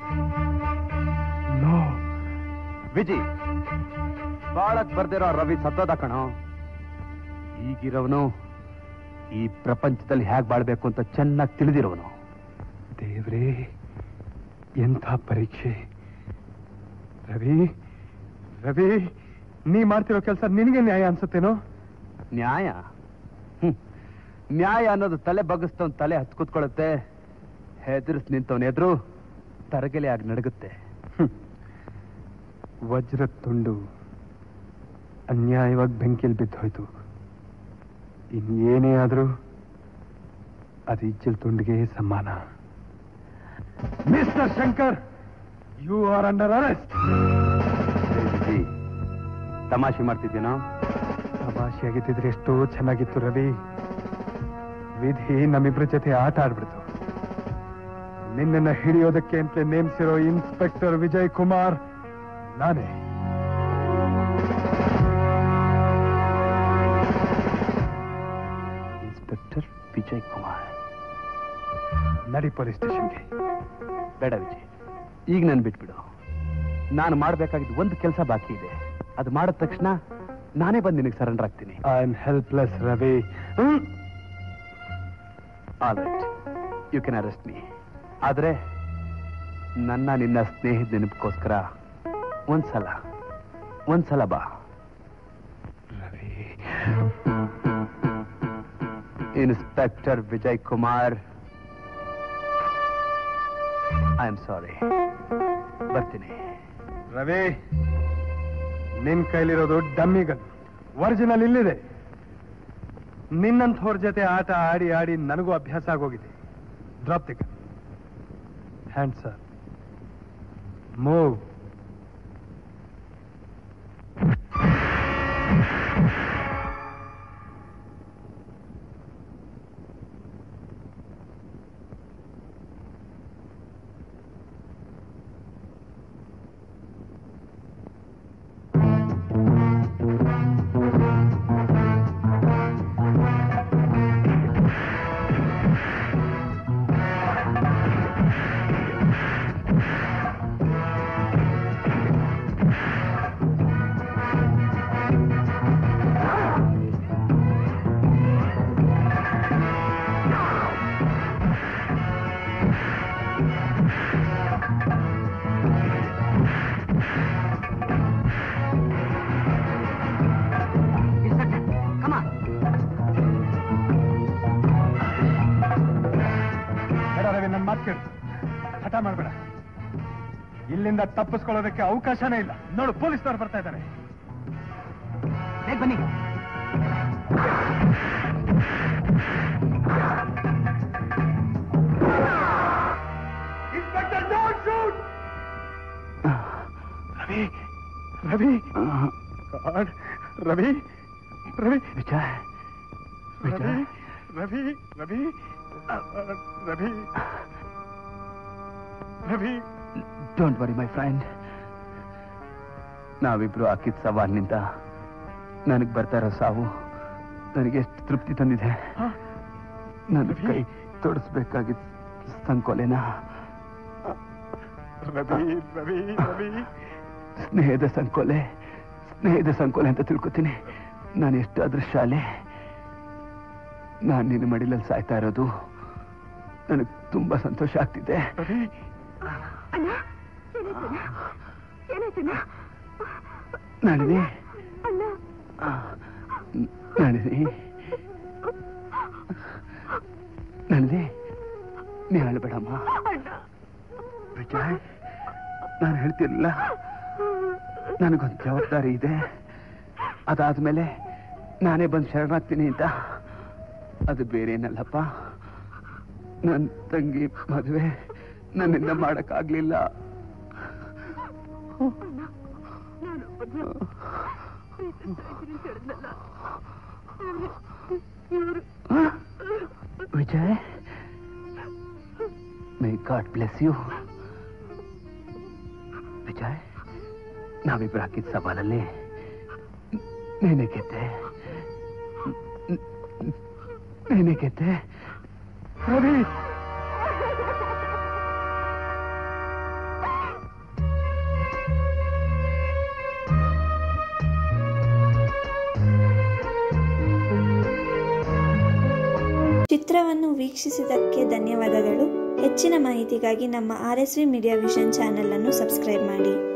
S3: ನೋ
S4: ವಿಜಯ್ ಬಾಳಕ್ ಬರ್ದಿರೋ ರವಿ ಸತ್ತೋದ ಕಣೋ ಈಗಿರೋವನು ಈ ಪ್ರಪಂಚದಲ್ಲಿ ಹೇಗ್ ಬಾಳ್ಬೇಕು ಅಂತ ಚೆನ್ನಾಗಿ ತಿಳಿದಿರೋವನು
S3: ದೇವ್ರೇ ಎಂಥ ಪರೀಕ್ಷೆ ರವಿ ರವಿ ನೀ ಮಾಡ್ತಿರೋ ಕೆಲಸ ನಿನಗೆ ನ್ಯಾಯ ಅನ್ಸುತ್ತೇನೋ
S4: ನ್ಯಾಯ ಹ್ಮ್. ನ್ಯಾಯ ಅನ್ನೋದು ತಲೆ ಬಗ್ಗಿಸ್ತವನ್ ತಲೆ ಹತ್ ಕೂತ್ಕೊಳ್ಳುತ್ತೆ ಹೆದರ್ಸ್ ನಿಂತವನ ಎದುರು ತರಗೆಲೆ ಆಗಿ ನಡಗುತ್ತೆ
S3: ವಜ್ರ ತುಂಡು ಅನ್ಯಾಯವಾಗಿ ಬೆಂಕಿಯಲ್ಲಿ ಬಿದ್ದು ಹೋಯ್ತು ಇನ್ನೇನೇ ಆದ್ರೂ ಅದು ಇಜ್ಜಲ್ ತುಂಡಿಗೆ ಸಮಾನ mister Shankar you are under arrest
S4: Viji ತಮಾಷೆ ಮಾಡ್ತಿದ್ದೀನೋ
S3: ತಮಾಷೆ ಆಗಿದ್ದಿದ್ರೆ ಎಷ್ಟೋ ಚೆನ್ನಾಗಿತ್ತು ರವಿ ವಿಧಿ ನಮ್ಮಿಬ್ರ ಜೊತೆ ಆಟ ಆಡ್ಬಿಡ್ತು ನಿನ್ನನ್ನ ಹಿಡಿಯೋದಕ್ಕೆ ಅಂತ ನೇಮಿಸಿರೋ ಇನ್ಸ್ಪೆಕ್ಟರ್ ವಿಜಯ್ ಕುಮಾರ್ ನಾನೇ
S4: ಇನ್ಸ್ಪೆಕ್ಟರ್ ವಿಜಯ್ ಕುಮಾರ್
S3: ನಡಿ ಪೊಲೀಸ್ ಸ್ಟೇಷನ್ಗೆ
S4: ಬೇಡ ವಿಜಯ್ ಈಗ ನಾನು ಬಿಟ್ಬಿಡು ನಾನು ಮಾಡಬೇಕಾಗಿದ್ದು ಒಂದು ಕೆಲಸ ಬಾಕಿ ಇದೆ ಅದು ಮಾಡಿದ ತಕ್ಷಣ ನಾನೇ ಬಂದು ನಿನಗೆ ಸರೆಂಡರ್ ಆಗ್ತೀನಿ
S3: I am helpless Ravi
S4: all right you can arrest me ಆದರೆ ನನ್ನ ನಿನ್ನ ಸ್ನೇಹಿತ ನೆನಪಕ್ಕೋಸ್ಕರ ಒಂದ್ಸಲ ಒಂದ್ಸಲ ಬಾ inspector Vijay Kumar I am sorry ಬರ್ತೀನಿ
S3: ರವಿ ನಿನ್ ಕೈಲಿರೋದು ಡಮ್ಮಿಗನ್ ಒರಿಜಿನಲ್ ಇಲ್ಲಿದೆ ನಿನ್ನಂಥವ್ರ ಜೊತೆ ಆಟ ಆಡಿ ಆಡಿ ನನಗೂ ಅಭ್ಯಾಸ ಆಗೋಗಿದೆ drop the hand sir move ಬೇಡ ರವಿ ನನ್ನ ಮಾತು ಕೇಳು ಹಠ ಮಾಡಬೇಡ ಇಲ್ಲಿಂದ ತಪ್ಪಿಸ್ಕೊಳ್ಳೋದಕ್ಕೆ ಅವಕಾಶನೇ ಇಲ್ಲ ನೋಡು ಪೊಲೀಸ್ನವ್ರು ಬರ್ತಾ ಇದ್ದಾರೆ
S7: ಬೇಗ ಬನ್ನಿ
S3: Ravi Ravi God, Ravi Ravi
S4: Vijay
S3: Ravi Ravi Ravi Ravi Ravi
S4: don't worry my friend ನಾವಿಬ್ರು ಹಾಕಿದ ಸವಾಲ್ನಿಂದ ನನಗೆ ಬರ್ತಾ ಇರೋ ಸಾವು ನನಗೆ ಎಷ್ಟು ತೃಪ್ತಿ ತಂದಿದೆ ನನ್ನ ಕೈ ತೊಡಸ್ಬೇಕಾಗಿದ್ದ ಸಂಕೋಲೆನ
S3: ರವಿ ರವಿ ರವಿ
S4: ಸ್ನೇಹದ ಸಂಕೋಲೆ ಸ್ನೇಹದ ಸಂಕೋಲೆ ಅಂತ ತಿಳ್ಕೊತೀನಿ ನಾನು ಎಷ್ಟು ಅದೃಶ್ಯಾಲೆ ನಾನು ನಿನ್ನ ಮಡಿಲಲ್ಲಿ ಸಾಯ್ತಾ ಇರೋದು ನನಗೆ ತುಂಬಾ ಸಂತೋಷ ಆಗ್ತಿದೆ
S10: ಅಣ್ಣ ಏನಾಯ್ತಣ್ಣ
S4: ನಳಿನಿ
S10: ಅಣ್ಣ
S4: ನಳಿನಿ ನಳಿನಿ ನೀ ಅಳಬೇಡಮ್ಮ
S10: ಅಣ್ಣ
S4: ವಿಜಯ್ ನಾನು ಹೇಳ್ತಿರ್ಲಿಲ್ಲ ನನಗೊಂದು ಜವಾಬ್ದಾರಿ ಇದೆ ಅದಾದ್ಮೇಲೆ ನಾನೇ ಬಂದು ಶರಣಾಗ್ತೀನಿ ಅಂತ ಅದು ಬೇರೇನಲ್ಲಪ್ಪ ನನ್ನ ತಂಗಿ ಮದುವೆ ನನ್ನಿಂದ ಮಾಡಕ್ಕಾಗ್ಲಿಲ್ಲ
S10: ನಾನು ಹೇಳಿದ್ನಲ್ಲ ಇವರು
S4: Vijay my God bless you Vijay ನಾವಿಬ್ರು ಹಾಕಿದ ಸವಾಲಲ್ಲಿ ನೀನೇ ಗೆದ್ದೆ ನೀನೇ ಗೆದ್ದೆ
S3: ರವಿ
S1: ಚಿತ್ರವನ್ನು ವೀಕ್ಷಿಸಿದ್ದಕ್ಕೆ ಧನ್ಯವಾದಗಳು ಹೆಚ್ಚಿನ ಮಾಹಿತಿಗಾಗಿ ನಮ್ಮ R S V media vision channel ಅನ್ನು ಸಬ್ಸ್ಕ್ರೈಬ್ ಮಾಡಿ